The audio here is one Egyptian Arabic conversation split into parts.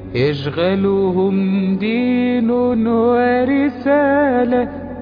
يشغلهم دين ورسالة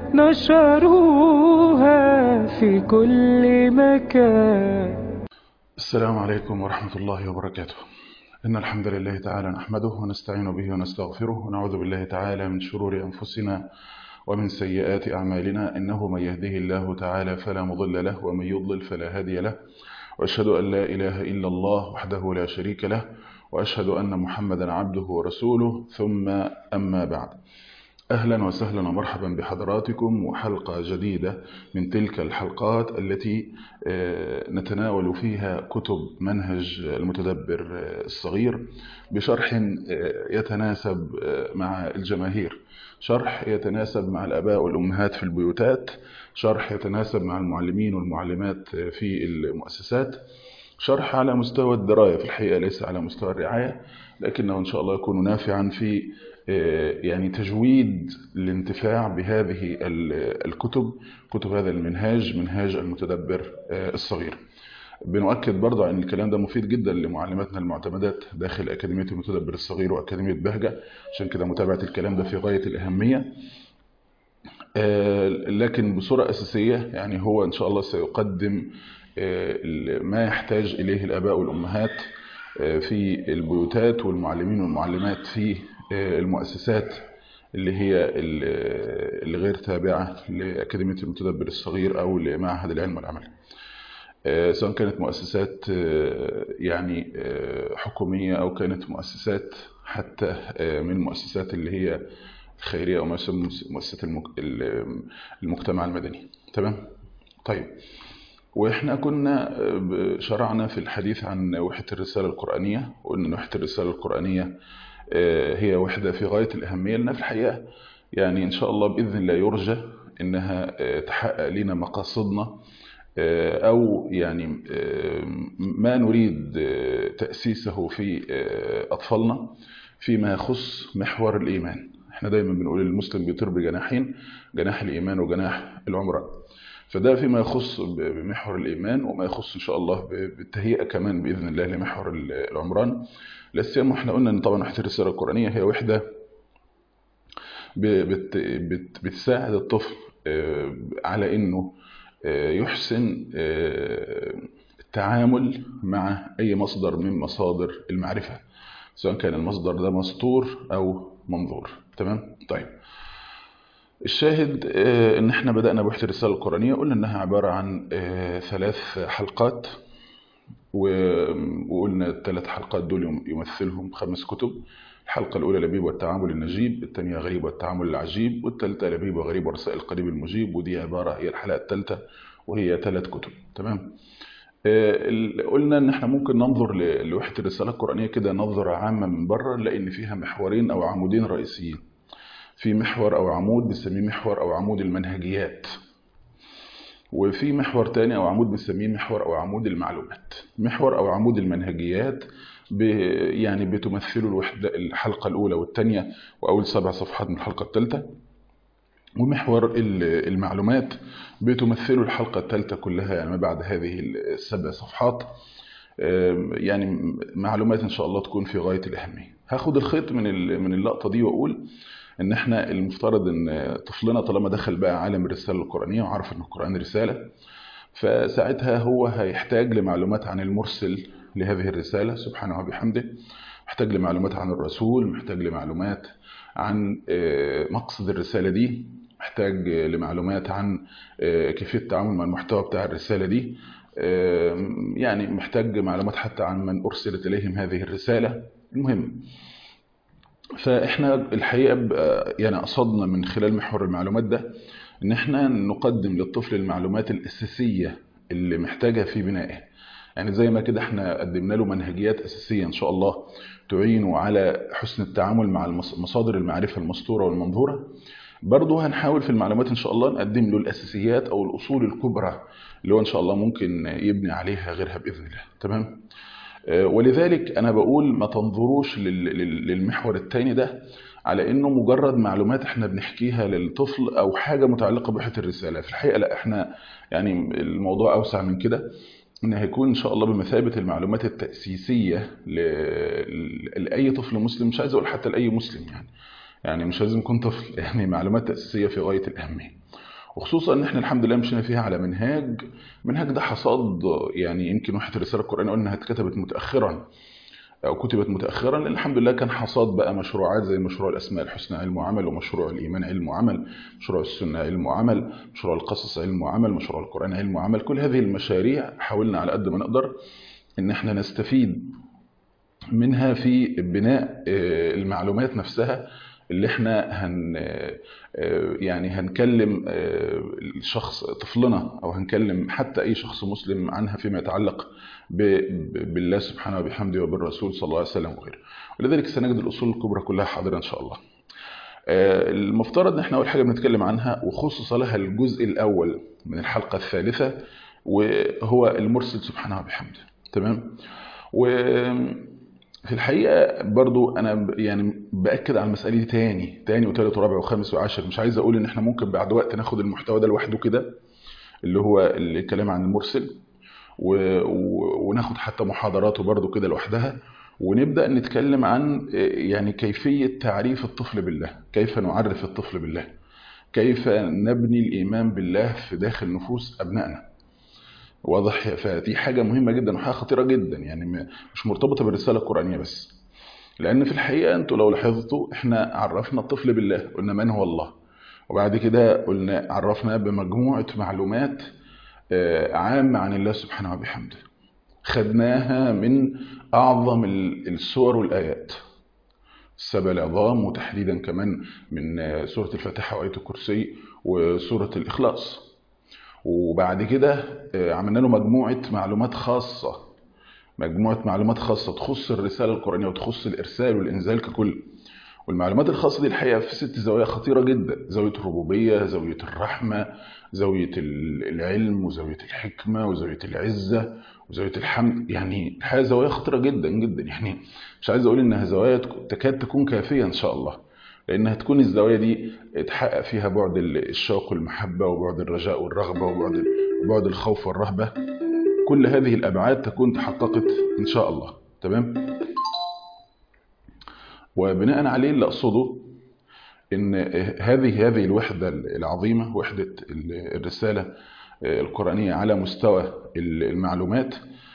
نشروها في كل مكان السلام عليكم ورحمة الله وبركاته إن الحمد لله تعالى نحمده ونستعين به ونستغفره ونعوذ بالله تعالى من شرور أنفسنا ومن سيئات أعمالنا إنه من يهده الله تعالى فلا مضل له ومن يضلل فلا هادي له وأشهد أن لا إله إلا الله وحده لا شريك له وأشهد أن محمدا عبده ورسوله ثم أما بعد أهلا وسهلا ومرحبا بحضراتكم وحلقة جديدة من تلك الحلقات التي نتناول فيها كتب منهج المتدبر الصغير بشرح يتناسب مع الجماهير شرح يتناسب مع الآباء والأمهات في البيوتات شرح يتناسب مع المعلمين والمعلمات في المؤسسات شرح على مستوى الدراية في الحقيقة ليس على مستوى الرعاية لكنه إن شاء الله يكون نافعا في يعني تجويد الانتفاع بهذه الكتب كتب هذا المنهاج منهاج المتدبر الصغير بنؤكد برضه ان الكلام ده مفيد جدا لمعلماتنا المعتمدات داخل اكاديميه المتدبر الصغير واكاديميه بهجه عشان كده متابعه الكلام ده في غايه الاهميه لكن بصوره اساسيه يعني هو ان شاء الله سيقدم ما يحتاج اليه الاباء والامهات في البيوتات والمعلمين والمعلمات في المؤسسات اللي هي اللي غير تابعة لأكاديمية المتدبر الصغير أو لمعهد العلم والعمل سواء كانت مؤسسات يعني حكومية أو كانت مؤسسات حتى من المؤسسات اللي هي الخيرية أو ما يسمى مؤسسات المجتمع المدني تمام طيب واحنا كنا شرعنا في الحديث عن وحدة الرسالة القرآنية وقلنا ان وحدة الرسالة القرآنية هي وحدة في غاية الأهمية لأنها في الحقيقة يعني إن شاء الله بإذن الله يرجى إنها تحقق لنا مقاصدنا أو يعني ما نريد تأسيسه في أطفالنا فيما يخص محور الإيمان احنا دايما بنقول المسلم بيطير بجناحين جناح الإيمان وجناح العمران فده فيما يخص بمحور الإيمان وما يخص إن شاء الله بالتهيئة كمان بإذن الله لمحور العمران لا سيما احنا قلنا ان طبعا وحده الرساله القرانيه هي وحده بت بت بتساعد الطفل على انه يحسن التعامل مع اي مصدر من مصادر المعرفه سواء كان المصدر ده مسطور او منظور تمام طيب الشاهد ان احنا بدانا بوحده الرساله القرانيه قلنا انها عباره عن ثلاث حلقات وقلنا الثلاث حلقات دول يمثلهم خمس كتب الحلقة الأولى لبيب والتعامل النجيب الثانية غريب والتعامل العجيب والثالثة لبيب وغريب ورسائل القريب المجيب ودي عبارة هي الحلقة الثالثة وهي ثلاث كتب تمام قلنا ان احنا ممكن ننظر لوحدة الرسالة القرآنية كده نظرة عامة من بره نلاقي ان فيها محورين او عمودين رئيسيين في محور او عمود بنسميه محور او عمود المنهجيات وفي محور تاني او عمود بنسميه محور او عمود المعلومات محور او عمود المنهجيات يعني بتمثله الوحدة الحلقة الأولى والثانية وأول سبع صفحات من الحلقة الثالثة ومحور المعلومات بتمثله الحلقة الثالثة كلها يعني ما بعد هذه السبع صفحات يعني معلومات إن شاء الله تكون في غاية الأهمية هاخد الخيط من من اللقطة دي وأقول ان احنا المفترض ان طفلنا طالما دخل بقى عالم الرساله القرانيه وعرف ان القران رساله فساعتها هو هيحتاج لمعلومات عن المرسل لهذه الرساله سبحانه وبحمده محتاج لمعلومات عن الرسول محتاج لمعلومات عن مقصد الرساله دي محتاج لمعلومات عن كيفيه التعامل مع المحتوى بتاع الرساله دي يعني محتاج معلومات حتى عن من ارسلت اليهم هذه الرساله المهم فاحنا الحقيقه يعني قصدنا من خلال محور المعلومات ده ان احنا نقدم للطفل المعلومات الاساسيه اللي محتاجها في بنائه يعني زي ما كده احنا قدمنا له منهجيات اساسيه ان شاء الله تعينه على حسن التعامل مع مصادر المعرفه المسطوره والمنظوره برضه هنحاول في المعلومات ان شاء الله نقدم له الاساسيات او الاصول الكبرى اللي هو ان شاء الله ممكن يبني عليها غيرها باذن الله تمام ولذلك انا بقول ما تنظروش للمحور الثاني ده على انه مجرد معلومات احنا بنحكيها للطفل او حاجه متعلقه بوحده الرساله في الحقيقه لا احنا يعني الموضوع اوسع من كده ان هيكون ان شاء الله بمثابه المعلومات التاسيسيه ل- لاي طفل مسلم مش عايز اقول حتى لاي مسلم يعني يعني مش لازم يكون طفل يعني معلومات تاسيسيه في غايه الاهميه وخصوصا ان احنا الحمد لله مشينا فيها على منهاج منهاج ده حصاد يعني يمكن واحد الرساله القرانيه قلنا اتكتبت متاخرا او كتبت متاخرا لان الحمد لله كان حصاد بقى مشروعات زي مشروع الاسماء الحسنى علم وعمل ومشروع الايمان علم وعمل مشروع السنه علم وعمل مشروع القصص علم وعمل مشروع القران علم وعمل كل هذه المشاريع حاولنا على قد ما نقدر ان احنا نستفيد منها في بناء آه، المعلومات نفسها اللي احنا هن آه، يعني هنكلم آه، الشخص طفلنا او هنكلم حتى اي شخص مسلم عنها فيما يتعلق ب- ب- بالله سبحانه وبحمده وبالرسول صلى الله عليه وسلم وغيره ولذلك سنجد الاصول الكبرى كلها حاضره ان شاء الله آه، المفترض ان احنا اول حاجه بنتكلم عنها وخصص لها الجزء الاول من الحلقه الثالثه وهو المرسل سبحانه وبحمده تمام وفي الحقيقه برضو انا ب- يعني باكد على المساله دي تاني تاني وتالت ورابع وخامس وعاشر مش عايز اقول ان احنا ممكن بعد وقت ناخد المحتوى ده لوحده كده اللي هو الكلام عن المرسل و... و... وناخد حتى محاضراته برضو كده لوحدها ونبدأ نتكلم عن آه، يعني كيفية تعريف الطفل بالله كيف نعرف الطفل بالله كيف نبني الإيمان بالله في داخل نفوس أبنائنا واضح فدي حاجة مهمة جدا وحاجة خطيرة جدا يعني م- مش مرتبطة بالرسالة القرآنية بس لأن في الحقيقة أنتوا لو لاحظتوا إحنا عرفنا الطفل بالله قلنا من هو الله وبعد كده قلنا عرفنا بمجموعة معلومات آه، عامة عن الله سبحانه وبحمده خدناها من أعظم ال- السور والآيات السبع العظام وتحديدا كمان من آه، سورة الفاتحة وآية الكرسي وسورة الإخلاص وبعد كده آه، عملنا له مجموعة معلومات خاصة مجموعة معلومات خاصة تخص الرسالة القرآنية وتخص الإرسال والإنزال ككل والمعلومات الخاصة دي الحقيقة في ست زوايا خطيرة جدا زاوية الربوبية زاوية الرحمة زاوية ال- العلم وزاوية الحكمة وزاوية العزة وزاوية الحمد يعني الحقيقة زوايا خطيرة جدا جدا يعني مش عايز أقول إنها زوايا تك- تكاد تكون كافية إن شاء الله لأنها تكون الزوايا دي اتحقق فيها بعد ال- الشوق والمحبة وبعد الرجاء والرغبة وبعد ال- وبعد الخوف والرهبة كل هذه الأبعاد تكون تحققت إن شاء الله تمام وبناء عليه اللي أقصده ان هذه هذه الوحده العظيمه وحده الرساله القرانيه على مستوى المعلومات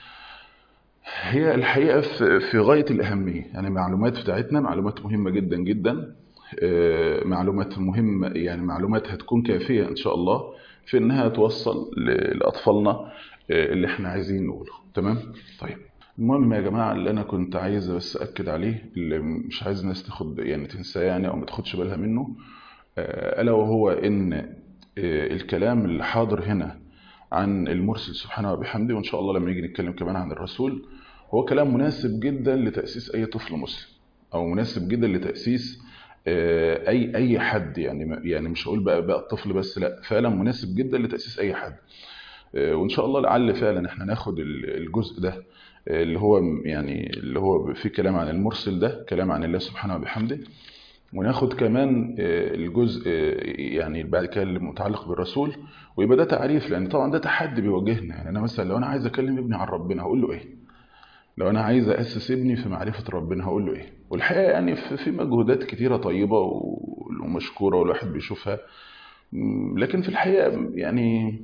هي الحقيقه في في غايه الاهميه يعني المعلومات بتاعتنا معلومات مهمه جدا جدا آه، معلومات مهمه يعني معلومات هتكون كافيه ان شاء الله في انها توصل ل- لاطفالنا آه، اللي احنا عايزين نقوله تمام طيب المهم يا جماعه اللي انا كنت عايز بس اكد عليه اللي مش عايز الناس تاخد يعني تنساه يعني او ما تاخدش بالها منه آه، الا وهو ان آه، الكلام اللي حاضر هنا عن المرسل سبحانه وبحمده وان شاء الله لما يجي نتكلم كمان عن الرسول هو كلام مناسب جدا لتاسيس اي طفل مسلم او مناسب جدا لتاسيس آه، اي اي حد يعني يعني مش هقول بقى بقى الطفل بس لا فعلا مناسب جدا لتاسيس اي حد آه، وان شاء الله لعل فعلا احنا ناخد ال- الجزء ده آه، اللي هو يعني اللي هو في كلام عن المرسل ده كلام عن الله سبحانه وبحمده وناخد كمان آه، الجزء آه، يعني بعد كده اللي متعلق بالرسول ويبقى ده تعريف لان طبعا ده تحدي بيواجهنا يعني انا مثلا لو انا عايز اكلم ابني عن ربنا هقول له ايه لو انا عايز اسس ابني في معرفه ربنا هقول له ايه والحقيقه يعني في في مجهودات كتيره طيبه و- ومشكوره والواحد بيشوفها م، لكن في الحقيقه يعني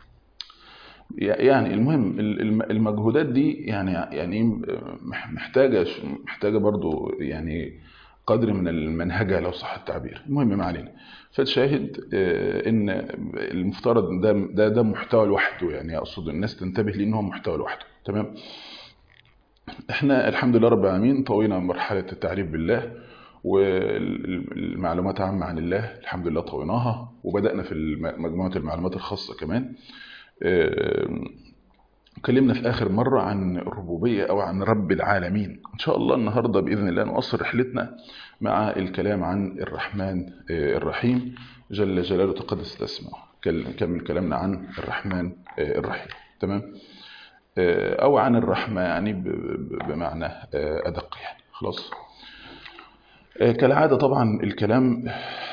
يعني المهم ال- الم- المجهودات دي يعني يعني مح- محتاجه ش- محتاجه برضو يعني قدر من المنهجه لو صح التعبير المهم ما علينا فالشاهد آه، ان المفترض ده ده ده محتوى لوحده يعني اقصد الناس تنتبه ليه ان هو محتوى لوحده تمام احنا الحمد لله رب العالمين طوينا مرحله التعريف بالله والمعلومات عامه عن الله الحمد لله طويناها وبدانا في الم- مجموعه المعلومات الخاصه كمان آه، اتكلمنا في آخر مرة عن الربوبية أو عن رب العالمين إن شاء الله النهاردة بإذن الله نواصل رحلتنا مع الكلام عن الرحمن آه، الرحيم جل جلاله تقدست اسمه نكمل كلامنا عن الرحمن آه، الرحيم تمام آه، أو عن الرحمة يعني ب- ب- بمعنى آه، أدق يعني خلاص آه، كالعادة طبعا الكلام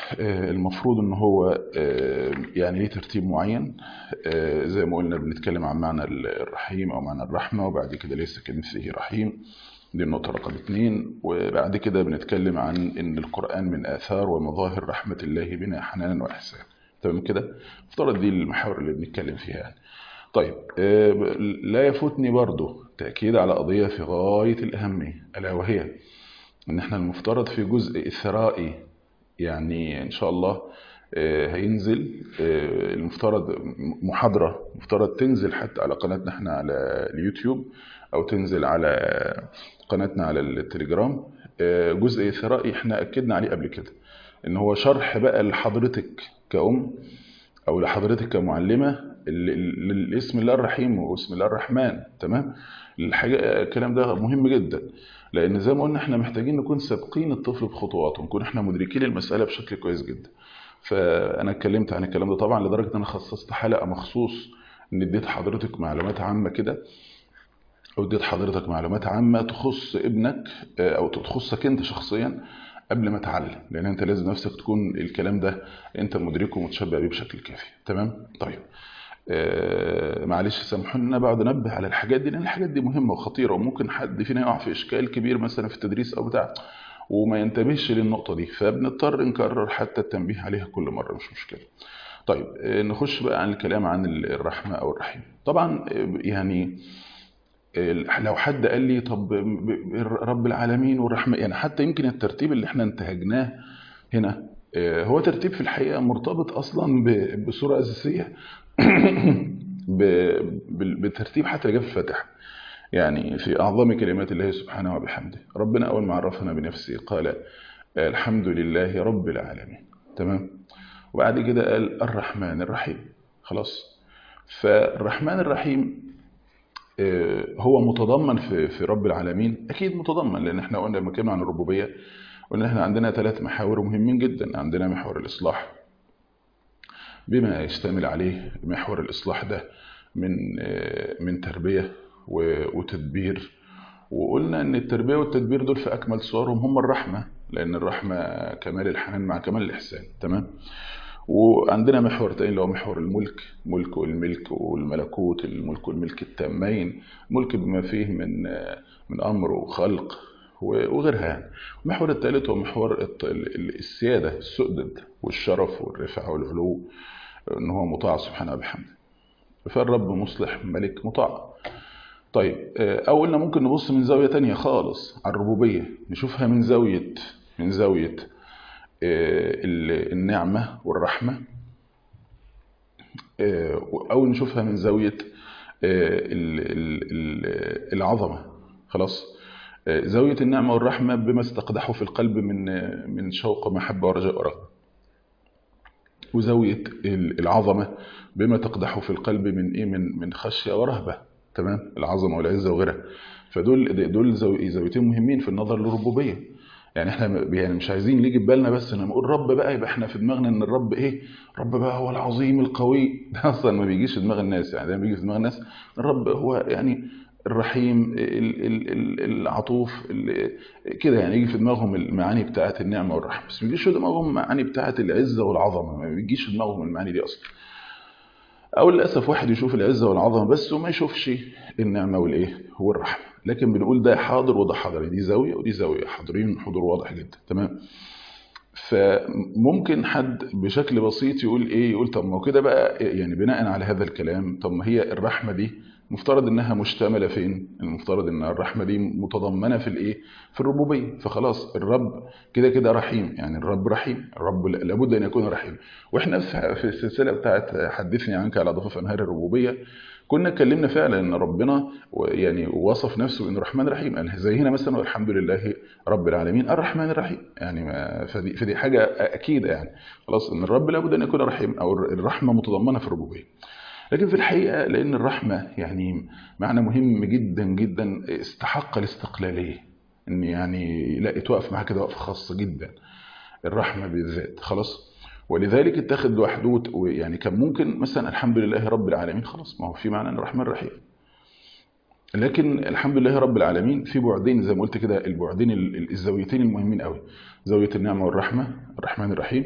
آه، المفروض ان هو آه، يعني ليه ترتيب معين آه، زي ما قلنا بنتكلم عن معنى الرحيم او معنى الرحمة وبعد كده ليس كمثله رحيم دي النقطة رقم اتنين وبعد كده بنتكلم عن ان القرآن من آثار ومظاهر رحمة الله بنا حنانا وإحسان تمام كده افترض دي المحاور اللي بنتكلم فيها يعني طيب آه، لا يفوتني برضو تأكيد على قضية في غاية الأهمية ألا وهي ان احنا المفترض في جزء إثرائي يعني ان شاء الله آه، هينزل آه، المفترض محاضرة مفترض تنزل حتى على قناتنا احنا على اليوتيوب او تنزل على قناتنا على التليجرام آه، جزء إثرائي احنا اكدنا عليه قبل كده ان هو شرح بقى لحضرتك كأم او لحضرتك كمعلمة ال- ال- ال- اسم الله الرحيم واسم الله الرحمن تمام الحاجة الكلام ده مهم جدا لان زي ما قلنا احنا محتاجين نكون سابقين الطفل بخطوات ونكون احنا مدركين المسألة بشكل كويس جدا فانا اتكلمت عن الكلام ده طبعا لدرجة ان انا خصصت حلقة مخصوص ان اديت حضرتك معلومات عامة كده او اديت حضرتك معلومات عامة تخص ابنك آه، او تخصك انت شخصيا قبل ما تعلم لان انت لازم نفسك تكون الكلام ده انت مدركه ومتشبع بيه بشكل كافي تمام طيب آه، معلش سامحونا بقعد انبه على الحاجات دي لان الحاجات دي مهمه وخطيره وممكن حد فينا يقع في اشكال كبير مثلا في التدريس او بتاع وما ينتبهش للنقطه دي فبنضطر نكرر حتى التنبيه عليها كل مره مش مشكله طيب آه، نخش بقى عن الكلام عن الرحمه او الرحيم طبعا آه، يعني آه، لو حد قال لي طب ب- ب- رب العالمين والرحمه يعني حتى يمكن الترتيب اللي احنا انتهجناه هنا آه، هو ترتيب في الحقيقه مرتبط اصلا ب- بصوره اساسيه ب- بال- بترتيب حتى اللي جاب في الفاتحه يعني في اعظم كلمات الله سبحانه وبحمده ربنا اول ما عرفنا بنفسه قال آه، الحمد لله رب العالمين تمام وبعد كده قال الرحمن الرحيم خلاص فالرحمن الرحيم آه، هو متضمن في في رب العالمين اكيد متضمن لان احنا قلنا لما اتكلمنا عن الربوبيه قلنا احنا عندنا ثلاث محاور مهمين جدا عندنا محور الاصلاح بما يشتمل عليه محور الإصلاح ده من آه، من تربية و- وتدبير وقلنا ان التربية والتدبير دول في أكمل صورهم هم الرحمة لأن الرحمة كمال الحنان مع كمال الإحسان تمام وعندنا محور تاني اللي هو محور الملك ملك والملك والملكوت الملك والملك التامين ملك بما فيه من آه، من أمر وخلق و- وغيرها يعني المحور الثالث هو محور الت- ال- ال- السيادة السؤدد والشرف والرفعة والعلو ان هو مطاع سبحانه وبحمده فالرب مصلح ملك مطاع طيب آه، او قلنا ممكن نبص من زاوية تانية خالص على الربوبية نشوفها من زاوية من زاوية آه، ال- النعمة والرحمة آه، او نشوفها من زاوية آه، ال- ال- ال- العظمة خلاص آه، زاوية النعمة والرحمة بما استقدحه في القلب من آه، من شوق ومحبة ورجاء ورغبة وزاوية ال- العظمة بما تقدح في القلب من ايه من من خشية ورهبة تمام العظمة والعزة وغيرها فدول دول زاوي- زاويتين مهمين في النظر للربوبية يعني احنا م- يعني مش عايزين نيجي في بالنا بس لما نقول رب بقى يبقى احنا في دماغنا ان الرب ايه رب بقى هو العظيم القوي ده اصلا ما بيجيش في دماغ الناس يعني دايما بيجي في دماغ الناس الرب هو يعني الرحيم ال- ال- ال- العطوف ال- كده يعني يجي في دماغهم المعاني بتاعه النعمه والرحمه بس ما بيجيش في دماغهم المعاني بتاعه العزه والعظمه ما بيجيش في دماغهم المعاني دي اصلا او للاسف واحد يشوف العزه والعظمه بس وما يشوفش النعمه والايه والرحمه لكن بنقول ده حاضر وده حاضر دي زاويه ودي زاويه حاضرين حضور واضح جدا تمام فممكن حد بشكل بسيط يقول ايه يقول طب ما هو كده بقى يعني بناء على هذا الكلام طب ما هي الرحمه دي مفترض انها مشتمله فين المفترض ان الرحمه دي متضمنه في الايه في الربوبيه فخلاص الرب كده كده رحيم يعني الرب رحيم الرب لابد ان يكون رحيم واحنا في في السلسله بتاعت حدثني عنك على ضفاف انهار الربوبيه كنا اتكلمنا فعلا ان ربنا و- يعني وصف نفسه بانه الرحمن الرحيم قال زي هنا مثلا والحمد لله رب العالمين الرحمن الرحيم يعني ما فدي, فدي حاجه اكيده يعني خلاص ان الرب لابد ان يكون رحيم او الرحمه متضمنه في الربوبيه لكن في الحقيقه لان الرحمه يعني معنى مهم جدا جدا استحق الاستقلاليه ان يعني لا توقف معاه كده وقفه خاصه جدا الرحمه بالذات خلاص ولذلك اتخذ لوحده ويعني كان ممكن مثلا الحمد لله رب العالمين خلاص ما هو في معنى ان الرحمن الرحيم لكن الحمد لله رب العالمين في بعدين زي ما قلت كده البعدين ال- ال- الزاويتين المهمين قوي زاويه النعمه والرحمه الرحمن الرحيم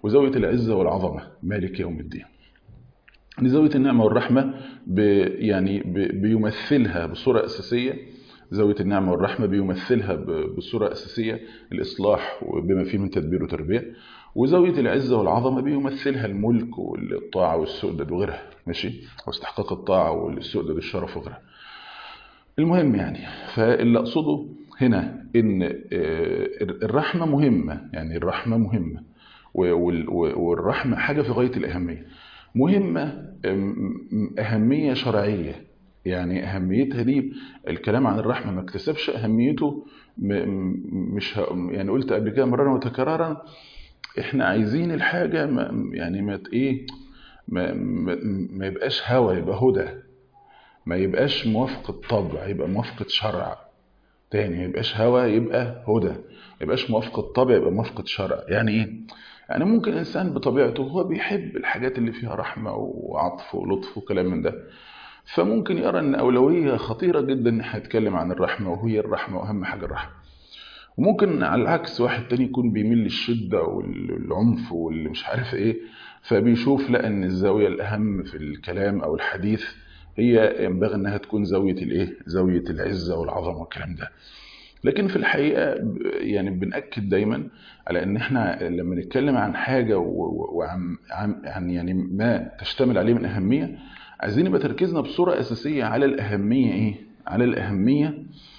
وزاوية العزة والعظمة مالك يوم الدين دي زاوية النعمة والرحمة ب يعني ب بيمثلها بصورة أساسية زاوية النعمة والرحمة بيمثلها ب- بصورة أساسية الإصلاح وبما فيه من تدبير وتربية وزاوية العزة والعظمة بيمثلها الملك والطاعة والسؤدد وغيرها ماشي واستحقاق الطاعة والسؤدد والشرف وغيرها المهم يعني فاللي أقصده هنا إن آه، الرحمة مهمة يعني الرحمة مهمة وال- والرحمة حاجة في غاية الأهمية مهمة أم- أهمية شرعية يعني أهميتها دي الكلام عن الرحمة ما اكتسبش أهميته م- م- مش ه- يعني قلت قبل كده مرارا وتكرارا احنا عايزين الحاجة ما يعني ما ت- ايه ما, ما, ما يبقاش هوى يبقى هدى ما يبقاش موافق الطبع يبقى موافقة شرع تاني ما يبقاش هوى يبقى هدى ما يبقاش موافق الطبع يبقى موافقة شرع يعني ايه يعني ممكن الانسان بطبيعته هو بيحب الحاجات اللي فيها رحمة وعطف ولطف وكلام من ده فممكن يرى ان اولوية خطيرة جدا ان احنا نتكلم عن الرحمة وهي الرحمة واهم حاجة الرحمة وممكن على العكس واحد تاني يكون بيميل للشدة والعنف واللي مش عارف ايه فبيشوف لا ان الزاوية الاهم في الكلام او الحديث هي ينبغي انها تكون زاوية الايه زاوية العزة والعظمة والكلام ده لكن في الحقيقة ب- يعني بنأكد دايما على ان احنا لما نتكلم عن حاجة و- و- وعن عن عن يعني ما تشتمل عليه من اهمية عايزين يبقى تركيزنا بصورة اساسية على الاهمية ايه على الاهمية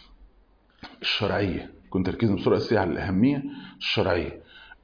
الشرعية كنت تركيزنا بصورة أساسية على الأهمية الشرعية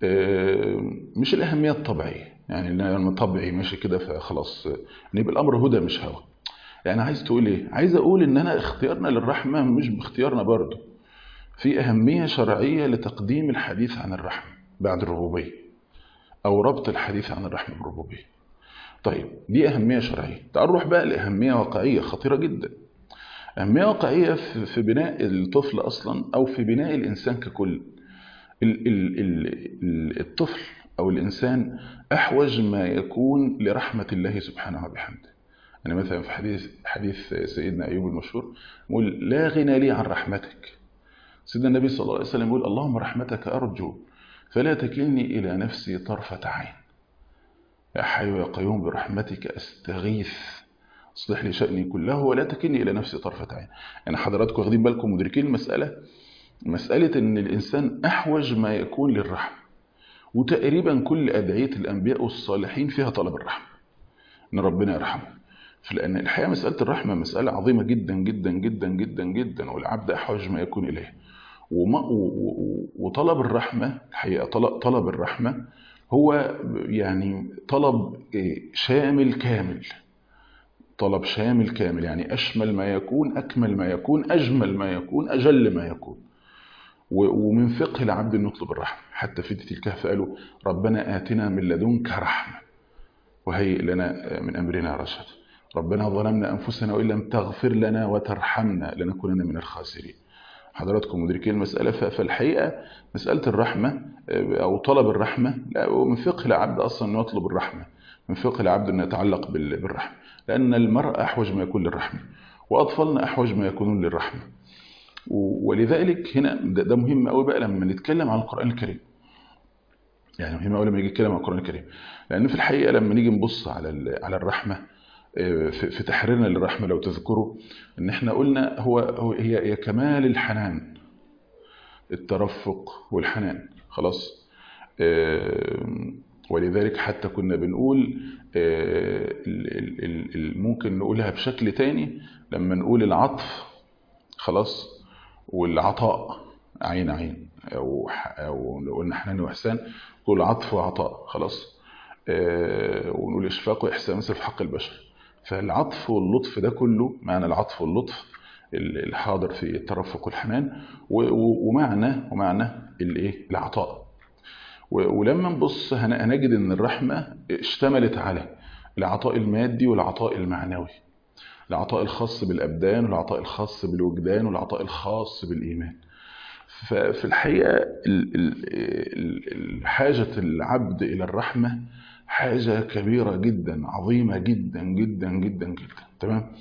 آه، مش الأهمية الطبيعية يعني لما طبيعي ماشي كده فخلاص آه، ان يبقى الأمر هدى مش هوى يعني عايز تقول إيه؟ عايز أقول إن أنا اختيارنا للرحمة مش باختيارنا برضه في أهمية شرعية لتقديم الحديث عن الرحمة بعد الربوبية أو ربط الحديث عن الرحمة بالربوبية طيب دي أهمية شرعية تعال نروح بقى لأهمية واقعية خطيرة جدا أهمية واقعية في في بناء الطفل أصلا أو في بناء الإنسان ككل ال- ال- ال- ال- الطفل أو الإنسان أحوج ما يكون لرحمة الله سبحانه وبحمده يعني مثلا في حديث حديث سيدنا أيوب المشهور يقول لا غنى لي عن رحمتك سيدنا النبي صلى الله عليه وسلم يقول اللهم رحمتك أرجو فلا تكلني إلى نفسي طرفة عين يا حي يا قيوم برحمتك أستغيث اصلح لي شأني كله ولا تكلني إلى نفسي طرفة عين يعني حضراتكم واخدين بالكم مدركين المسألة مسألة إن الإنسان أحوج ما يكون للرحمة وتقريبا كل أدعية الأنبياء والصالحين فيها طلب الرحمة إن ربنا يرحمه لأن الحقيقة مسألة الرحمة مسألة عظيمة جدا جدا جدا جدا جدا والعبد أحوج ما يكون إليه وما و- و- وطلب الرحمة الحقيقة طلب, طلب الرحمة هو يعني طلب إيه، شامل كامل طلب شامل كامل يعني أشمل ما يكون أكمل ما يكون أجمل ما يكون أجل ما يكون و- ومن فقه العبد أن يطلب الرحمة حتى في ديت الكهف قالوا ربنا آتنا من لدنك رحمة وهيئ لنا من أمرنا رشد ربنا ظلمنا أنفسنا وإن لم تغفر لنا وترحمنا لنكونن من الخاسرين حضراتكم مدركين المسألة ف- فالحقيقة مسألة الرحمة آه، أو طلب الرحمة لا ومن فقه العبد أصلا أنه يطلب الرحمة من فقه العبد أنه يتعلق بال- بالرحمة لأن المرء أحوج ما يكون للرحمة وأطفالنا أحوج ما يكونون للرحمة و- ولذلك هنا ده, ده مهم قوي بقى لما نتكلم عن القرآن الكريم يعني مهم قوي لما يجي يتكلم عن القرآن الكريم لأن في الحقيقة لما نيجي نبص على ال- على الرحمة آه، في في تحريرنا للرحمة لو تذكروا إن إحنا قلنا هو هو- هي هي كمال الحنان الترفق والحنان خلاص آه، ولذلك حتى كنا بنقول آه، ال- ال- ال- ال- ممكن نقولها بشكل تاني لما نقول العطف خلاص والعطاء عين عين او ح- او لو قلنا حنان واحسان نقول عطف وعطاء خلاص آه، ونقول اشفاق واحسان مثل في حق البشر فالعطف واللطف ده كله معنى العطف واللطف ال- الحاضر في الترفق والحنان و- و- ومعنى ومعنى الايه العطاء و- ولما نبص هن- هنجد ان الرحمه اشتملت على العطاء المادي والعطاء المعنوي العطاء الخاص بالابدان والعطاء الخاص بالوجدان والعطاء الخاص بالايمان ففي الحقيقه ال- ال- ال- حاجه العبد الى الرحمه حاجه كبيره جدا عظيمه جدا جدا جدا جدا تمام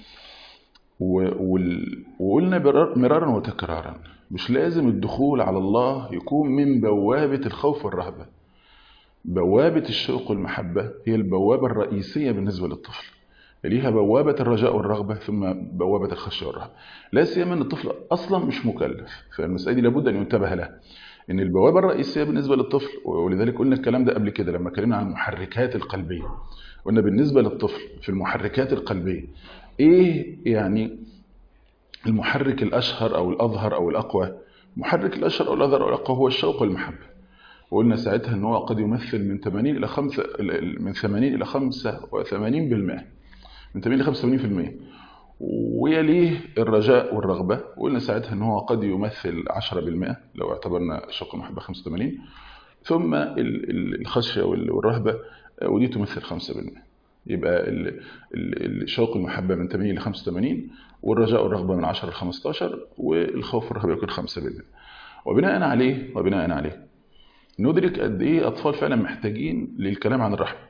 و- وال- وقلنا برار- مرارا وتكرارا مش لازم الدخول على الله يكون من بوابة الخوف والرهبة بوابة الشوق والمحبة هي البوابة الرئيسية بالنسبة للطفل ليها بوابة الرجاء والرغبة ثم بوابة الخشية والرهبة لا سيما أن الطفل أصلا مش مكلف فالمسألة دي لابد أن ينتبه لها ان البوابه الرئيسيه بالنسبه للطفل ولذلك قلنا الكلام ده قبل كده لما اتكلمنا عن المحركات القلبيه قلنا بالنسبه للطفل في المحركات القلبيه ايه يعني المحرك الاشهر او الاظهر او الاقوى المحرك الاشهر او الاظهر او الاقوى هو الشوق والمحبه وقلنا ساعتها ان هو قد يمثل من 80 الى 5 من 80 الى 85% من 80 ل 85% ويليه الرجاء والرغبة وقلنا ساعتها ان هو قد يمثل 10% لو اعتبرنا شق المحبة 85 ثم الخشية والرهبة ودي تمثل 5% يبقى الشوق المحبة من 80 ل 85 والرجاء والرغبة من 10 ل 15 والخوف والرهبة يكون 5% وبناء عليه وبناء عليه ندرك قد ايه اطفال فعلا محتاجين للكلام عن الرحمة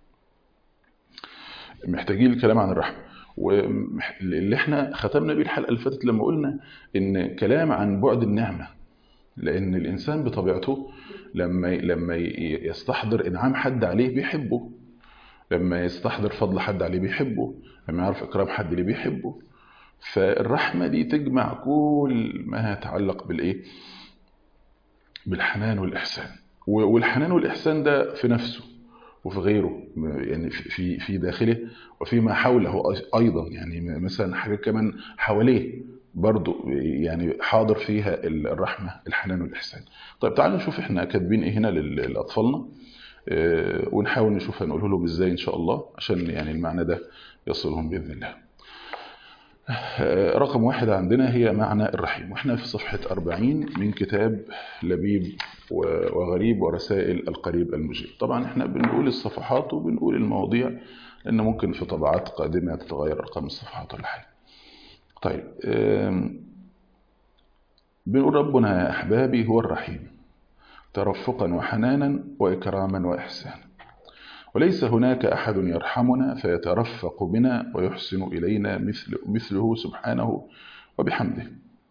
محتاجين للكلام عن الرحمة واللي احنا ختمنا بيه الحلقه اللي فاتت لما قلنا ان كلام عن بعد النعمه لان الانسان بطبيعته لما لما يستحضر انعام حد عليه بيحبه لما يستحضر فضل حد عليه بيحبه لما يعرف اكرام حد اللي بيحبه فالرحمه دي تجمع كل ما يتعلق بالايه بالحنان والاحسان والحنان والاحسان ده في نفسه وفي غيره يعني في في داخله وفيما حوله ايضا يعني مثلا حاجات كمان حواليه برضه يعني حاضر فيها الرحمه الحنان والاحسان طيب تعالوا نشوف احنا كاتبين ايه هنا لاطفالنا ونحاول نشوف هنقوله لهم ازاي ان شاء الله عشان يعني المعنى ده يصلهم باذن الله رقم واحد عندنا هي معنى الرحيم واحنا في صفحة 40 من كتاب لبيب وغريب ورسائل القريب المجيب طبعا احنا بنقول الصفحات وبنقول المواضيع لان ممكن في طبعات قادمة تتغير ارقام الصفحات ولا حاجة طيب بنقول ربنا يا احبابي هو الرحيم ترفقا وحنانا واكراما واحسانا وليس هناك أحد يرحمنا فيترفق بنا ويحسن إلينا مثل مثله سبحانه وبحمده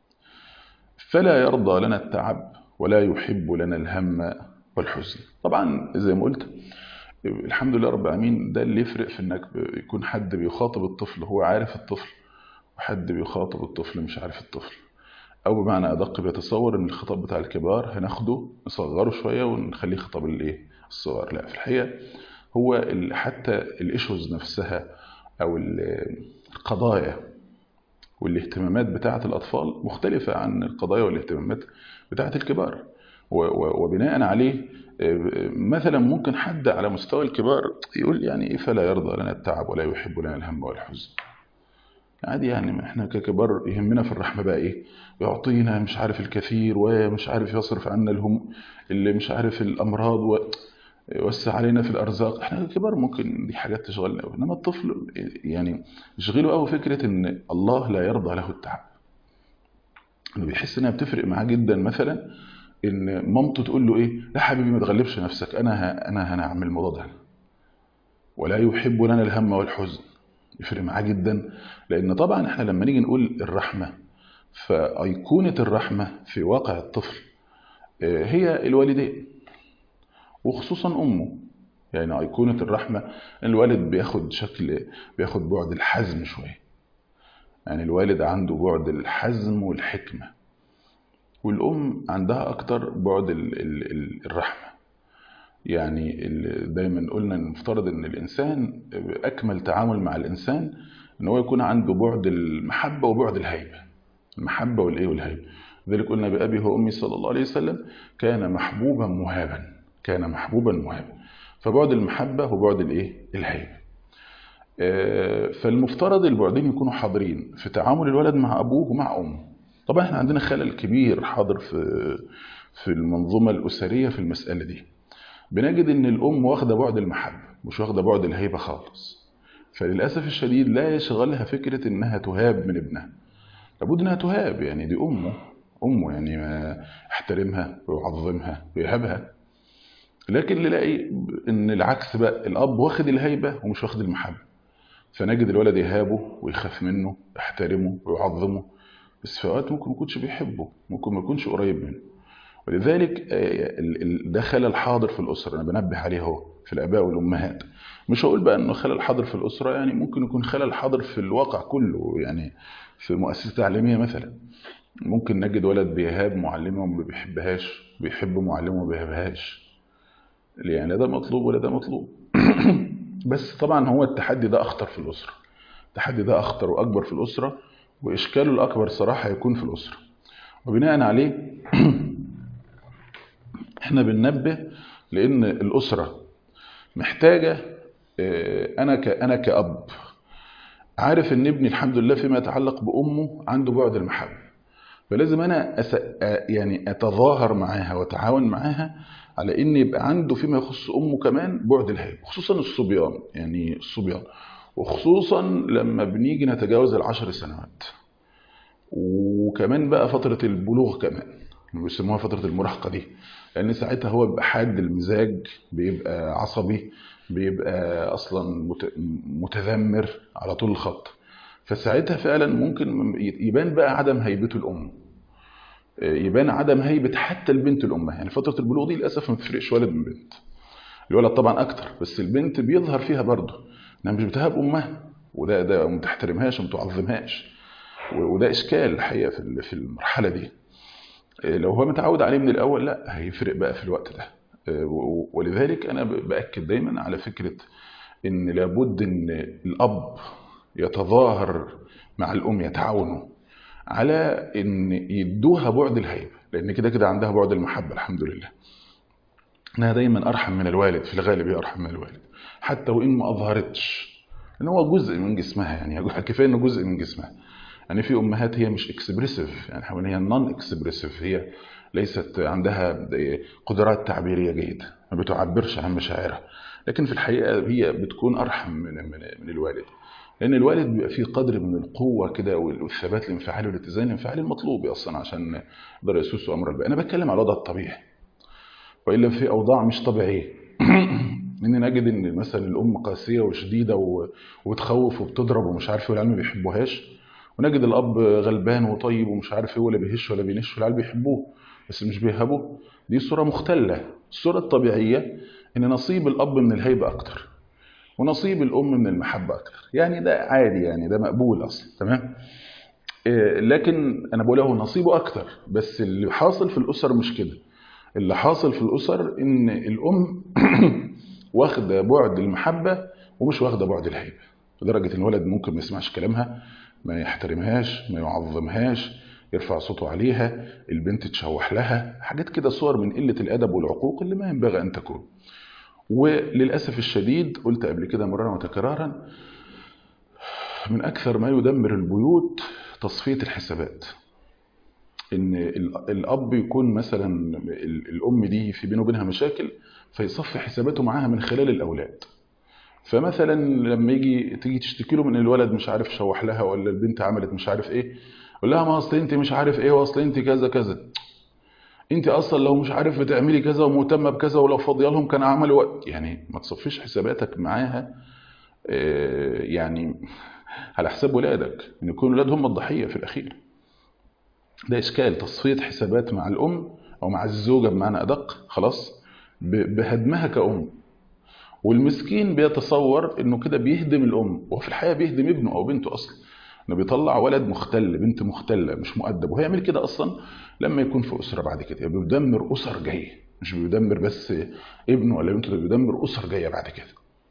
فلا يرضى لنا التعب ولا يحب لنا الهم والحزن طبعا زي ما قلت الحمد لله رب العالمين ده اللي يفرق في انك يكون حد بيخاطب الطفل هو عارف الطفل وحد بيخاطب الطفل مش عارف الطفل او بمعنى ادق بيتصور ان الخطاب بتاع الكبار هناخده نصغره شويه ونخليه خطاب الايه الصغار لا في الحقيقه هو حتى الايشوز نفسها او القضايا والاهتمامات بتاعه الاطفال مختلفه عن القضايا والاهتمامات بتاعه الكبار وبناء عليه مثلا ممكن حد على مستوى الكبار يقول يعني ايه فلا يرضى لنا التعب ولا يحب لنا الهم والحزن عادي يعني احنا ككبار يهمنا في الرحمه بقى ايه يعطينا مش عارف الكثير ومش عارف يصرف عنا الهم اللي مش عارف الامراض و... يوسع علينا في الارزاق احنا كبار ممكن دي حاجات تشغلنا قوي انما الطفل يعني يشغله قوي فكره ان الله لا يرضى له التعب انه بيحس انها بتفرق معاه جدا مثلا ان مامته تقول له ايه لا حبيبي ما تغلبش نفسك انا ها انا هنعمل الموضوع ده ولا يحب لنا الهم والحزن يفرق معاه جدا لان طبعا احنا لما نيجي نقول الرحمه فايقونه الرحمه في واقع الطفل هي الوالدين وخصوصا امه يعني ايقونه الرحمه الوالد بياخد شكل بياخد بعد الحزم شويه يعني الوالد عنده بعد الحزم والحكمه والام عندها اكتر بعد ال ال الرحمه يعني دايما قلنا المفترض ان الانسان اكمل تعامل مع الانسان ان هو يكون عنده بعد المحبه وبعد الهيبه المحبه والايه والهيبه لذلك قلنا بابي وامي صلى الله عليه وسلم كان محبوبا مهابا كان محبوبا مهابا فبعد المحبة وبعد الايه الهيبة فالمفترض البعدين يكونوا حاضرين في تعامل الولد مع أبوه ومع أمه طبعا احنا عندنا خلل كبير حاضر في في المنظومة الأسرية في المسألة دي بنجد ان الأم واخدة بعد المحبة مش واخدة بعد الهيبة خالص فللأسف الشديد لا يشغلها فكرة انها تهاب من ابنها لابد انها تهاب يعني دي أمه أمه يعني ما يحترمها ويعظمها ويهابها لكن نلاقي ان العكس بقى الاب واخد الهيبه ومش واخد المحبه فنجد الولد يهابه ويخاف منه يحترمه ويعظمه بس في اوقات ممكن ما يكونش بيحبه ممكن ما يكونش قريب منه ولذلك آه، ال- ال- ده خلل حاضر في الاسره انا بنبه عليه اهو في الاباء والامهات مش هقول بقى انه خلل حاضر في الاسره يعني ممكن يكون خلل حاضر في الواقع كله يعني في مؤسسه تعليميه مثلا ممكن نجد ولد بيهاب معلمه وما بيحبهاش بيحب معلمه وما بيهابهاش يعني لا ده مطلوب ولا ده مطلوب بس طبعا هو التحدي ده اخطر في الاسره التحدي ده اخطر واكبر في الاسره واشكاله الاكبر صراحه هيكون في الاسره وبناء عليه احنا بننبه لان الاسره محتاجه آه، انا ك انا كاب عارف ان ابني الحمد لله فيما يتعلق بامه عنده بعد المحبه فلازم انا أس... آه، يعني اتظاهر معاها واتعاون معاها على ان يبقى عنده فيما يخص امه كمان بعد الهيب خصوصا الصبيان يعني الصبيان وخصوصا لما بنيجي نتجاوز العشر سنوات وكمان بقى فترة البلوغ كمان بيسموها فترة المراهقة دي لأن ساعتها هو بيبقى حاد المزاج بيبقى عصبي بيبقى أصلا مت- متذمر على طول الخط فساعتها فعلا ممكن يبان بقى عدم هيبته الأم يبان عدم هيبة حتى البنت الأمها يعني فترة البلوغ دي للأسف ما بتفرقش ولد من بنت الولد طبعا أكتر بس البنت بيظهر فيها برضه إنها مش بتهاب أمها وده ده ما تحترمهاش وما تعظمهاش وده اشكال الحقيقه في ال- في المرحله دي إيه، لو هو متعود عليه من الاول لا هيفرق بقى في الوقت ده إيه، و- ولذلك انا ب- باكد دايما على فكره ان لابد ان الاب يتظاهر مع الام يتعاونوا على ان يدوها بعد الهيبه لان كده كده عندها بعد المحبه الحمد لله انها دايما ارحم من الوالد في الغالب هي ارحم من الوالد حتى وان ما اظهرتش ان هو جزء من جسمها يعني كفايه انه جزء من جسمها يعني في امهات هي مش اكسبريسيف يعني حوالي هي نون اكسبريسيف هي ليست عندها قدرات تعبيريه جيده ما بتعبرش عن مشاعرها لكن في الحقيقه هي بتكون ارحم من من, من الوالد لان الوالد بيبقى فيه قدر من القوه كده والثبات الانفعالي والاتزان الانفعالي المطلوب اصلا عشان يقدر يسوس امر البيئه انا بتكلم على الوضع الطبيعي والا في اوضاع مش طبيعيه ان نجد ان مثلا الام قاسيه وشديده و- وبتخوف وبتضرب ومش عارف ايه والعيال ما بيحبوهاش ونجد الاب غلبان وطيب ومش عارف ايه ولا بيهش ولا بينش والعيال بيحبوه بس مش بيهابوه دي صوره مختله الصوره الطبيعيه ان نصيب الاب من الهيبه اكتر ونصيب الام من المحبه اكتر يعني ده عادي يعني ده مقبول اصلا تمام إيه، لكن انا بقول له نصيبه اكتر بس اللي حاصل في الاسر مش كده اللي حاصل في الاسر ان الام واخده بعد المحبه ومش واخده بعد الهيبه لدرجه ان الولد ممكن ما يسمعش كلامها ما يحترمهاش ما يعظمهاش يرفع صوته عليها البنت تشوح لها حاجات كده صور من قله الادب والعقوق اللي ما ينبغي ان تكون وللاسف الشديد قلت قبل كده مرارا وتكرارا من اكثر ما يدمر البيوت تصفيه الحسابات ان ال- الاب يكون مثلا ال- الام دي في بينه وبينها مشاكل فيصفي حساباته معاها من خلال الاولاد فمثلا لما يجي تيجي تشتكي له من الولد مش عارف شوح لها ولا البنت عملت مش عارف ايه يقول لها ما اصل انت مش عارف ايه واصل انت كذا كذا انت اصلا لو مش عارف بتعملي كذا ومهتمه بكذا ولو فاضيه لهم كان عملوا وقت يعني ما تصفيش حساباتك معاها آه، يعني على حساب ولادك ان يكون ولاد هم الضحيه في الاخير ده اشكال تصفيه حسابات مع الام او مع الزوجه بمعنى ادق خلاص ب- بهدمها كأم والمسكين بيتصور انه كده بيهدم الام وفي الحقيقه بيهدم ابنه او بنته اصلا انه بيطلع ولد مختل بنت مختله مش مؤدب وهيعمل كده اصلا لما يكون في اسره بعد كده يبقى بيدمر اسر جايه مش بيدمر بس ابنه ولا بنته ده بيدمر اسر جايه بعد كده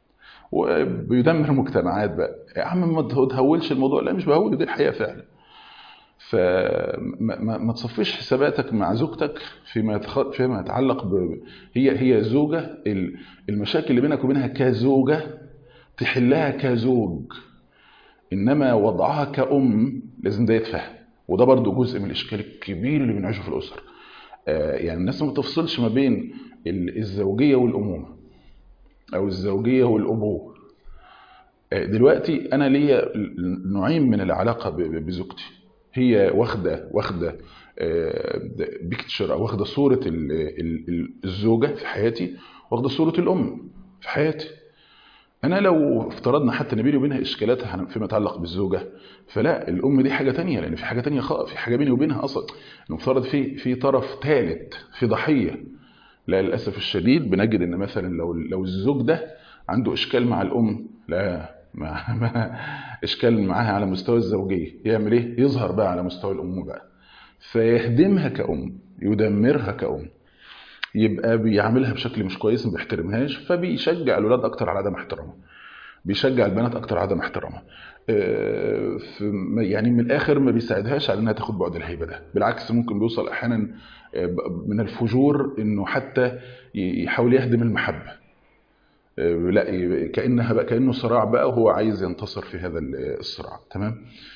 وبيدمر مجتمعات بقى يا عم ما تهولش الموضوع لا مش بهول دي الحقيقه فعلا فما ما, ما تصفيش حساباتك مع زوجتك فيما يتخ... فيما يتعلق ب... هي هي زوجه ال- المشاكل اللي بينك وبينها كزوجه تحلها كزوج انما وضعها كأم لازم ده يتفهم وده برضو جزء من الاشكال الكبير اللي بنعيشه في الاسر آه، يعني الناس ما بتفصلش ما بين ال- الزوجيه والامومه او الزوجيه والابوه آه، دلوقتي انا ليا نوعين من العلاقه ب- ب- بزوجتي هي واخده واخده بيكتشر او واخده صوره ال- ال- ال- الزوجه في حياتي واخده صوره الام في حياتي انا لو افترضنا حتى ان بيني وبينها اشكالات هن- فيما يتعلق بالزوجه فلا الام دي حاجه تانية لان في حاجه تانية خ... في حاجه بيني وبينها اصلا المفترض في في طرف ثالث في ضحيه لا للاسف الشديد بنجد ان مثلا لو لو الزوج ده عنده اشكال مع الام لا ما, ما اشكال معاها على مستوى الزوجيه يعمل ايه يظهر بقى على مستوى الام بقى فيهدمها كأم يدمرها كأم يبقى بيعاملها بشكل مش كويس ما بيحترمهاش فبيشجع الولاد اكتر على عدم احترامها بيشجع البنات اكتر على عدم احترامها آه، في- يعني من الاخر ما بيساعدهاش على انها تاخد بعد الهيبه ده بالعكس ممكن بيوصل احيانا آه، ب- من الفجور انه حتى ي- يحاول يهدم المحبه آه، لا ي- كانها بقى كانه صراع بقى وهو عايز ينتصر في هذا ال- الصراع تمام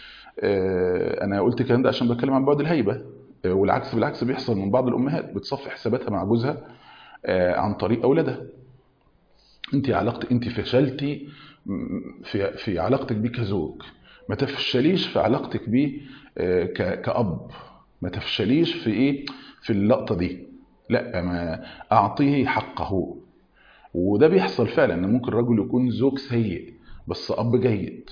آه، انا قلت الكلام ده عشان بتكلم عن بعد الهيبه آه، والعكس بالعكس بيحصل من بعض الامهات بتصفي حساباتها مع جوزها آه، عن طريق اولادها انت علاقتك انت فشلتي م- في في علاقتك بيه كزوج ما تفشليش في علاقتك بيه آه، ك- كأب ما تفشليش في ايه في اللقطة دي لا ما اعطيه حقه وده بيحصل فعلا ان ممكن الرجل يكون زوج سيء بس اب جيد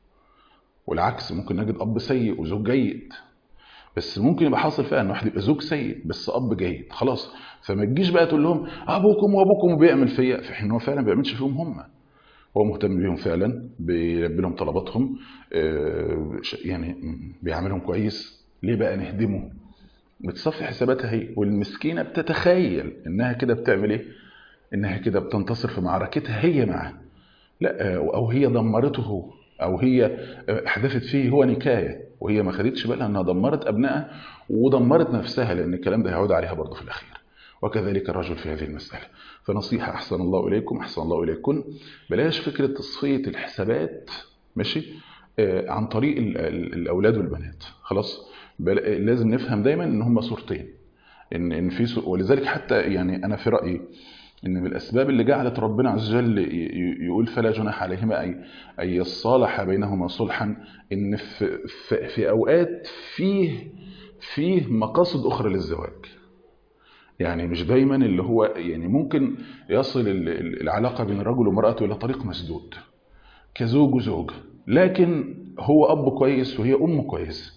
والعكس ممكن نجد اب سيء وزوج جيد بس ممكن يبقى حاصل فعلا ان واحد يبقى زوج سيء بس اب جيد خلاص فما تجيش بقى تقول لهم ابوكم وابوكم بيعمل فيا في حين إن هو فعلا ما بيعملش فيهم هم هو مهتم بيهم فعلا بيلبي لهم طلباتهم آه، ش- يعني م- بيعاملهم كويس ليه بقى نهدمه بتصفي حساباتها هي والمسكينه بتتخيل انها كده بتعمل ايه انها كده بتنتصر في معركتها هي معاه لا او هي دمرته هو او هي احدثت فيه هو نكايه وهي ما خدتش بالها انها دمرت ابنائها ودمرت نفسها لان الكلام ده هيعود عليها برضه في الاخير وكذلك الرجل في هذه المساله فنصيحه احسن الله اليكم احسن الله اليكم بلاش فكره تصفيه الحسابات ماشي آه، عن طريق ال- ال- الاولاد والبنات خلاص بل- لازم نفهم دايما ان هم صورتين ان ان في سو- ولذلك حتى يعني انا في رايي ان من الاسباب اللي جعلت ربنا عز وجل ي- ي- يقول فلا جناح عليهما اي اي يصالح بينهما صلحا ان في في, في اوقات فيه فيه مقاصد اخرى للزواج يعني مش دايما اللي هو يعني ممكن يصل ال- ال- العلاقه بين الرجل وامراته الى طريق مسدود كزوج وزوجه لكن هو اب كويس وهي ام كويسه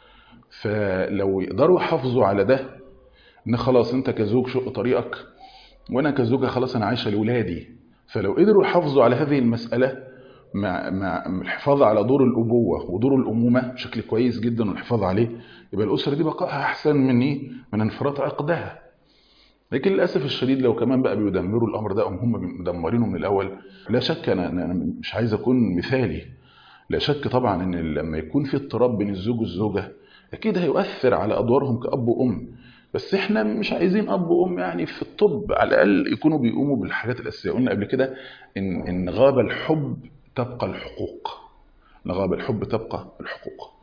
فلو يقدروا يحافظوا على ده ان خلاص انت كزوج شق طريقك وانا كزوجه خلاص انا عايشه لاولادي فلو قدروا يحافظوا على هذه المساله مع مع الحفاظ على دور الابوه ودور الامومه بشكل كويس جدا والحفاظ عليه يبقى الاسره دي بقائها احسن من ايه؟ من انفراط عقدها. لكن للاسف الشديد لو كمان بقى بيدمروا الامر ده او هم مدمرينه من الاول لا شك انا انا مش عايز اكون مثالي لا شك طبعا ان لما يكون في اضطراب بين الزوج والزوجه اكيد هيؤثر على ادوارهم كاب وام بس احنا مش عايزين اب وام يعني في الطب على الاقل يكونوا بيقوموا بالحاجات الاساسيه قلنا قبل كده ان ان غاب الحب تبقى الحقوق ان غاب الحب تبقى الحقوق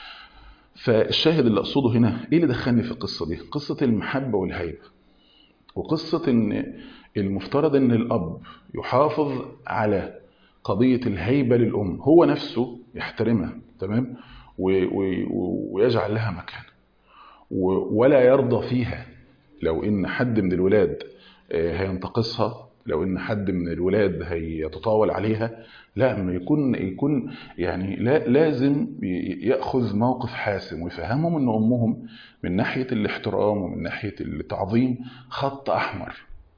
فالشاهد اللي اقصده هنا ايه اللي دخلني في القصه دي قصه المحبه والهيبه وقصه ان المفترض ان الاب يحافظ على قضيه الهيبه للام هو نفسه يحترمها تمام و- و- ويجعل لها مكان و- ولا يرضى فيها لو ان حد من الولاد آه، هينتقصها لو ان حد من الولاد هيتطاول عليها لا ما يكون يكون يعني لا لازم ي- ياخذ موقف حاسم ويفهمهم ان امهم من ناحيه الاحترام ومن ناحيه التعظيم خط احمر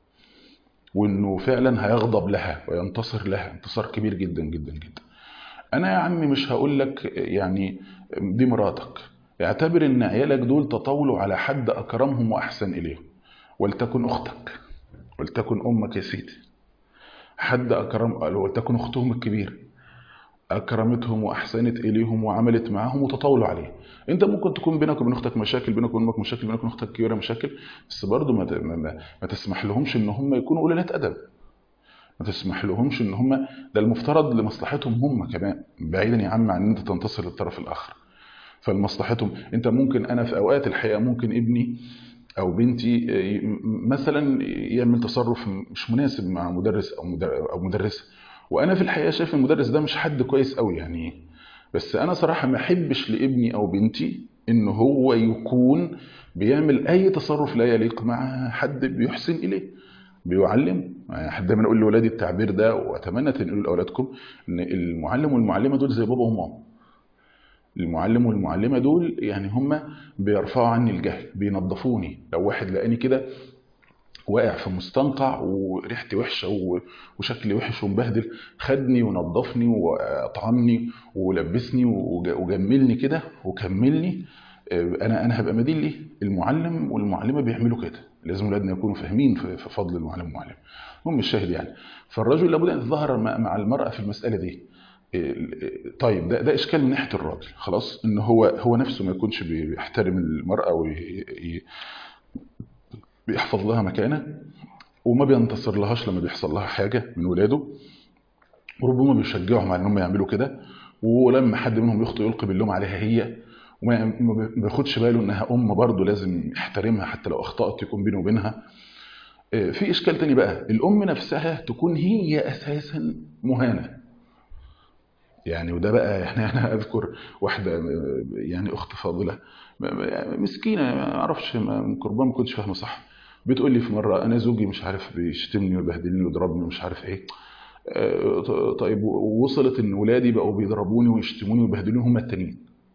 وانه فعلا هيغضب لها وينتصر لها انتصار كبير جدا جدا جدا انا يا عمي مش هقول لك يعني دي مراتك اعتبر ان عيالك دول تطاولوا على حد اكرمهم واحسن اليهم ولتكن اختك ولتكن امك يا سيدي حد اكرم ولتكن اختهم الكبيره اكرمتهم واحسنت اليهم وعملت معاهم وتطاولوا عليه انت ممكن تكون بينك وبين اختك مشاكل بينك وبين امك مشاكل بينك وبين اختك الكبيره مشاكل بس برضه ما, ت- ما, ما, ما تسمح لهمش ان هم يكونوا قلالات ادب ما تسمح لهمش ان هم ده المفترض لمصلحتهم هم كمان بعيدا يا عم عن ان انت تنتصر للطرف الاخر فلمصلحتهم انت ممكن انا في اوقات الحقيقه ممكن ابني او بنتي ي- مثلا يعمل تصرف مش مناسب مع مدرس او مدر- او مدرسه وانا في الحقيقه شايف المدرس ده مش حد كويس قوي يعني بس انا صراحه ما احبش لابني او بنتي ان هو يكون بيعمل اي تصرف لا يليق مع حد بيحسن اليه بيعلم يعني حد دايما اقول لاولادي التعبير ده واتمنى تنقلوا لاولادكم ان المعلم والمعلمه دول زي بابا وماما المعلم والمعلمه دول يعني هم بيرفعوا عني الجهل بينظفوني لو واحد لقاني كده واقع في مستنقع وريحتي وحشه و- وشكلي وحش ومبهدل خدني ونظفني واطعمني ولبسني وج- وجملني كده وكملني آه، انا انا هبقى مدين ليه المعلم والمعلمه بيعملوا كده لازم اولادنا يكونوا فاهمين في في فضل المعلم والمعلمه المهم الشاهد يعني فالرجل لابد ان يتظاهر مع مع المراه في المساله دي آه، طيب ده ده اشكال من ناحيه الراجل خلاص ان هو هو نفسه ما يكونش بي- بيحترم المراه وي بيحفظ لها مكانه وما بينتصر لهاش لما بيحصل لها حاجه من ولاده وربما بيشجعهم على انهم يعملوا كده ولما حد منهم يخطئ يلقي باللوم عليها هي وما ما بياخدش باله انها ام برضه لازم يحترمها حتى لو اخطات يكون بينه وبينها آه، في اشكال تاني بقى الام نفسها تكون هي اساسا مهانه يعني وده بقى يعني انا اذكر واحده آه، يعني اخت فاضله م- م- مسكينه ما اعرفش ما- من قربان ما كنتش فاهمه صح بتقول لي في مره انا زوجي مش عارف بيشتمني ويبهدلني ويضربني ومش عارف ايه آه، ط- طيب وصلت ان ولادي بقوا بيضربوني ويشتموني ويبهدلوني هم التانيين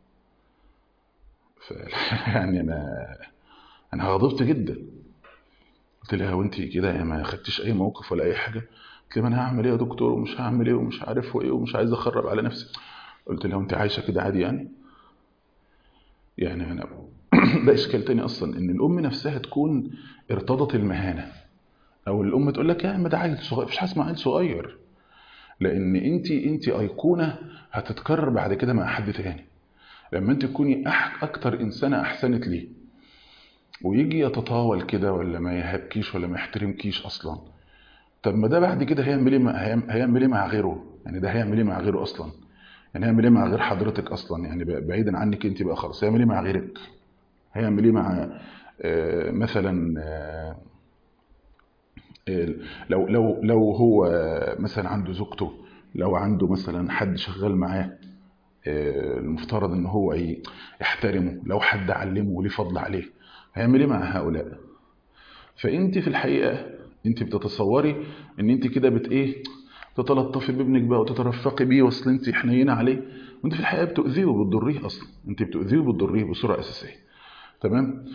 ف يعني انا انا غضبت جدا قلت لها وانت كده يعني ما خدتيش اي موقف ولا اي حاجه قلت لها ما انا هعمل ايه يا دكتور ومش هعمل ايه ومش عارف وايه ومش عايز اخرب على نفسي قلت لها وانت عايشه كده عادي يعني يعني انا ده اشكال تاني اصلا ان الام نفسها تكون ارتضت المهانه او الام تقول لك يا عم ده عيل صغير مفيش حاجه اسمها عيل صغير لان انت انت ايقونه هتتكرر بعد كده مع حد تاني لما انت تكوني أح اكتر انسانه احسنت ليه ويجي يتطاول كده ولا ما يهبكيش ولا ما يحترمكيش اصلا طب ما ده بعد كده هيعمل ايه مع هيعم- هيعمل ايه مع غيره يعني ده هيعمل ايه مع غيره اصلا يعني هيعمل ايه مع غير حضرتك اصلا يعني ب- بعيدا عنك انت بقى خلاص هيعمل ايه مع غيرك هيعمل ايه مع آه، مثلا آه، آه، لو لو لو هو مثلا عنده زوجته لو عنده مثلا حد شغال معاه آه، المفترض ان هو ي- يحترمه لو حد علمه وليه فضل عليه هيعمل ايه مع هؤلاء فانت في الحقيقه انت بتتصوري ان انت كده بت ايه تتلطفي بابنك بقى وتترفقي بيه واصل انت حنينه عليه وانت في الحقيقه بتؤذيه وبتضريه اصلا انت بتؤذيه وبتضريه بصوره اساسيه تمام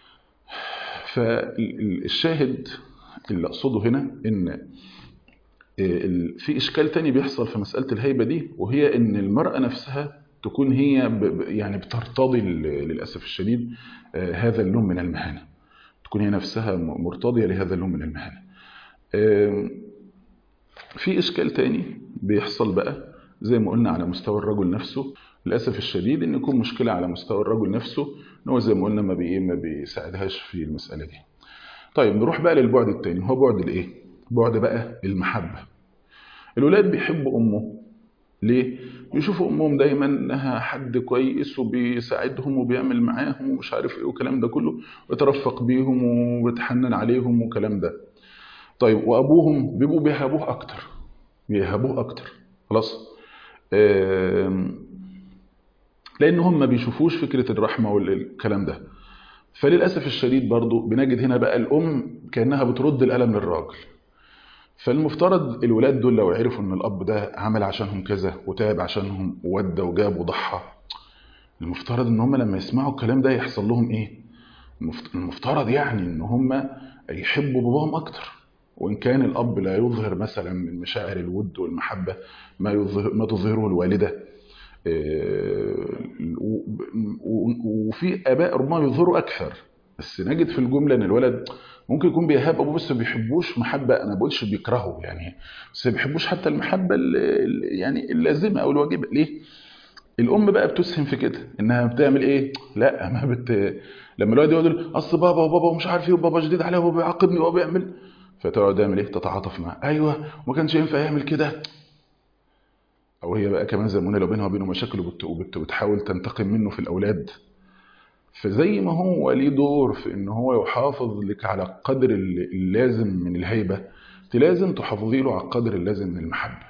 فالشاهد اللي اقصده هنا ان ال- في اشكال تاني بيحصل في مساله الهيبه دي وهي ان المراه نفسها تكون هي ب- ب- يعني بترتضي ل- للاسف الشديد آه، هذا اللون من المهانه تكون هي نفسها م- مرتضيه لهذا اللون من المهانه آم، في اشكال تاني بيحصل بقى زي ما قلنا على مستوى الرجل نفسه للاسف الشديد ان يكون مشكله على مستوى الرجل نفسه ان هو زي ما قلنا ما بي ما بيساعدهاش في المساله دي طيب نروح بقى للبعد التاني هو بعد الايه بعد بقى المحبه الولاد بيحبوا امه ليه بيشوفوا امهم دايما انها حد كويس وبيساعدهم وبيعمل معاهم ومش عارف ايه والكلام ده كله ويترفق بيهم ويتحنن عليهم والكلام ده طيب وابوهم بيبقوا بيهابوه اكتر بيهابوه اكتر خلاص آم، لان هم ما بيشوفوش فكره الرحمه والكلام ده فللاسف الشديد برضو بنجد هنا بقى الام كانها بترد الالم للراجل فالمفترض الولاد دول لو عرفوا ان الاب ده عمل عشانهم كذا وتعب عشانهم وودى وجاب وضحى المفترض ان هم لما يسمعوا الكلام ده يحصل لهم ايه المفت- المفترض يعني ان هم يحبوا باباهم اكتر وان كان الاب لا يظهر مثلا من مشاعر الود والمحبه ما يظهر ما تظهره الوالده آه، و- و- وفي اباء ربما يظهروا اكثر بس نجد في الجمله ان الولد ممكن يكون بيهاب ابوه بس ما بيحبوش محبه انا ما بقولش بيكرهه يعني بس ما بيحبوش حتى المحبه ال- ال- يعني اللازمه او الواجبه ليه؟ الام بقى بتسهم في كده انها بتعمل ايه؟ لا ما بت لما الولد يقعد يقول اصل بابا وبابا ومش عارف ايه وبابا شديد عليا وبابا بيعاقبني وبابا بيعمل فتقعد تعمل ايه؟ تتعاطف معاه ايوه وما كانش ينفع يعمل كده او هي بقى كمان زي ما قلنا لو بينها وبينه مشاكل وبت- وبت- وبتحاول تنتقم منه في الاولاد فزي ما هو ليه دور في ان هو يحافظ لك على القدر الل- اللازم من الهيبه انت لازم تحافظي له على القدر اللازم من المحبه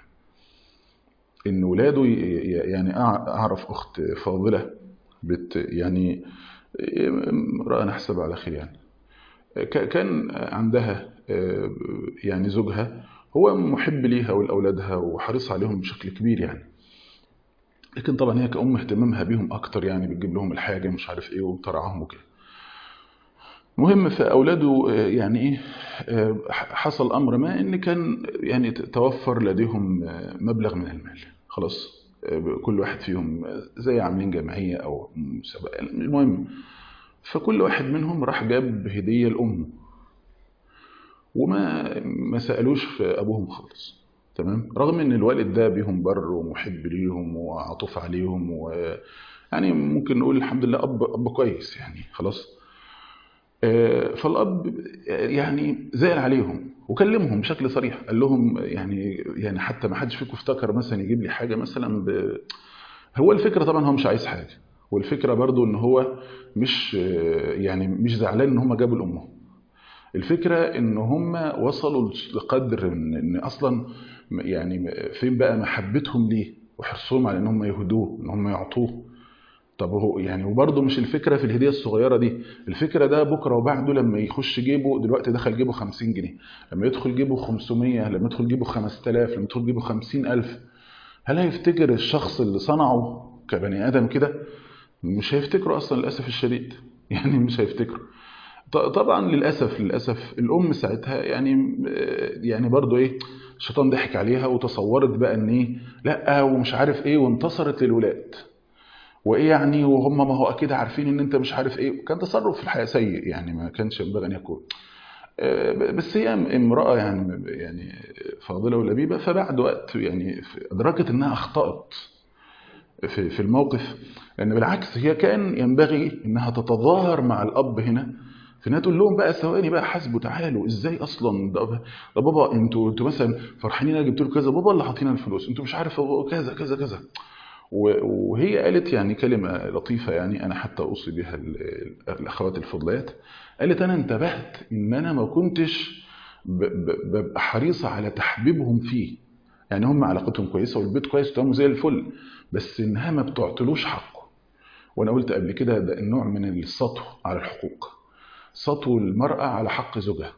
ان ولاده ي- ي- يعني أع- اعرف اخت فاضله بت يعني امراه نحسبها على خير يعني ك- كان عندها آه، يعني زوجها هو محب ليها ولأولادها وحريص عليهم بشكل كبير يعني لكن طبعا هي كأم اهتمامها بيهم أكتر يعني بتجيب لهم الحاجة مش عارف إيه وترعاهم وكده مهم فأولاده آه، يعني إيه آه، حصل أمر ما إن كان يعني توفر لديهم آه، مبلغ من المال خلاص آه، كل واحد فيهم آه، زي عاملين جمعية أو مسابقة المهم فكل واحد منهم راح جاب هدية لأمه وما ما سألوش في أبوهم خالص تمام رغم ان الوالد ده بيهم بر ومحب ليهم وعطوف عليهم ويعني ممكن نقول الحمد لله اب اب كويس يعني خلاص آه، فالاب يعني زعل عليهم وكلمهم بشكل صريح قال لهم يعني يعني حتى ما حدش فيكم افتكر مثلا يجيب لي حاجه مثلا ب... هو الفكره طبعا هو مش عايز حاجه والفكره برضو ان هو مش آه، يعني مش زعلان ان هم جابوا لامهم الفكرة ان هم وصلوا لقدر ان إن اصلا يعني فين بقى محبتهم ليه وحرصهم على ان هم يهدوه ان هم يعطوه طب هو يعني وبرضه مش الفكرة في الهدية الصغيرة دي الفكرة ده بكرة وبعده لما يخش جيبه دلوقتي دخل جيبه 50 جنيه لما يدخل جيبه 500 لما يدخل جيبه 5000 لما يدخل جيبه 50000 هل هيفتكر الشخص اللي صنعه كبني آدم كده مش هيفتكره اصلا للأسف الشديد يعني مش هيفتكره ط- طبعا للاسف للاسف الام ساعتها يعني يعني برضو ايه الشيطان ضحك عليها وتصورت بقى ان ايه لا ومش عارف ايه وانتصرت للولاد وايه يعني وهم ما هو اكيد عارفين ان انت مش عارف ايه كان تصرف في الحياه سيء يعني ما كانش ينبغي ان يكون آه، بس هي امراه يعني يعني فاضله ولبيبه فبعد وقت يعني ادركت انها اخطات في في الموقف لان بالعكس هي كان ينبغي انها تتظاهر مع الاب هنا في انها تقول لهم بقى ثواني بقى حاسبوا تعالوا ازاي اصلا ده, ده بابا انتوا انتوا مثلا فرحانين انا جبت له كذا بابا اللي حاطين الفلوس انتوا مش عارف هو كذا كذا كذا و- وهي قالت يعني كلمه لطيفه يعني انا حتى اوصي بها ال- الاخوات الفضليات قالت انا انتبهت ان انا ما كنتش ب- ب- ببقى حريصه على تحبيبهم فيه يعني هم علاقتهم كويسه والبيت كويس وتمام زي الفل بس انها ما بتعطلوش حقه وانا قلت قبل كده ده النوع من السطو على الحقوق سطو المرأة على حق زوجها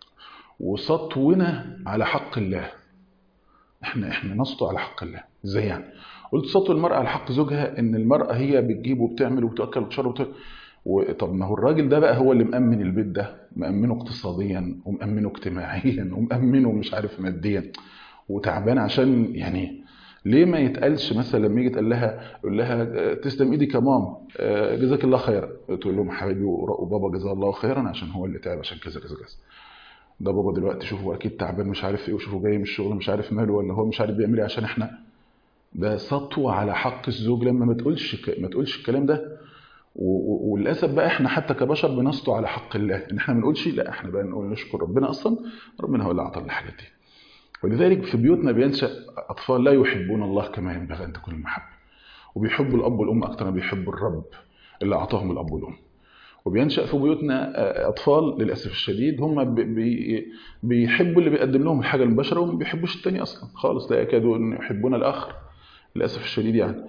وسطونا على حق الله احنا احنا نسطو على حق الله ازاي يعني قلت سطو المرأة على حق زوجها ان المرأة هي بتجيب وبتعمل وبتأكل وبتشرب وبت... وطب ما هو الراجل ده بقى هو اللي مأمن البيت ده مأمنه اقتصاديا ومأمنه اجتماعيا ومأمنه مش عارف ماديا وتعبان عشان يعني ليه ما يتقالش مثلا لما يجي تقول لها يقول لها آه، تسلم ايدك يا ماما آه، جزاك الله خيرا تقول لهم حبيبي وبابا جزاه الله خيرا عشان هو اللي تعب عشان كذا كذا كذا ده بابا دلوقتي شوفوا اكيد تعبان مش عارف ايه وشوفوا جاي من الشغل مش عارف ماله ولا هو مش عارف بيعمل ايه عشان احنا ده سطو على حق الزوج لما ما تقولش ك- ما تقولش الكلام ده و- و- وللاسف بقى احنا حتى كبشر بنسطو على حق الله ان احنا ما نقولش لا احنا بقى نقول نشكر ربنا اصلا ربنا هو اللي اعطانا الحاجات دي ولذلك في بيوتنا بينشا اطفال لا يحبون الله كما ينبغي ان تكون المحبه وبيحبوا الاب والام اكثر ما بيحبوا الرب اللي اعطاهم الاب والام وبينشا في بيوتنا آه، اطفال للاسف الشديد هم بي- بي- بيحبوا اللي بيقدم لهم الحاجه المباشره وما بيحبوش التاني اصلا خالص لا يكادوا ان يحبون الاخر للاسف الشديد يعني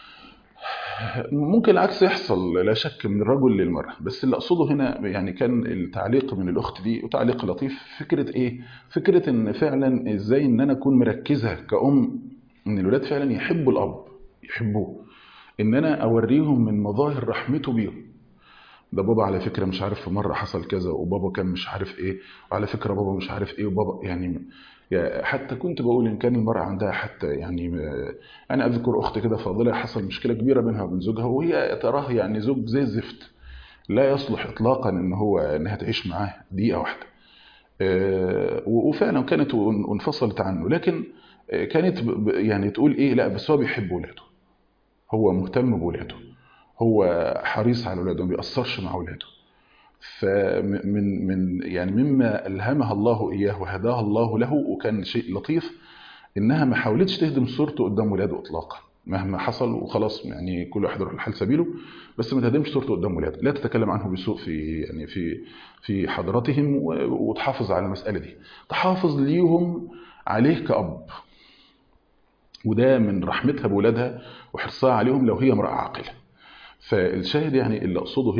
ممكن العكس يحصل لا شك من الرجل للمرأة بس اللي أقصده هنا يعني كان التعليق من الأخت دي وتعليق لطيف فكرة إيه؟ فكرة إن فعلا إزاي إن أنا أكون مركزة كأم إن الولاد فعلا يحبوا الأب يحبوه إن أنا أوريهم من مظاهر رحمته بيهم ده بابا على فكرة مش عارف في مرة حصل كذا وبابا كان مش عارف ايه وعلى فكرة بابا مش عارف ايه وبابا يعني يا- حتى كنت بقول ان كان المرأة عندها حتى يعني آه، انا اذكر اخت كده فاضلة حصل مشكلة كبيرة بينها وبين زوجها وهي تراه يعني زوج زي الزفت لا يصلح اطلاقا ان هو انها تعيش معاه دقيقة واحدة آه، وفعلا كانت وانفصلت عنه لكن آه، كانت ب- ب- يعني تقول ايه لا بس هو بيحب ولاده هو مهتم بولاده هو حريص على ولاده ما بيأثرش مع ولاده فمن من يعني مما ألهمها الله إياه وهداها الله له وكان شيء لطيف إنها ما حاولتش تهدم صورته قدام ولاده إطلاقا مهما حصل وخلاص يعني كل واحد يروح لحال سبيله بس ما تهدمش صورته قدام ولاده لا تتكلم عنه بسوء في يعني في في حضرتهم و- وتحافظ على المسألة دي تحافظ ليهم عليه كأب وده من رحمتها بولادها وحرصها عليهم لو هي امرأة عاقلة فالشاهد يعني اللي اقصده هنا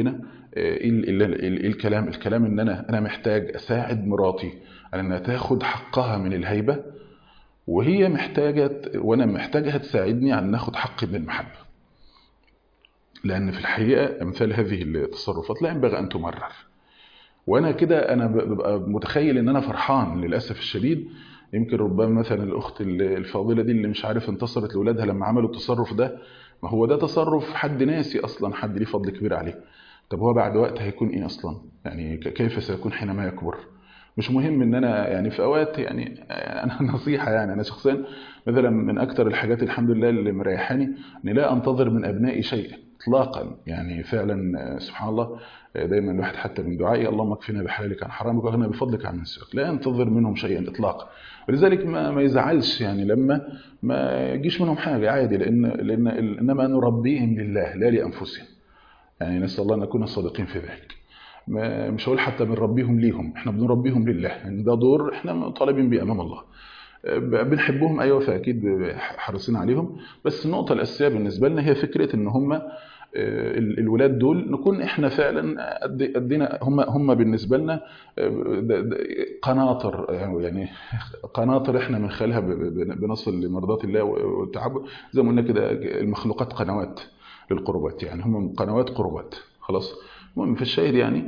ايه ال- ال- ال- الكلام الكلام ان انا انا محتاج اساعد مراتي على انها تاخد حقها من الهيبه وهي محتاجه وانا محتاجها تساعدني على ان اخد حقي من المحبه لان في الحقيقه امثال هذه التصرفات لا ينبغي ان تمرر وانا كده انا ببقى متخيل ان انا فرحان للاسف الشديد يمكن ربما مثلا الاخت الفاضله دي اللي مش عارف انتصرت لاولادها لما عملوا التصرف ده ما هو ده تصرف حد ناسي اصلا حد ليه فضل كبير عليه طب هو بعد وقت هيكون ايه اصلا يعني ك- كيف سيكون حينما يكبر مش مهم ان انا يعني في اوقات يعني انا نصيحه يعني انا شخصيا مثلا من اكتر الحاجات الحمد لله اللي مريحاني اني لا انتظر من ابنائي شيئا اطلاقا يعني فعلا آه، سبحان الله آه، دايما الواحد حتى من دعائي اللهم اكفنا بحلالك عن حرامك واغنى بفضلك عن سواك لا ينتظر منهم شيئا اطلاقا ولذلك ما ما يزعلش يعني لما ما يجيش منهم حاجه عادي لان لان انما نربيهم لله لا لانفسهم يعني نسال الله ان نكون صادقين في ذلك ما مش هقول حتى بنربيهم ليهم احنا بنربيهم لله يعني ده دور احنا طالبين بيه امام الله بنحبهم ايوه فاكيد حريصين عليهم بس النقطه الاساسيه بالنسبه لنا هي فكره ان هم الولاد دول نكون احنا فعلا قد- قدنا هم هم بالنسبه لنا ده- ده قناطر يعني قناطر احنا من خلالها ب- ب- بنصل لمرضات الله والتعبد زي ما قلنا كده المخلوقات قنوات للقربات يعني هم قنوات قربات خلاص المهم في الشاهد يعني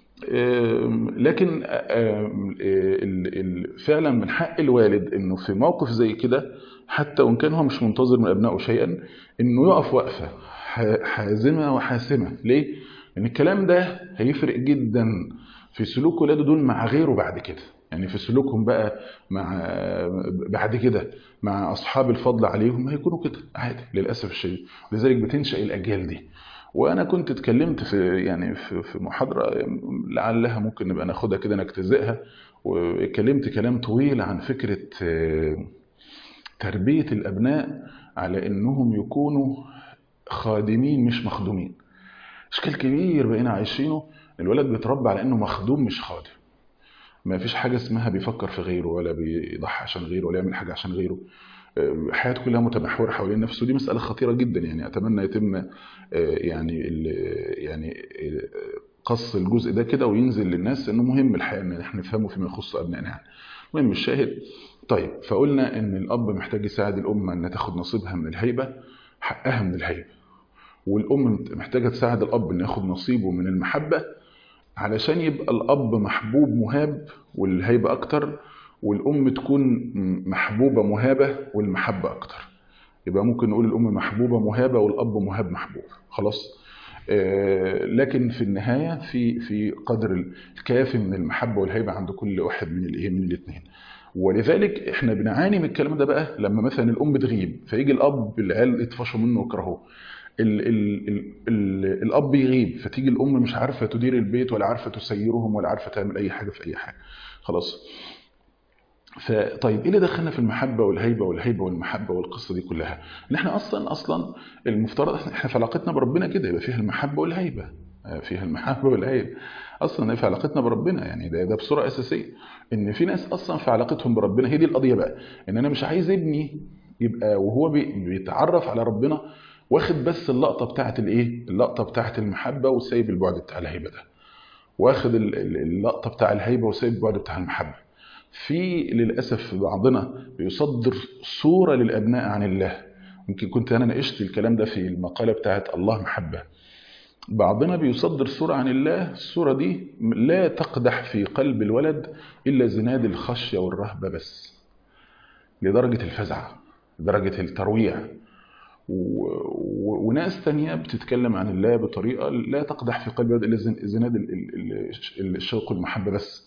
آم، لكن آم، ال- ال- فعلا من حق الوالد انه في موقف زي كده حتى وان كان هو مش منتظر من ابنائه شيئا انه يقف وقفه ح- حازمه وحاسمه ليه؟ لان الكلام ده هيفرق جدا في سلوك ولاده دول مع غيره بعد كده يعني في سلوكهم بقى مع بعد كده مع اصحاب الفضل عليهم هيكونوا كده عادي للاسف الشديد ولذلك بتنشا الاجيال دي وانا كنت اتكلمت في يعني في في محاضره لعلها ممكن نبقى ناخدها كده نجتزئها واتكلمت كلام طويل عن فكره آه، تربيه الابناء على انهم يكونوا خادمين مش مخدومين اشكال كبير بقينا عايشينه الولد بيتربى على انه مخدوم مش خادم ما فيش حاجه اسمها بيفكر في غيره ولا بيضحي عشان غيره ولا يعمل حاجه عشان غيره آه، حياته كلها متمحوره حوالين نفسه دي مساله خطيره جدا يعني اتمنى يتم آه، يعني ال- يعني آه، قص الجزء ده كده وينزل للناس انه مهم الحقيقه ان احنا نفهمه فيما يخص ابنائنا يعني المهم الشاهد طيب فقلنا ان الاب محتاج يساعد الام انها تاخد نصيبها من الهيبه حقها من الهيبه والام محتاجه تساعد الاب انه ياخد نصيبه من المحبه علشان يبقى الاب محبوب مهاب والهيبه اكتر والام تكون محبوبه مهابه والمحبه اكتر يبقى ممكن نقول الام محبوبه مهابه والاب مهاب محبوب خلاص آه، لكن في النهايه في في قدر الكافي من المحبه والهيبه عند كل واحد من الايه من الاثنين ولذلك احنا بنعاني من الكلام ده بقى لما مثلا الام بتغيب فيجي الاب العيال يطفشوا منه ويكرهوه ال ال ال ال الاب يغيب فتيجي الام مش عارفه تدير البيت ولا عارفه تسيرهم ولا عارفه تعمل اي حاجه في اي حاجه خلاص فطيب ايه اللي دخلنا في المحبه والهيبه والهيبه والمحبه والقصه دي كلها ان احنا اصلا اصلا المفترض احنا إحنا في علاقتنا بربنا كده يبقى فيها المحبه والهيبه آه، فيها المحبه والهيبه اصلا في علاقتنا بربنا يعني ده ده بصوره اساسيه ان في ناس اصلا في علاقتهم بربنا هي دي القضيه بقى ان انا مش عايز ابني يبقى وهو بي- بيتعرف على ربنا واخد بس اللقطه بتاعت الايه اللقطه بتاعت المحبه وسايب البعد بتاع الهيبه ده واخد ال- ال- اللقطه بتاع الهيبه وسايب البعد بتاع المحبه في للاسف بعضنا بيصدر صوره للابناء عن الله يمكن كنت انا ناقشت الكلام ده في المقاله بتاعت الله محبه بعضنا بيصدر صورة عن الله الصورة دي لا تقدح في قلب الولد إلا زناد الخشية والرهبة بس لدرجة الفزع لدرجة الترويع و... و... وناس تانية بتتكلم عن الله بطريقة لا تقدح في قلب الولد إلا زن- زناد ال... ال... ال- الشوق والمحبة بس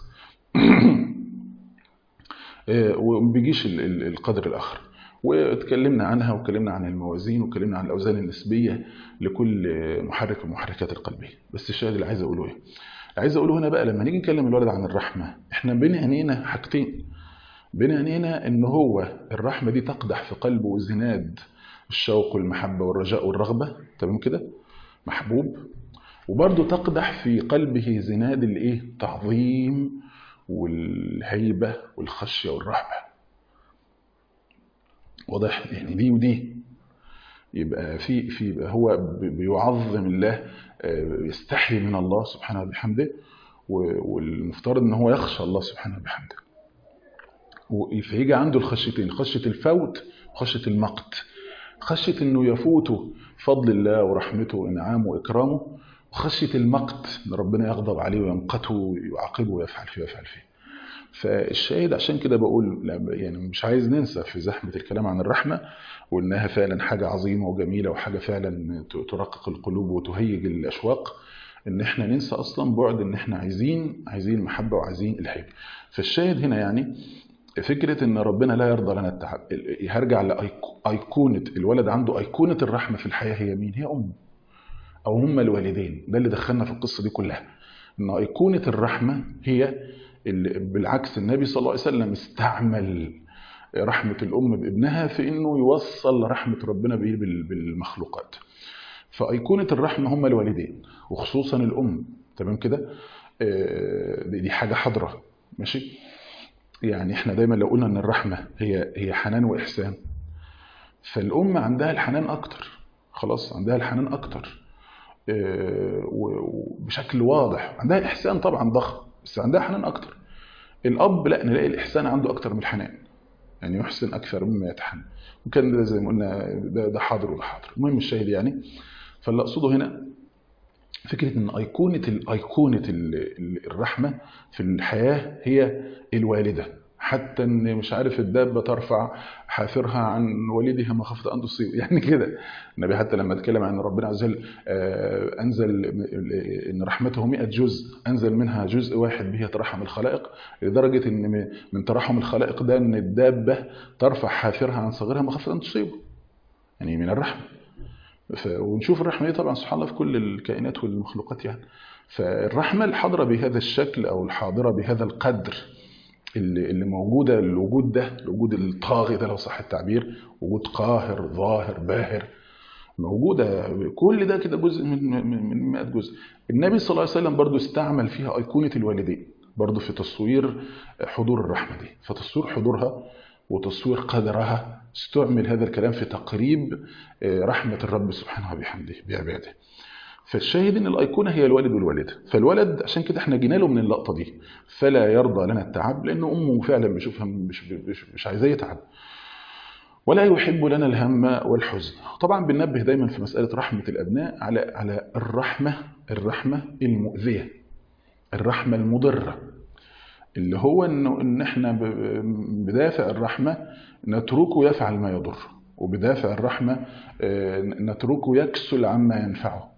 آه، وما بيجيش ال- ال- القدر الآخر واتكلمنا عنها واتكلمنا عن الموازين واتكلمنا عن الأوزان النسبية لكل محرك من محركات القلبية بس الشاهد اللي عايز أقوله إيه؟ اللي عايز أقوله هنا بقى لما نيجي نكلم الولد عن الرحمة إحنا بين عينينا حاجتين بين عينينا إن هو الرحمة دي تقدح في قلبه زناد الشوق والمحبة والرجاء والرغبة تمام كده؟ محبوب وبرضه تقدح في قلبه زناد الايه التعظيم والهيبة والخشية والرهبة واضح يعني دي ودي يبقى في في يبقى هو بيعظم الله يستحي من الله سبحانه وبحمده والمفترض ان هو يخشى الله سبحانه وبحمده فيجي عنده الخشيتين خشيه الفوت وخشيه المقت خشيه انه يفوته فضل الله ورحمته وانعامه واكرامه وخشيه المقت ان ربنا يغضب عليه ويمقته ويعاقبه ويفعل فيه ويفعل فيه فالشاهد عشان كده بقول يعني مش عايز ننسى في زحمة الكلام عن الرحمة وإنها فعلا حاجة عظيمة وجميلة وحاجة فعلا ترقق القلوب وتهيج الأشواق إن إحنا ننسى أصلا بعد إن إحنا عايزين عايزين المحبة وعايزين الحب فالشاهد هنا يعني فكرة إن ربنا لا يرضى لنا التعب هرجع لأيقونة الولد عنده أيقونة الرحمة في الحياة هي مين؟ هي أمه أو هما الوالدين ده اللي دخلنا في القصة دي كلها إن أيقونة الرحمة هي بالعكس النبي صلى الله عليه وسلم استعمل رحمة الأم بابنها في إنه يوصل رحمة ربنا به بالمخلوقات فأيقونة الرحمة هم الوالدين وخصوصا الأم تمام كده دي حاجة حاضرة ماشي يعني احنا دايما لو قلنا ان الرحمة هي هي حنان وإحسان فالأم عندها الحنان أكتر خلاص عندها الحنان أكتر وبشكل واضح عندها إحسان طبعا ضخم بس عندها حنان أكتر الأب لا نلاقي الإحسان عنده أكتر من الحنان يعني يحسن أكثر مما يتحنن وكان ده زي ما قلنا ده, ده حاضر وده حاضر المهم الشاهد يعني فاللي أقصده هنا فكرة أن أيقونة الأيقونة الرحمة في الحياة هي الوالدة حتى ان مش عارف الدابه ترفع حافرها عن والدها مخافه ان تصيب يعني كده النبي حتى لما اتكلم عن ربنا عز وجل انزل ان رحمته 100 جزء انزل منها جزء واحد به يترحم الخلائق لدرجه ان من ترحم الخلائق ده ان الدابه ترفع حافرها عن صغيرها مخافه ان تصيبه يعني من الرحمه ونشوف الرحمه دي طبعا سبحان الله في كل الكائنات والمخلوقات يعني فالرحمه الحاضره بهذا الشكل او الحاضره بهذا القدر اللي اللي موجوده الوجود ده الوجود الطاغي ده لو صح التعبير وجود قاهر ظاهر باهر موجوده كل ده كده جزء من من 100 جزء النبي صلى الله عليه وسلم برضو استعمل فيها ايقونه الوالدين برضو في تصوير حضور الرحمه دي فتصوير حضورها وتصوير قدرها استعمل هذا الكلام في تقريب رحمه الرب سبحانه وبحمده بعباده فالشاهد ان الايقونه هي الوالد والوالده فالولد عشان كده احنا جينا له من اللقطه دي فلا يرضى لنا التعب لان امه فعلا بيشوفها مش مش, مش عايزاه يتعب ولا يحب لنا الهم والحزن طبعا بننبه دايما في مساله رحمه الابناء على على الرحمه الرحمه المؤذيه الرحمه المضره اللي هو انه ان احنا بدافع الرحمه نتركه يفعل ما يضر وبدافع الرحمه نتركه يكسل عما ينفعه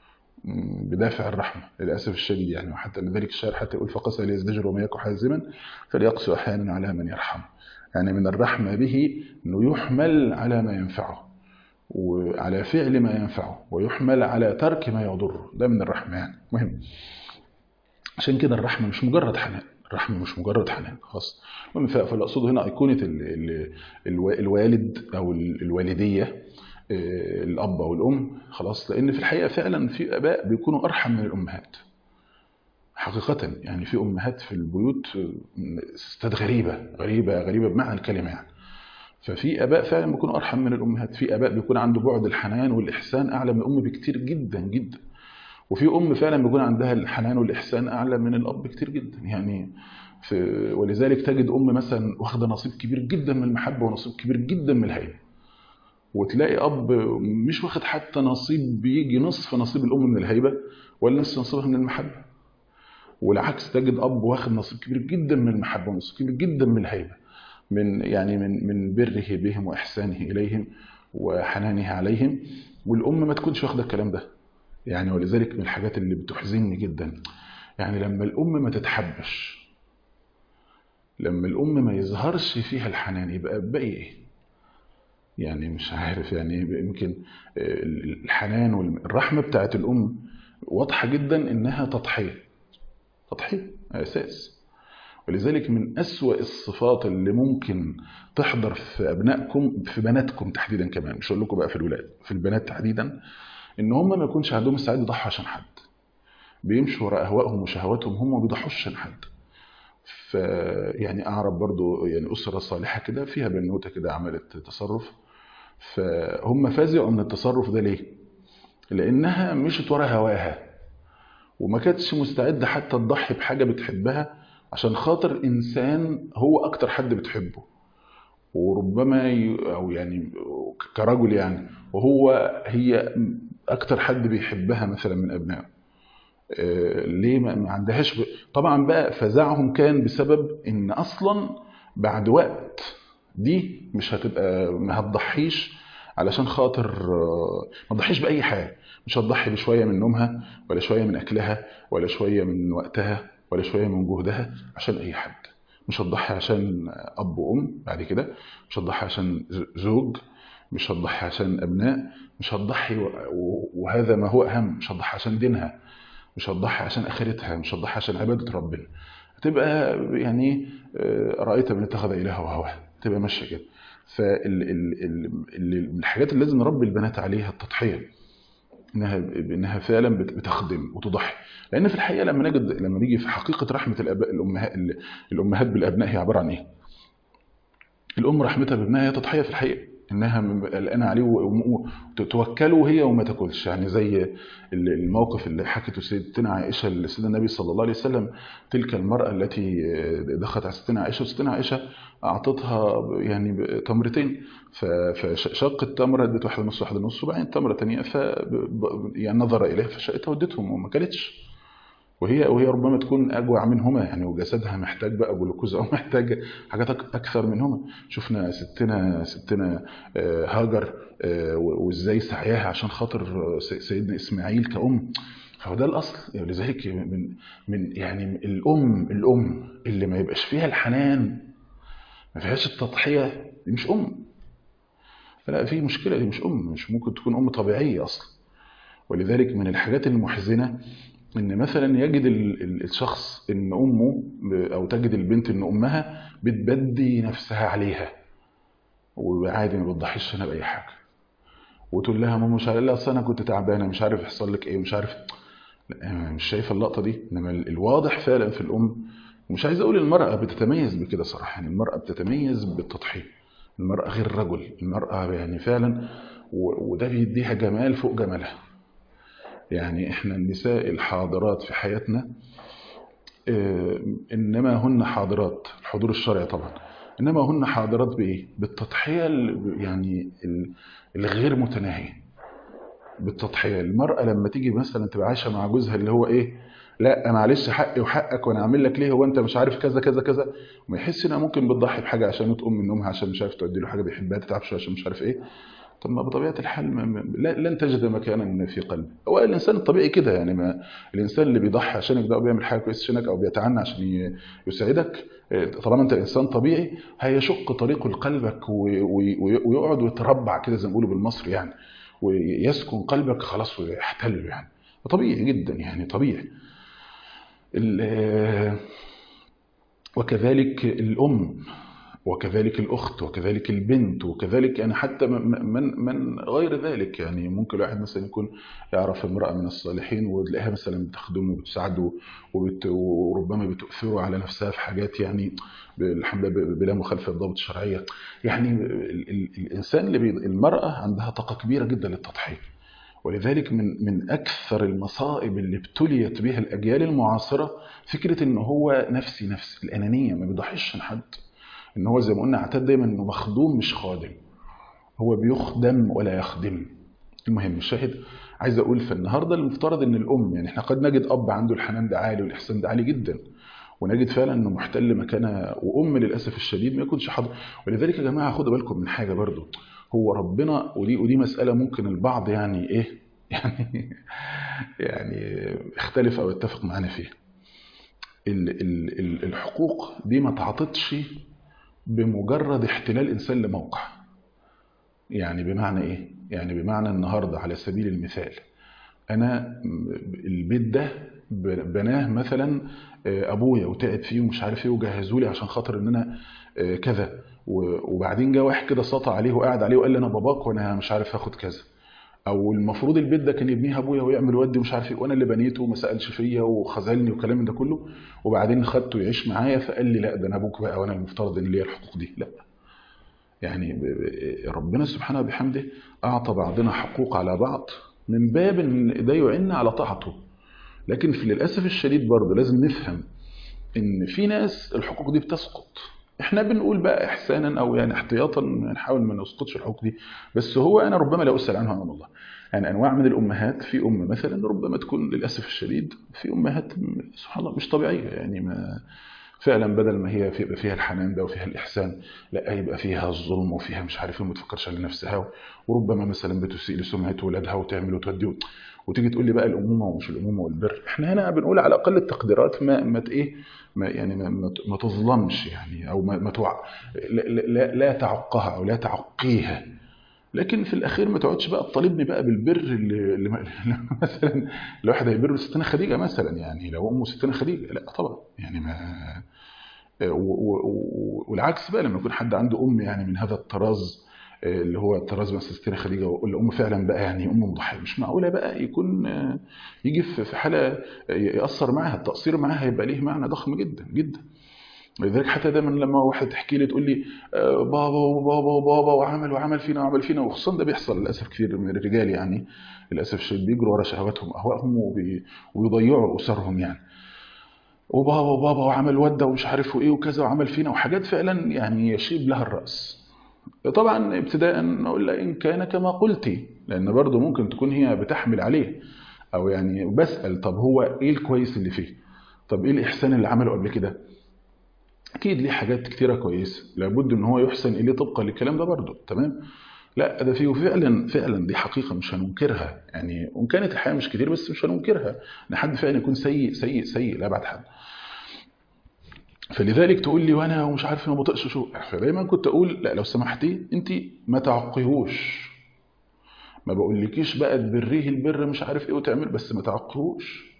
بدافع الرحمة للأسف الشديد يعني وحتى لذلك الشاعر حتى يقول فقسى ليزدجر وما يكن حازما فليقسو أحيانا على من يرحم يعني من الرحمة به أنه يحمل على ما ينفعه وعلى فعل ما ينفعه ويحمل على ترك ما يضره ده من الرحمة يعني مهم عشان كده الرحمة مش مجرد حنان الرحمة مش مجرد حنان خلاص فاللي أقصده هنا أيقونة الوالد أو الوالدية الأب أو الأم خلاص لأن في الحقيقة فعلا في آباء بيكونوا أرحم من الأمهات حقيقة يعني في أمهات في البيوت ستات غريبة غريبة غريبة بمعنى الكلمة يعني ففي آباء فعلا بيكونوا أرحم من الأمهات في آباء بيكون عنده بعد الحنان والإحسان أعلى من الأم بكتير جدا جدا وفي أم فعلا بيكون عندها الحنان والإحسان أعلى من الأب بكتير جدا يعني في ولذلك تجد أم مثلا واخدة نصيب كبير جدا من المحبة ونصيب كبير جدا من الهيبة وتلاقي اب مش واخد حتى نصيب بيجي نصف نصيب الام من الهيبه ولا نصف نصيبها من المحبه والعكس تجد اب واخد نصيب كبير جدا من المحبه ونصيب كبير جدا من الهيبه من يعني من من بره بهم واحسانه اليهم وحنانه عليهم والام ما تكونش واخده الكلام ده يعني ولذلك من الحاجات اللي بتحزنني جدا يعني لما الام ما تتحبش لما الام ما يظهرش فيها الحنان يبقى باقي ايه يعني مش عارف يعني يمكن الحنان والرحمة بتاعت الأم واضحة جدا إنها تضحية تضحية أساس ولذلك من أسوأ الصفات اللي ممكن تحضر في أبنائكم في بناتكم تحديدا كمان مش هقول لكم بقى في الولاد في البنات تحديدا إن هم ما يكونش عندهم استعداد يضحوا عشان حد بيمشوا وراء أهوائهم وشهواتهم هم ما بيضحوش عشان حد ف يعني أعرف برضو يعني أسرة صالحة كده فيها بنوتة كده عملت تصرف فهم فزعوا من التصرف ده ليه لانها مشت ورا هواها وما كانتش مستعده حتى تضحي بحاجه بتحبها عشان خاطر انسان هو اكتر حد بتحبه وربما ي... او يعني كرجل يعني وهو هي اكتر حد بيحبها مثلا من ابنائه آه، ليه ما ما عندهاش ب... طبعا بقى فزعهم كان بسبب ان اصلا بعد وقت دي مش هتبقى ما هتضحيش علشان خاطر آه، ما تضحيش باي حاجه مش هتضحي بشويه من نومها ولا شويه من اكلها ولا شويه من وقتها ولا شويه من جهدها عشان اي حد مش هتضحي عشان اب وام بعد كده مش هتضحي عشان زوج مش هتضحي عشان ابناء مش هتضحي و- و- وهذا ما هو اهم مش هتضحي عشان دينها مش هتضحي عشان اخرتها مش هتضحي عشان عباده ربنا هتبقى يعني آه، رايت من اتخذ الهه هواه تبقى ماشيه كده فالحاجات اللي لازم نربي البنات عليها التضحيه انها انها فعلا بت- بتخدم وتضحي لان في الحقيقه لما نجد لما نيجي في حقيقه رحمه الاباء الامهات الامهات بالابناء هي عباره عن ايه؟ الام رحمتها بابنها هي تضحيه في الحقيقه انها م- قلقانه عليه وتوكله هي وما تاكلش يعني زي ال- الموقف اللي حكته سيدتنا عائشه لسيدنا النبي صلى الله عليه وسلم تلك المراه التي دخلت على ستنا عائشه وستنا عائشه اعطتها يعني تمرتين ف- فشق التمره ادت واحده نص واحده نص وبعدين تمره ثانيه ف يعني نظر اليها فشقتها وادتهم وما كلتش وهي وهي ربما تكون اجوع منهما يعني وجسدها محتاج بقى جلوكوز او محتاج حاجات أك- اكثر منهما شفنا ستنا ستنا آه، هاجر آه، و- وازاي سعيها عشان خاطر آه، س- سيدنا اسماعيل كأم فهو ده الاصل يعني لذلك من من يعني الام الام اللي ما يبقاش فيها الحنان ما فيهاش التضحيه دي مش ام لا في مشكله دي مش ام مش ممكن تكون ام طبيعيه اصلا ولذلك من الحاجات المحزنه ان مثلا يجد ال- ال- الشخص ان امه ب- او تجد البنت ان امها بتبدي نفسها عليها وعادي ما بتضحيش هنا باي حاجه وتقول لها ماما مش عارف لا اصل انا كنت تعبانه مش عارف يحصل لك ايه مش عارف لا أنا مش شايفه اللقطه دي انما ال- الواضح فعلا في الام ومش عايز اقول المراه بتتميز بكده صراحه يعني المراه بتتميز بالتضحيه المراه غير الرجل المراه يعني فعلا و- وده بيديها جمال فوق جمالها يعني احنا النساء الحاضرات في حياتنا آه، انما هن حاضرات الحضور الشرعي طبعا انما هن حاضرات بايه بالتضحيه ال- يعني ال- الغير متناهيه بالتضحيه المراه لما تيجي مثلا تبقى عايشه مع جوزها اللي هو ايه لا معلش حقي وحقك وانا اعمل لك ليه هو انت مش عارف كذا كذا كذا وما يحس انها ممكن بتضحي بحاجه عشان تقوم من نومها عشان مش عارف تودي له حاجه بيحبها تتعب شويه عشان مش عارف ايه طب ما بطبيعه الحال ما- ما- لا- لن تجد مكانا في قلبه هو الانسان الطبيعي كده يعني ما الانسان اللي بيضحي عشانك ده وبيعمل حاجه كويسه عشانك او بيتعنى عشان ي- يسعدك آه، طالما انت انسان طبيعي هيشق طريقه لقلبك و- و- ويقعد ويتربع كده زي ما بيقولوا بالمصري يعني ويسكن قلبك خلاص ويحتل يعني طبيعي جدا يعني طبيعي ال- وكذلك الأم وكذلك الأخت وكذلك البنت وكذلك يعني حتى من من من غير ذلك يعني ممكن الواحد مثلا يكون يعرف امرأة من الصالحين وتلاقيها مثلا بتخدمه وبتساعده وبت وربما بتؤثره على نفسها في حاجات يعني الحمد لله بلا مخالفة للضوابط الشرعية يعني ال- ال- الإنسان اللي بي المرأة عندها طاقة كبيرة جدا للتضحية ولذلك من من اكثر المصائب اللي ابتليت بها الاجيال المعاصره فكره ان هو نفسي نفسي الانانيه ما بيضحيش عن حد ان هو زي ما قلنا اعتاد دايما انه مخدوم مش خادم هو بيخدم ولا يخدم المهم الشاهد عايز اقول فالنهارده المفترض ان الام يعني احنا قد نجد اب عنده الحنان ده عالي والاحسان ده عالي جدا ونجد فعلا انه محتل مكانه وام للاسف الشديد ما يكونش حاضر ولذلك يا جماعه خدوا بالكم من حاجه برضو هو ربنا ودي ودي مساله ممكن البعض يعني ايه يعني يعني اختلف او اتفق معانا فيها ال- ال- ال- الحقوق دي ما تعطتش بمجرد احتلال انسان لموقع يعني بمعنى ايه يعني بمعنى النهارده على سبيل المثال انا م- البيت ده ب- بناه مثلا آه، ابويا وتعب فيه ومش عارف ايه وجهزوا لي عشان خاطر ان انا آه، كذا و- وبعدين جه واحد كده سطع عليه وقعد عليه وقال لي انا باباك وانا مش عارف هاخد كذا او المفروض البيت ده كان يبنيه ابويا ويعمل ودي ومش عارف ايه وانا اللي بنيته وما سالش فيا وخذلني والكلام من ده كله وبعدين خدته يعيش معايا فقال لي لا ده انا ابوك بقى وانا المفترض ان ليا الحقوق دي لا يعني ب- ب- ربنا سبحانه وبحمده أعطى بعضنا حقوق على بعض من باب إن ده يعين على طاعته لكن في للأسف الشديد برضه لازم نفهم إن في ناس الحقوق دي بتسقط احنا بنقول بقى احسانا او يعني احتياطا نحاول ما نسقطش الحقوق دي بس هو انا ربما لا اسال عنها امام الله يعني انواع من الامهات في ام مثلا ربما تكون للاسف الشديد في امهات م- سبحان الله مش طبيعيه يعني ما فعلا بدل ما هي في- يبقى فيها الحنان ده وفيها الاحسان لا يبقى فيها الظلم وفيها مش عارف ايه وما تفكرش على نفسها وربما مثلا بتسيء لسمعه ولادها وتعمل وتودي وتيجي تقول لي بقى الامومه ومش الامومه والبر احنا هنا بنقول على اقل التقديرات ما ما ت- ايه ما يعني ما, ما ت- ما تظلمش يعني او ما, ما توع لا, لا, لا تعقها او لا تعقيها لكن في الاخير ما تقعدش بقى تطالبني بقى بالبر اللي, اللي اللي مثلا الواحد هيبر ستنا خديجه مثلا يعني لو امه ستنا خديجه لا طبعا يعني ما و- و- و- والعكس بقى لما يكون حد عنده ام يعني من هذا الطراز آه، اللي هو الطراز مثلا ستنا خديجه والام فعلا بقى يعني ام مضحيه مش معقوله بقى يكون آه، يجي في في حاله آه، ياثر معاها التقصير معاها هيبقى ليه معنى ضخم جدا جدا لذلك حتى دايما لما واحد تحكي لي تقول لي آه، بابا وبابا وبابا وعمل وعمل فينا وعمل فينا وخصوصا ده بيحصل للاسف كثير من الرجال يعني للاسف الشديد بيجروا ورا شهواتهم واهوائهم وبي- ويضيعوا اسرهم يعني وبابا وبابا وعمل وده ومش عارف ايه وكذا وعمل فينا وحاجات فعلا يعني يشيب لها الراس طبعا ابتداء نقول لها ان كان كما قلتي لان برضه ممكن تكون هي بتحمل عليه او يعني بسال طب هو ايه الكويس اللي فيه طب ايه الاحسان اللي عمله قبل كده اكيد ليه حاجات كتيره كويسه لابد ان هو يحسن اليه طبقا للكلام ده برضه تمام لا ده فيه فعلا فعلا دي حقيقه مش هننكرها يعني وان كانت الحقيقه مش كتير بس مش هننكرها ان حد فعلا يكون سيء سيء سيء لابعد حد فلذلك تقول لي وانا ومش عارف ما بطقش شو فدايما كنت اقول لا لو سمحتي انت ما تعقيهوش ما بقولكيش بقى تبريه البر مش عارف ايه وتعمل بس ما تعقيهوش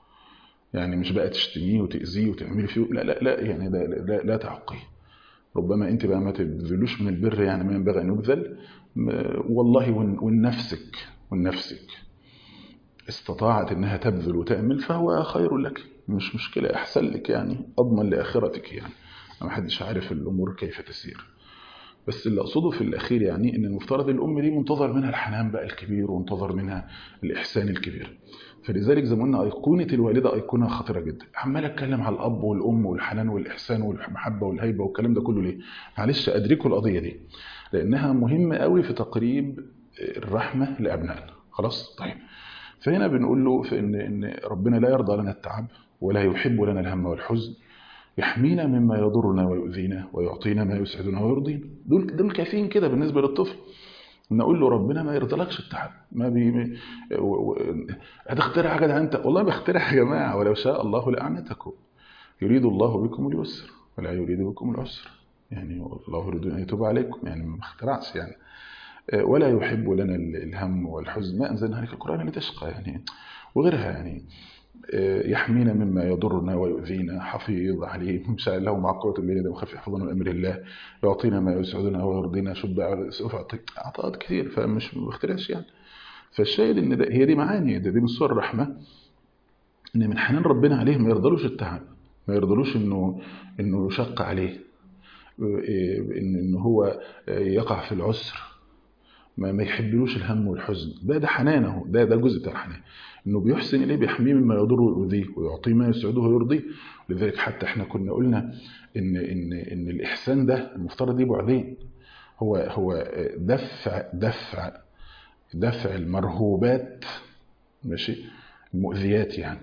يعني مش بقى تشتميه وتاذيه وتعملي فيه لا لا لا يعني لا لا, لا, لا تعقيه ربما انت بقى ما تبذلوش من البر يعني ما ينبغي ان يبذل م- والله ون- ونفسك ونفسك استطاعت انها تبذل وتعمل فهو خير لك مش مشكله احسن لك يعني اضمن لاخرتك يعني ما حدش عارف الامور كيف تسير بس اللي اقصده في الاخير يعني ان المفترض الام دي منتظر منها الحنان بقى الكبير ومنتظر منها الاحسان الكبير فلذلك زي ما قلنا ايقونه الوالده ايقونه خطيره جدا عمال اتكلم على الاب والام والحنان والاحسان والمحبه والهيبه والكلام ده كله ليه معلش ادركوا القضيه دي لانها مهمه قوي في تقريب الرحمه لابنائنا خلاص طيب فهنا بنقول له في ان ان ربنا لا يرضى لنا التعب ولا يحب لنا الهم والحزن يحمينا مما يضرنا ويؤذينا ويعطينا ما يسعدنا ويرضينا دول دول كافيين كده بالنسبه للطفل نقول له ربنا ما يرضلكش التعب ما بي م- و... و... هتخترع يا جدع انت والله بخترع يا جماعه ولو شاء الله لاعنتكم يريد الله بكم اليسر ولا يريد بكم العسر يعني الله يريد ان يتوب عليكم يعني ما اخترعش يعني آه، ولا يحب لنا ال- الهم والحزن ما انزلنا عليك القران لتشقى يعني وغيرها يعني آه، يحمينا مما يضرنا ويؤذينا حفيظ عليه مش له مع قوة الليل ده مخفف يحفظنا من أمر الله يعطينا ما يسعدنا ويرضينا شوف بقى سوف يعطيك عطاءات كثير فمش ما بخترعش يعني فالشاهد ان ده هي دي معاني ده دي من صور الرحمة ان من حنان ربنا عليه ما يرضلوش التعب ما يرضلوش انه انه يشق عليه إيه، ان ان هو يقع في العسر ما ما يحبلوش الهم والحزن ده ده حنانه ده ده جزء بتاع الحنان انه بيحسن اليه بيحميه مما يضره ويؤذيه ويعطيه ما يسعده ويرضيه لذلك حتى احنا كنا قلنا ان ان ان الاحسان ده المفترض ليه بعدين هو هو دفع دفع دفع المرهوبات ماشي المؤذيات يعني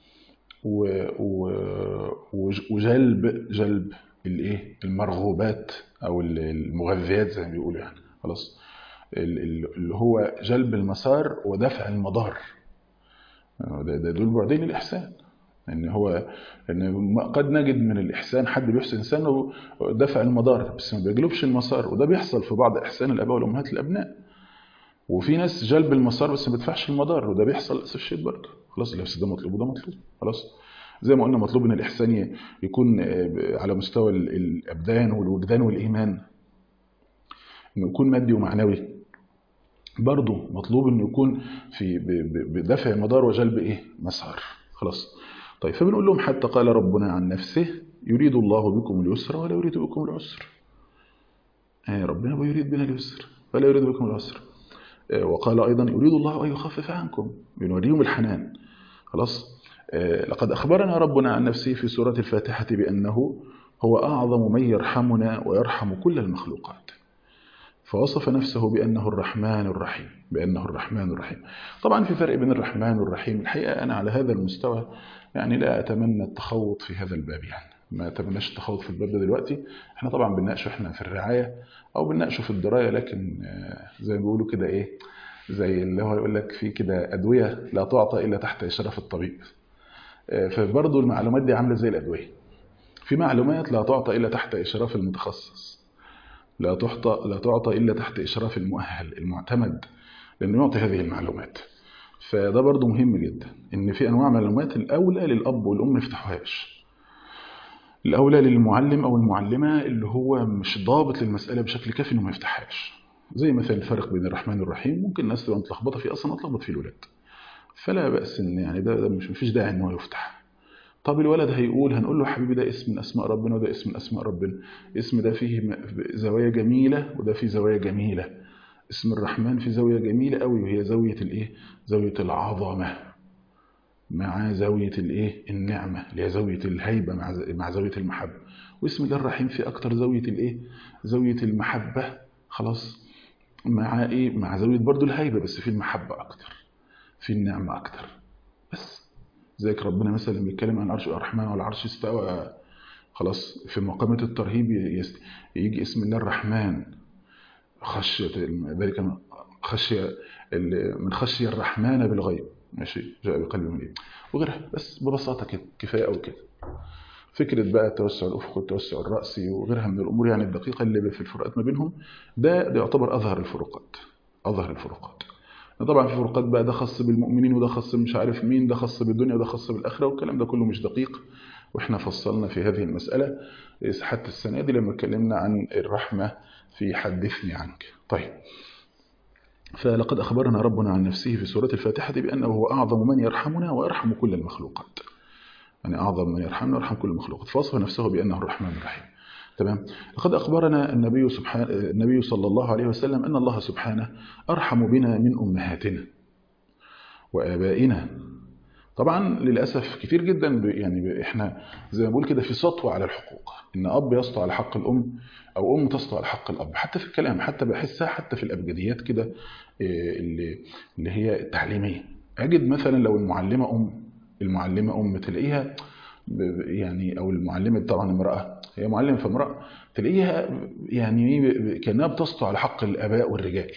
و و وج- وجلب جلب الايه المرغوبات او ال- المغذيات زي ما بيقولوا يعني خلاص ال- ال- اللي هو جلب المسار ودفع المضار ده, ده دول بعدين الاحسان ان هو ان ما- قد نجد من الاحسان حد بيحسن انسان دفع المضار بس ما بيجلبش المسار وده بيحصل في بعض احسان الاباء والامهات للابناء وفي ناس جلب المسار بس ما بيدفعش المدار وده بيحصل للاسف الشديد برضه خلاص بس ده مطلوب وده مطلوب خلاص زي ما قلنا مطلوب ان الاحسان ي- يكون آه، على مستوى ال- الابدان والوجدان والايمان انه يكون مادي ومعنوي برضه مطلوب انه يكون في ب- ب- بدفع مدار وجلب ايه مسار خلاص طيب فبنقول لهم حتى قال ربنا عن نفسه يريد الله بكم اليسر ولا يريد بكم العسر آه، ربنا يريد بنا اليسر ولا يريد بكم العسر آه، وقال أيضا يريد الله أن يخفف عنكم ينوريهم الحنان خلاص آه، لقد أخبرنا ربنا عن نفسه في سورة الفاتحة بأنه هو أعظم من يرحمنا ويرحم كل المخلوقات فوصف نفسه بأنه الرحمن الرحيم بأنه الرحمن الرحيم طبعا في فرق بين الرحمن والرحيم الحقيقة أنا على هذا المستوى يعني لا أتمنى التخوض في هذا الباب يعني ما أتمناش التخوض في الباب ده دلوقتي احنا طبعا بنناقشه احنا في الرعاية أو بنناقشه في الدراية لكن آه، زي ما بيقولوا كده إيه زي اللي هو يقول لك في كده أدوية لا تعطى إلا تحت إشراف الطبيب آه، فبرضه المعلومات دي عاملة زي الأدوية في معلومات لا تعطى إلا تحت إشراف المتخصص لا تعطى لا تعطى إلا تحت إشراف المؤهل المعتمد لأنه يعطي هذه المعلومات فده برضو مهم جدا إن في أنواع معلومات الأولى للأب والأم ما يفتحوهاش الأولى للمعلم أو المعلمة اللي هو مش ضابط للمسألة بشكل كافي إنه ما يفتحهاش زي مثلا الفرق بين الرحمن والرحيم ممكن الناس تبقى متلخبطة فيه أصلا أتلخبط فيه الولاد فلا بأس إن يعني ده, ده مش مفيش داعي إن هو يفتح طب الولد هيقول هنقول له حبيبي ده اسم من اسماء ربنا وده اسم من اسماء ربنا اسم ده فيه م- زوايا جميله وده فيه زوايا جميله اسم الرحمن فيه زاويه جميله قوي وهي زاويه الايه زاويه العظمه مع زاويه الايه النعمه اللي هي زاويه الهيبه مع ز- مع زاويه المحبه واسم الله الرحيم فيه اكتر زاويه الايه زاويه المحبه خلاص مع ايه مع زاويه برضو الهيبه بس في المحبه اكتر في النعمه اكتر بس زيك ربنا مثلا لما بيتكلم عن العرش الرحمن والعرش استوى خلاص في مقامة الترهيب يست... يجي اسم الله الرحمن خشية ذلك من خشية ال- من خشية الرحمن بالغيب ماشي جاء بقلب منيب وغيرها بس ببساطة كده كفاية أو كده فكرة بقى التوسع الأفقي والتوسع الرأسي وغيرها من الأمور يعني الدقيقة اللي في الفروقات ما بينهم ده, ده يعتبر أظهر الفروقات أظهر الفروقات طبعا في فروقات بقى ده خاص بالمؤمنين وده خاص مش عارف مين ده خاص بالدنيا وده خاص بالآخرة والكلام ده كله مش دقيق واحنا فصلنا في هذه المسألة حتى السنة دي لما اتكلمنا عن الرحمة في حدثني عنك طيب فلقد أخبرنا ربنا عن نفسه في سورة الفاتحة بأنه هو أعظم من يرحمنا ويرحم كل المخلوقات يعني أعظم من يرحمنا ويرحم كل المخلوقات فوصف نفسه بأنه الرحمن الرحيم تمام لقد أخبرنا النبي سبحانه النبي صلى الله عليه وسلم أن الله سبحانه أرحم بنا من أمهاتنا وآبائنا طبعا للأسف كتير جدا ب- يعني ب- احنا زي ما بقول كده في سطوة على الحقوق ان اب يسطو على حق الام او ام تسطو على حق الاب حتى في الكلام حتى بحسها حتى في الابجديات كده إيه، اللي اللي هي التعليميه اجد مثلا لو المعلمه ام المعلمه ام تلاقيها ب- ب- يعني او المعلمه طبعا امراه هي معلمه في امراه تلاقيها يعني إيه ب- ب- كانها بتسطو على حق الاباء والرجال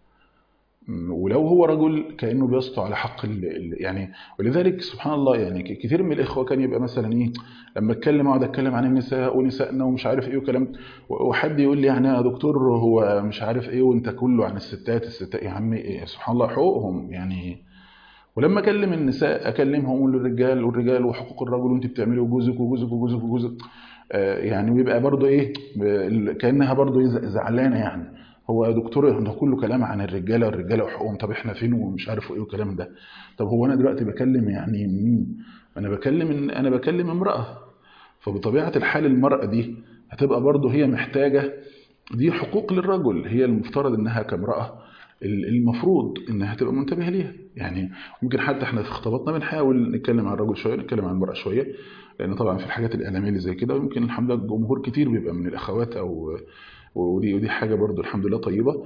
ولو هو رجل كانه بيسطو على حق ال ال- يعني ولذلك سبحان الله يعني ك- كثير من الاخوه كان يبقى مثلا ايه لما اتكلم اقعد اتكلم عن النساء ونسائنا ومش عارف ايه وكلام و- وحد يقول لي يعني يا دكتور هو مش عارف ايه وانت كله عن الستات الستات يا عمي إيه سبحان الله حقوقهم يعني ولما اكلم النساء اكلمهم اقول للرجال والرجال وحقوق الرجل وانت بتعملي وجوزك وجوزك وجوزك وجوزك آه، يعني ويبقى برضو ايه ب- كانها برضو إيه ز- زعلانه يعني هو يا دكتور ده كله كلام عن الرجاله والرجاله وحقوقهم طب احنا فين ومش عارف ايه والكلام ده طب هو انا دلوقتي بكلم يعني مين انا بكلم إن- انا بكلم امراه فبطبيعه الحال المراه دي هتبقى برضو هي محتاجه دي حقوق للرجل هي المفترض انها كامراه ال- المفروض انها تبقى منتبهه ليها يعني ممكن حتى احنا في خطاباتنا بنحاول نتكلم عن الرجل شويه نتكلم عن المراه شويه لان طبعا في الحاجات الاعلاميه اللي زي كده يمكن الحمد لله جمهور كتير بيبقى من الاخوات او ودي ودي حاجه برضو الحمد لله طيبه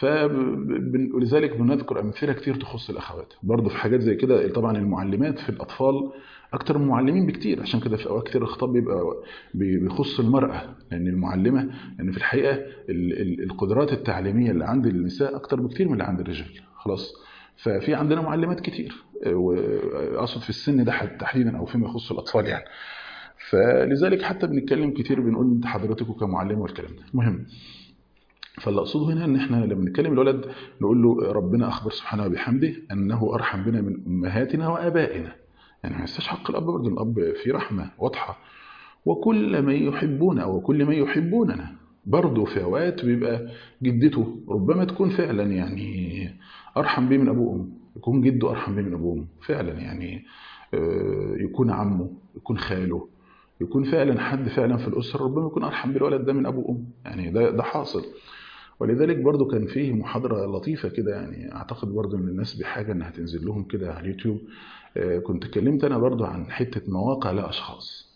فلذلك بنذكر امثله كتير تخص الاخوات برضو في حاجات زي كده طبعا المعلمات في الاطفال اكتر من المعلمين بكتير عشان كده في اوقات كتير الخطاب بيبقى بي- بيخص المراه لان المعلمه لان في الحقيقه ال- ال- القدرات التعليميه اللي عند النساء اكتر بكتير من اللي عند الرجال خلاص ففي عندنا معلمات كتير واقصد في السن ده حد- تحديدا او فيما يخص الاطفال يعني فلذلك حتى بنتكلم كتير بنقول انت حضرتك كمعلم والكلام ده المهم فاللي اقصده هنا ان احنا لما نتكلم الولد نقول له ربنا اخبر سبحانه وبحمده انه ارحم بنا من امهاتنا وابائنا يعني ما ينساش حق الاب برضه الاب في رحمه واضحه وكل من يحبنا او كل من يحبوننا برضه في اوقات بيبقى جدته ربما تكون فعلا يعني ارحم بيه من ابوه وامه يكون جده ارحم بيه من ابوه وامه فعلا يعني آه، يكون عمه يكون خاله يكون فعلا حد فعلا في الاسره ربما يكون ارحم بالولد ده من ابو وام يعني ده ده حاصل ولذلك برضو كان فيه محاضره لطيفه كده يعني اعتقد برضو ان الناس بحاجه انها تنزل لهم كده على اليوتيوب آه، كنت اتكلمت انا برضو عن حته مواقع لاشخاص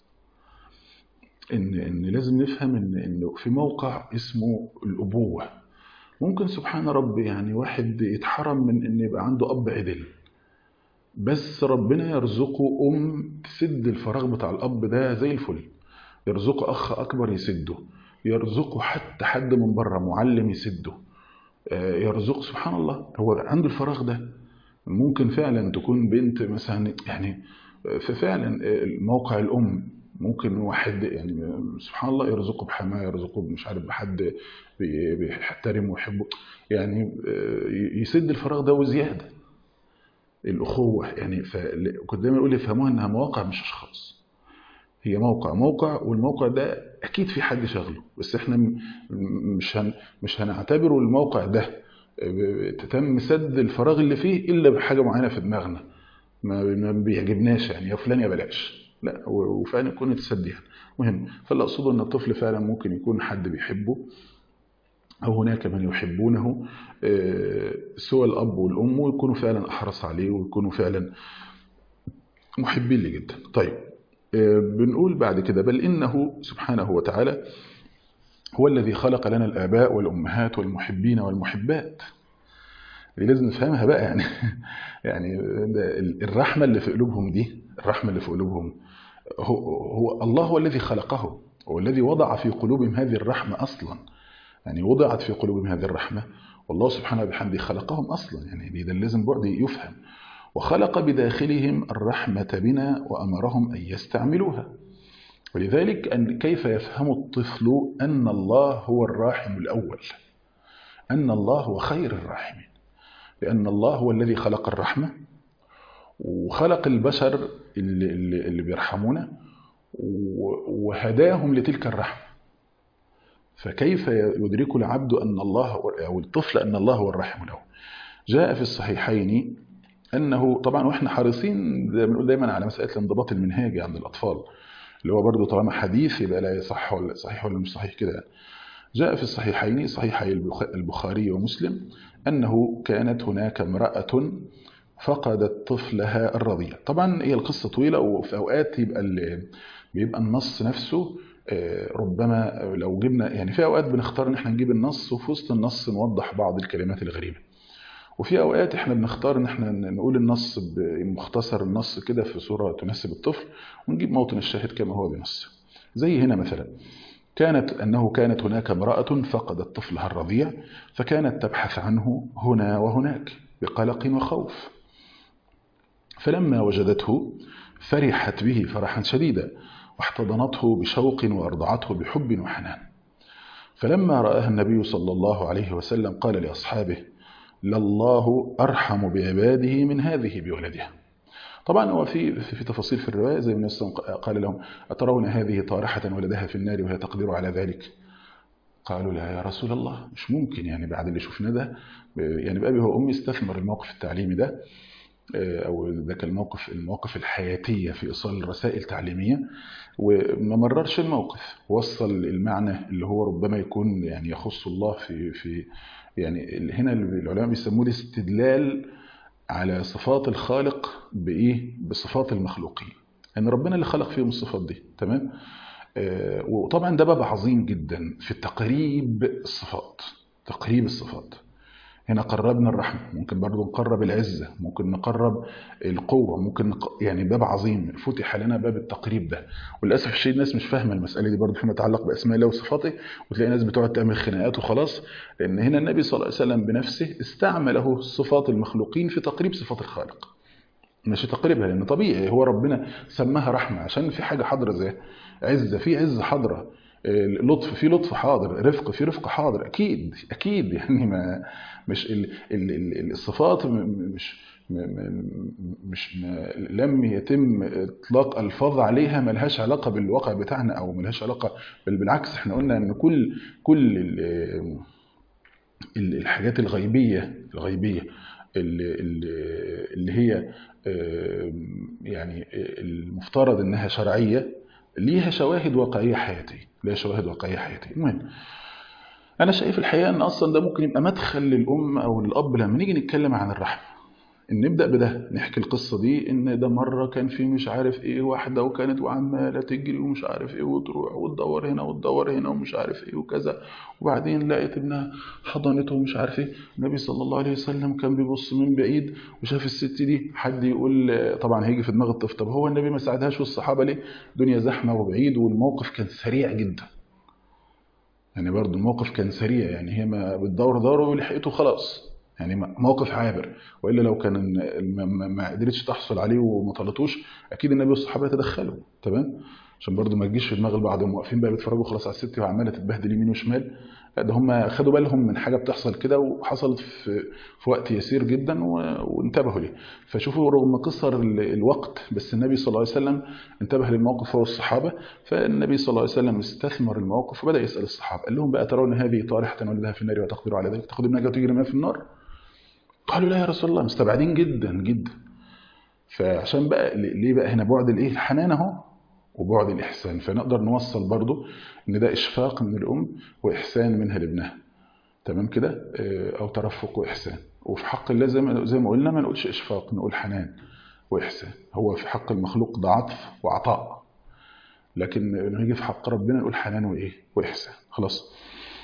ان ان لازم نفهم ان انه في موقع اسمه الابوه ممكن سبحان ربي يعني واحد يتحرم من ان يبقى عنده اب عدل بس ربنا يرزقه ام تسد الفراغ بتاع الاب ده زي الفل يرزقه اخ اكبر يسده يرزقه حتى حد من بره معلم يسده آه، يرزقه سبحان الله هو عنده الفراغ ده ممكن فعلا تكون بنت مثلا يعني ففعلا موقع الام ممكن واحد يعني سبحان الله يرزقه بحماه يرزقه مش عارف بحد بي- بيحترمه ويحبه يعني آه، يسد الفراغ ده وزياده الاخوه يعني فل- كنت دايما اقول يفهموها انها مواقع مش اشخاص هي موقع موقع والموقع ده اكيد في حد شغله بس احنا م- م- مش هن مش هنعتبره الموقع ده ب- تتم سد الفراغ اللي فيه الا بحاجه معينه في دماغنا ما ما بيعجبناش يعني يا فلان يا بلاش لا و- وفعلا يكون يتسد يعني مهم فاللي اقصده ان الطفل فعلا ممكن يكون حد بيحبه أو هناك من يحبونه آه، سوى الأب والأم ويكونوا فعلا أحرص عليه ويكونوا فعلا محبين لي جدا طيب آه، بنقول بعد كده بل إنه سبحانه وتعالى هو الذي خلق لنا الآباء والأمهات والمحبين والمحبات دي لازم نفهمها بقى يعني يعني ده الرحمة اللي في قلوبهم دي الرحمة اللي في قلوبهم هو, هو الله هو الذي خلقه هو الذي وضع في قلوبهم هذه الرحمة أصلا يعني وضعت في قلوبهم هذه الرحمة والله سبحانه وبحمده خلقهم أصلا يعني ده لازم بعد يفهم وخلق بداخلهم الرحمة بنا وأمرهم أن يستعملوها ولذلك أن كيف يفهم الطفل أن الله هو الراحم الأول أن الله هو خير الراحمين لأن الله هو الذي خلق الرحمة وخلق البشر اللي, اللي, اللي بيرحمونا و- وهداهم لتلك الرحمة فكيف يدرك العبد أن الله أو الطفل أن الله هو الرحم له جاء في الصحيحين أنه طبعا وإحنا حريصين زي ما بنقول دايما على مسألة الانضباط المنهاجي عند الأطفال اللي هو برضه طالما حديث يبقى لا يصح ولا صحيح ولا مش صحيح كده جاء في الصحيحين صحيحي البخ- البخاري ومسلم أنه كانت هناك امرأة فقدت طفلها الرضيع طبعا هي القصة طويلة وفي أوقات يبقى ال- بيبقى النص نفسه آه، ربما لو جبنا يعني في أوقات بنختار إن احنا نجيب النص وفي وسط النص نوضح بعض الكلمات الغريبة وفي أوقات احنا بنختار إن احنا نقول النص بمختصر النص كده في صورة تناسب الطفل ونجيب موطن الشاهد كما هو بنص زي هنا مثلا كانت أنه كانت هناك امرأة فقدت طفلها الرضيع فكانت تبحث عنه هنا وهناك بقلق وخوف فلما وجدته فرحت به فرحا شديدا واحتضنته بشوق وأرضعته بحب وحنان فلما رآها النبي صلى الله عليه وسلم قال لأصحابه لله أرحم بعباده من هذه بولدها طبعا هو في في تفاصيل في الرواية زي ما قال لهم أترون هذه طارحة ولدها في النار وهي تقدر على ذلك قالوا لا يا رسول الله مش ممكن يعني بعد اللي شفنا ده يعني بأبي هو أمي استثمر الموقف التعليمي ده أو ذاك الموقف المواقف الحياتية في إيصال الرسائل التعليمية وما مررش الموقف وصل المعنى اللي هو ربما يكون يعني يخص الله في في يعني هنا العلماء بيسموه الاستدلال على صفات الخالق بإيه؟ بصفات المخلوقين أن يعني ربنا اللي خلق فيهم الصفات دي تمام؟ آه وطبعا ده باب عظيم جدا في تقريب الصفات تقريب الصفات هنا قربنا الرحمة ممكن برضو نقرب العزة ممكن نقرب القوة ممكن نق... يعني باب عظيم فتح لنا باب التقريب ده وللأسف الشيء الناس مش فاهمة المسألة دي برضو فيما يتعلق بأسماء الله وصفاته وتلاقي ناس بتقعد تعمل خناقات وخلاص لأن هنا النبي صلى الله عليه وسلم بنفسه استعمله صفات المخلوقين في تقريب صفات الخالق مش تقريبها لأن طبيعي هو ربنا سماها رحمة عشان في حاجة حاضرة زي عزة في عزة حاضرة لطف في لطف حاضر رفق في رفق حاضر اكيد اكيد يعني ما مش ال ال ال الصفات مش مش لم يتم اطلاق الفاظ عليها ملهاش علاقه بالواقع بتاعنا او ملهاش علاقه بل بالعكس احنا قلنا ان كل كل الحاجات الغيبيه الغيبيه اللي, اللي هي يعني المفترض انها شرعيه ليها شواهد واقعية حياتية ليها شواهد واقعية حياتية المهم أنا شايف الحقيقة أن أصلا ده ممكن يبقى مدخل للأم أو للأب لما نيجي نتكلم عن الرحمة إن نبدأ بده نحكي القصة دي إن ده مرة كان في مش عارف إيه واحدة وكانت وعمالة تجري ومش عارف إيه وتروح وتدور هنا وتدور هنا ومش عارف إيه وكذا وبعدين لقيت ابنها حضنته ومش عارف إيه النبي صلى الله عليه وسلم كان بيبص من بعيد وشاف الست دي حد يقول طبعا هيجي في دماغ الطفل طب هو النبي ما ساعدهاش والصحابة ليه؟ الدنيا زحمة وبعيد والموقف كان سريع جدا يعني برضو الموقف كان سريع يعني هي ما بتدور دور ولحقته خلاص يعني موقف عابر والا لو كان ما قدرتش تحصل عليه وما طلتوش اكيد النبي والصحابه يتدخلوا تمام عشان برضو ما تجيش في دماغ البعض هم واقفين بقى بيتفرجوا خلاص على الست وعماله تتبهدل يمين وشمال لا ده هم خدوا بالهم من حاجه بتحصل كده وحصلت في في وقت يسير جدا وانتبهوا ليه فشوفوا رغم قصر الوقت بس النبي صلى الله عليه وسلم انتبه للموقف هو والصحابه فالنبي صلى الله عليه وسلم استثمر الموقف وبدا يسال الصحابه قال لهم بقى ترون هذه طارحه ولدها في النار وتقدروا على ذلك تاخذ ابنك وتجري معاه في النار قالوا لا يا رسول الله مستبعدين جدا جدا فعشان بقى ليه بقى هنا بعد الايه الحنان اهو وبعد الاحسان فنقدر نوصل برضو ان ده اشفاق من الام واحسان منها لابنها تمام كده او ترفق واحسان وفي حق الله زي ما زي ما قلنا ما نقولش اشفاق نقول حنان واحسان هو في حق المخلوق ده عطف وعطاء لكن لما يجي في حق ربنا نقول حنان وايه واحسان خلاص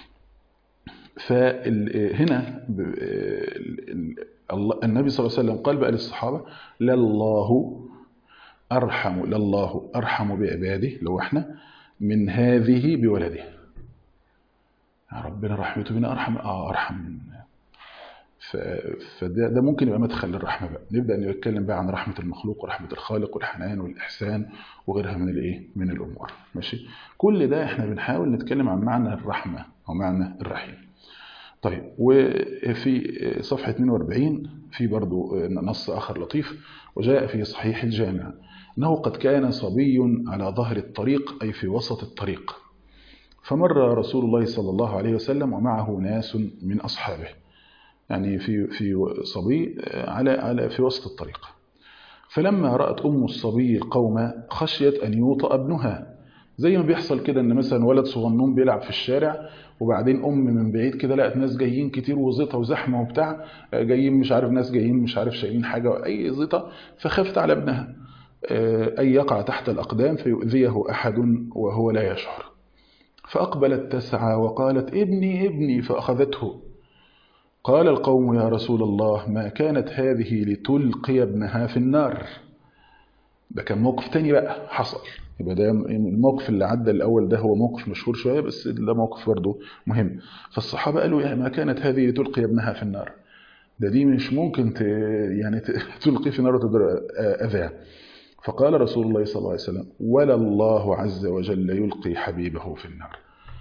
فهنا النبي صلى الله عليه وسلم قال بقى للصحابة لله أرحم لله أرحم بعباده لو احنا من هذه بولده ربنا رحمته بنا أرحم آه أرحم فده ده ممكن يبقى مدخل للرحمة بقى نبدأ نتكلم بقى عن رحمة المخلوق ورحمة الخالق والحنان والإحسان وغيرها من الإيه من الأمور ماشي كل ده احنا بنحاول نتكلم عن معنى الرحمة أو معنى الرحيم طيب وفي صفحة 42 في برضو نص آخر لطيف وجاء في صحيح الجامع أنه قد كان صبي على ظهر الطريق أي في وسط الطريق فمر رسول الله صلى الله عليه وسلم ومعه ناس من أصحابه يعني في في صبي على على في وسط الطريق فلما رأت أم الصبي القوم خشيت أن يوطأ ابنها زي ما بيحصل كده ان مثلا ولد صغنون بيلعب في الشارع وبعدين ام من بعيد كده لقت ناس جايين كتير وزيطه وزحمه وبتاع جايين مش عارف ناس جايين مش عارف شايلين حاجه اي زيطه فخافت على ابنها اي يقع تحت الاقدام فيؤذيه احد وهو لا يشعر فاقبلت تسعى وقالت ابني ابني فاخذته قال القوم يا رسول الله ما كانت هذه لتلقي ابنها في النار ده كان موقف تاني بقى حصل يبقى ده الموقف اللي عدى الاول ده هو موقف مشهور شويه بس ده موقف برضه مهم فالصحابه قالوا يعني ما كانت هذه لتلقي ابنها في النار ده دي مش ممكن ت... يعني ت... تلقي في النار وتدر اذاه فقال رسول الله صلى الله عليه وسلم ولا الله عز وجل يلقي حبيبه في النار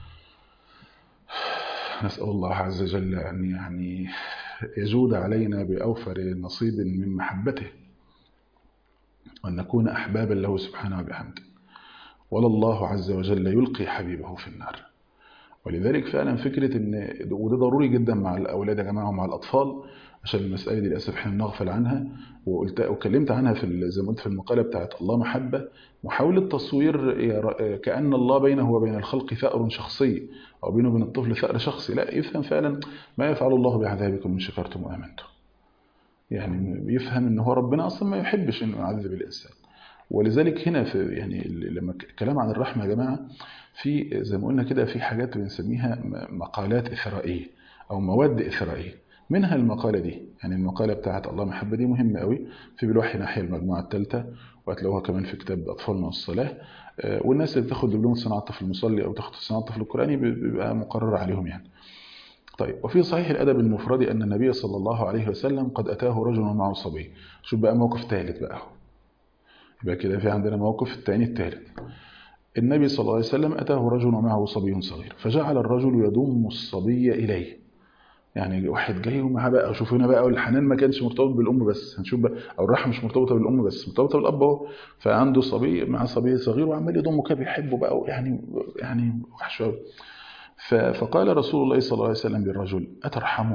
نسأل الله عز وجل أن يعني يجود علينا بأوفر نصيب من محبته وأن نكون أحبابا له سبحانه وبحمده ولا الله عز وجل يلقي حبيبه في النار ولذلك فعلا فكرة ان وده ضروري جدا مع الأولاد يا جماعة ومع الأطفال عشان المسألة دي للأسف احنا بنغفل عنها وقلت وكلمت عنها في زي ما قلت في المقالة بتاعت الله محبة محاولة تصوير كأن الله بينه وبين الخلق ثأر شخصي أو بينه وبين الطفل ثأر شخصي لا يفهم فعلا ما يفعل الله بعذابكم إن شكرتم وآمنتم يعني بيفهم ان هو ربنا اصلا ما يحبش انه يعذب الانسان ولذلك هنا في يعني لما الكلام عن الرحمه يا جماعه في زي ما قلنا كده في حاجات بنسميها مقالات اثرائيه او مواد اثرائيه منها المقاله دي يعني المقاله بتاعت الله محبه دي مهمه قوي في بالوحي ناحيه المجموعه الثالثه وهتلاقوها كمان في كتاب اطفالنا والصلاه والناس اللي بتاخد دبلوم صناعه الطفل المصلي او تاخد صناعه الطفل القراني بيبقى مقرر عليهم يعني طيب وفي صحيح الأدب المفرد أن النبي صلى الله عليه وسلم قد أتاه رجل معه صبي شوف بقى موقف ثالث بقى يبقى كده في عندنا موقف الثاني الثالث النبي صلى الله عليه وسلم أتاه رجل ومعه صبي صغير فجعل الرجل يضم الصبي إليه يعني واحد جاي ومعاه بقى شوف هنا بقى الحنان ما كانش مرتبط بالأم بس هنشوف بقى أو الرحمة مش مرتبطة بالأم بس مرتبطة بالأب أهو فعنده صبي مع صبي صغير وعمال يضمه كده بيحبه بقى يعني يعني وحش قوي فقال رسول الله صلى الله عليه وسلم للرجل أترحمه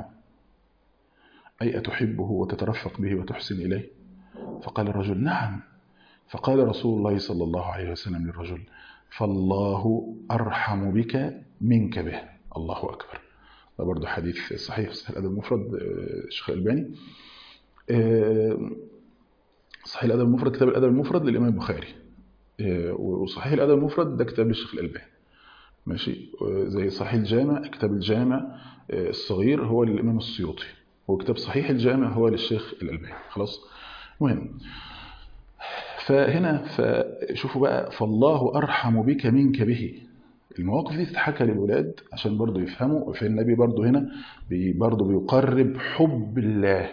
أي أتحبه وتترفق به وتحسن إليه فقال الرجل نعم فقال رسول الله صلى الله عليه وسلم للرجل فالله أرحم بك منك به الله أكبر ده برضه حديث صحيح في الأدب المفرد الشيخ الألباني صحيح الأدب المفرد كتاب الأدب المفرد للإمام البخاري وصحيح الأدب المفرد ده كتاب للشيخ الألباني ماشي زي صحيح الجامع كتاب الجامع الصغير هو للإمام السيوطي وكتاب صحيح الجامع هو للشيخ الألباني خلاص مهم فهنا فشوفوا بقى فالله أرحم بك منك به المواقف دي تتحكى للولاد عشان برضو يفهموا فالنبي برضو هنا بي برضو بيقرب حب الله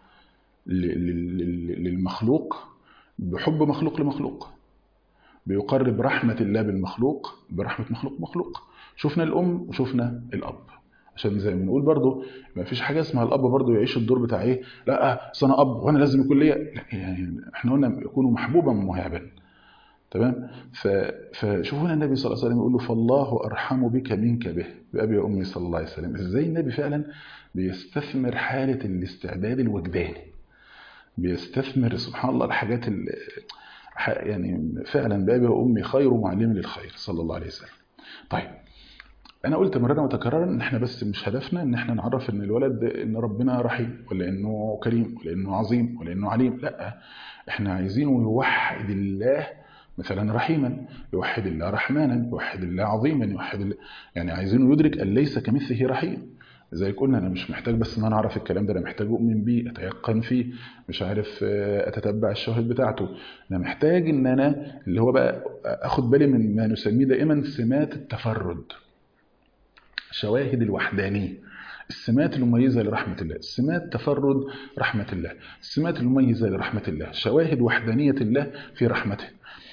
للمخلوق بحب مخلوق لمخلوق بيقرب رحمة الله بالمخلوق برحمة مخلوق مخلوق شفنا الأم وشفنا الأب عشان زي ما بنقول برضو ما فيش حاجة اسمها الأب برضو يعيش الدور بتاع إيه لا أصل أنا أب وأنا لازم يكون ليا لا يعني إحنا قلنا يكونوا محبوبا مهابا تمام فشوفوا هنا النبي صلى الله عليه وسلم يقول له فالله أرحم بك منك به بأبي وأمي صلى الله عليه وسلم إزاي النبي فعلا بيستثمر حالة الاستعداد الوجداني بيستثمر سبحان الله الحاجات اللي يعني فعلا بابي وامي خير معلم للخير صلى الله عليه وسلم طيب انا قلت مرارا وتكرارا ان احنا بس مش هدفنا ان احنا نعرف ان الولد ان ربنا رحيم ولا انه كريم ولا انه عظيم ولا انه عليم لا احنا عايزينه يوحد الله مثلا رحيما يوحد الله رحمانا يوحد الله عظيما يوحد الله يعني عايزينه يدرك ان ليس كمثله رحيم زي قلنا انا مش محتاج بس ان انا اعرف الكلام ده انا محتاج اؤمن بيه اتيقن فيه مش عارف اتتبع الشواهد بتاعته انا محتاج ان انا اللي هو بقى اخد بالي من ما نسميه دائما سمات التفرد شواهد الوحدانيه السمات المميزه لرحمه الله سمات تفرد رحمه الله السمات المميزه لرحمه الله شواهد وحدانيه الله في رحمته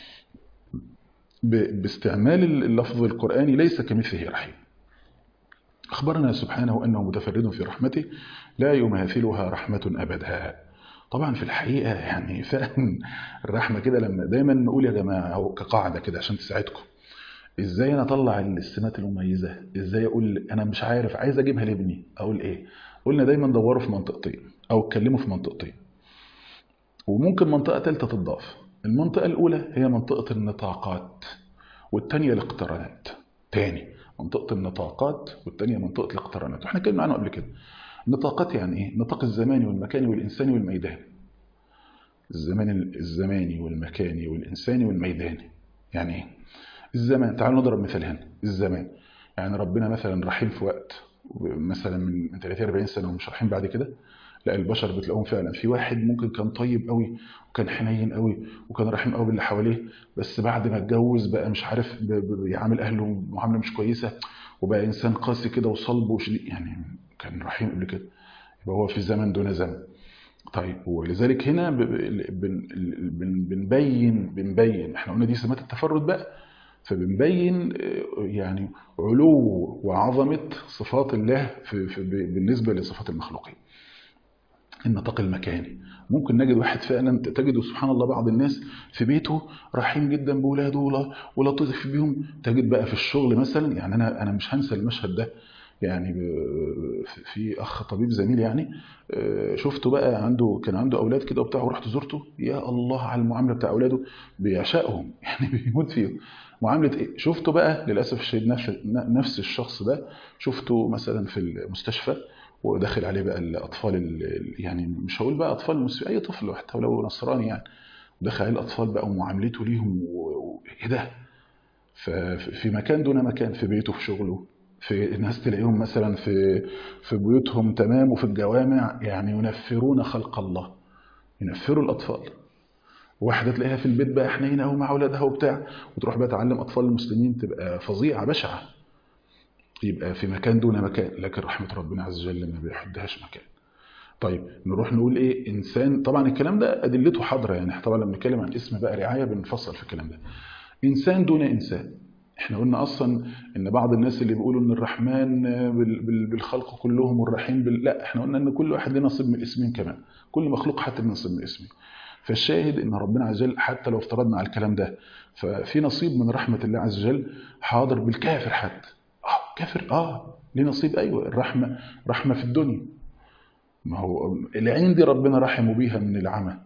باستعمال اللفظ القراني ليس كمثله رحيم أخبرنا سبحانه أنه متفرد في رحمته لا يماثلها رحمة أبدا طبعا في الحقيقة يعني فعلا الرحمة كده لما دايما نقول يا جماعة أو كقاعدة كده عشان تساعدكم ازاي انا اطلع السمات المميزة ازاي اقول انا مش عارف عايز اجيبها لابني اقول ايه قلنا دايما دوروا في منطقتين او اتكلموا في منطقتين وممكن منطقة ثالثة تضاف المنطقة الاولى هي منطقة النطاقات والثانية الاقترانات تاني منطقة النطاقات والثانية منطقة الاقترانات واحنا اتكلمنا عنه قبل كده النطاقات يعني ايه النطاق الزماني والمكاني والإنساني والميداني الزمان الزماني والمكاني والإنساني والميداني يعني ايه الزمان تعالوا نضرب مثال هنا الزمان يعني ربنا مثلا رحيم في وقت مثلا من 30 40 سنة ومش رحيم بعد كده لا البشر بتلاقوهم فعلا في واحد ممكن كان طيب قوي وكان حنين قوي وكان رحيم قوي باللي حواليه بس بعد ما اتجوز بقى مش عارف بيعامل اهله معامله مش كويسه وبقى انسان قاسي كده وصلب وشديد يعني كان رحيم قبل كده يبقى هو في زمن دون زمن طيب ولذلك هنا بنبين بنبين احنا قلنا دي سمات التفرد بقى فبنبين يعني علو وعظمه صفات الله في في بالنسبه لصفات المخلوقين النطاق المكاني ممكن نجد واحد فعلا تجد سبحان الله بعض الناس في بيته رحيم جدا بولاده ولطيف بيهم تجد بقى في الشغل مثلا يعني انا انا مش هنسى المشهد ده يعني في اخ طبيب زميل يعني شفته بقى عنده كان عنده اولاد كده وبتاع ورحت زرته يا الله على المعامله بتاع اولاده بيعشقهم يعني بيموت فيهم معامله ايه شفته بقى للاسف الشديد نفس الشخص ده شفته مثلا في المستشفى وداخل عليه بقى الاطفال يعني مش هقول بقى اطفال المسلمين اي طفل حتى لو نصراني يعني دخل عليه الاطفال بقى ومعاملته ليهم وايه ده ففي مكان دون مكان في بيته في شغله في الناس تلاقيهم مثلا في في بيوتهم تمام وفي الجوامع يعني ينفرون خلق الله ينفروا الاطفال واحده تلاقيها في البيت بقى حنينه قوي مع اولادها وبتاع وتروح بقى تعلم اطفال المسلمين تبقى فظيعه بشعه يبقى في مكان دون مكان لكن رحمة ربنا عز وجل ما بيحدهاش مكان طيب نروح نقول ايه انسان طبعا الكلام ده ادلته حاضره يعني طبعا لما نتكلم عن اسم بقى رعايه بنفصل في الكلام ده انسان دون انسان احنا قلنا اصلا ان بعض الناس اللي بيقولوا ان الرحمن بالخلق كلهم والرحيم بال... لا احنا قلنا ان كل واحد له نصيب من الاسمين كمان كل مخلوق حتى له نصيب من الاسمين فالشاهد ان ربنا عز وجل حتى لو افترضنا على الكلام ده ففي نصيب من رحمه الله عز وجل حاضر بالكافر حتى اه كافر اه ليه نصيب ايوه الرحمه رحمه في الدنيا ما هو العين دي ربنا رحمه بيها من العمى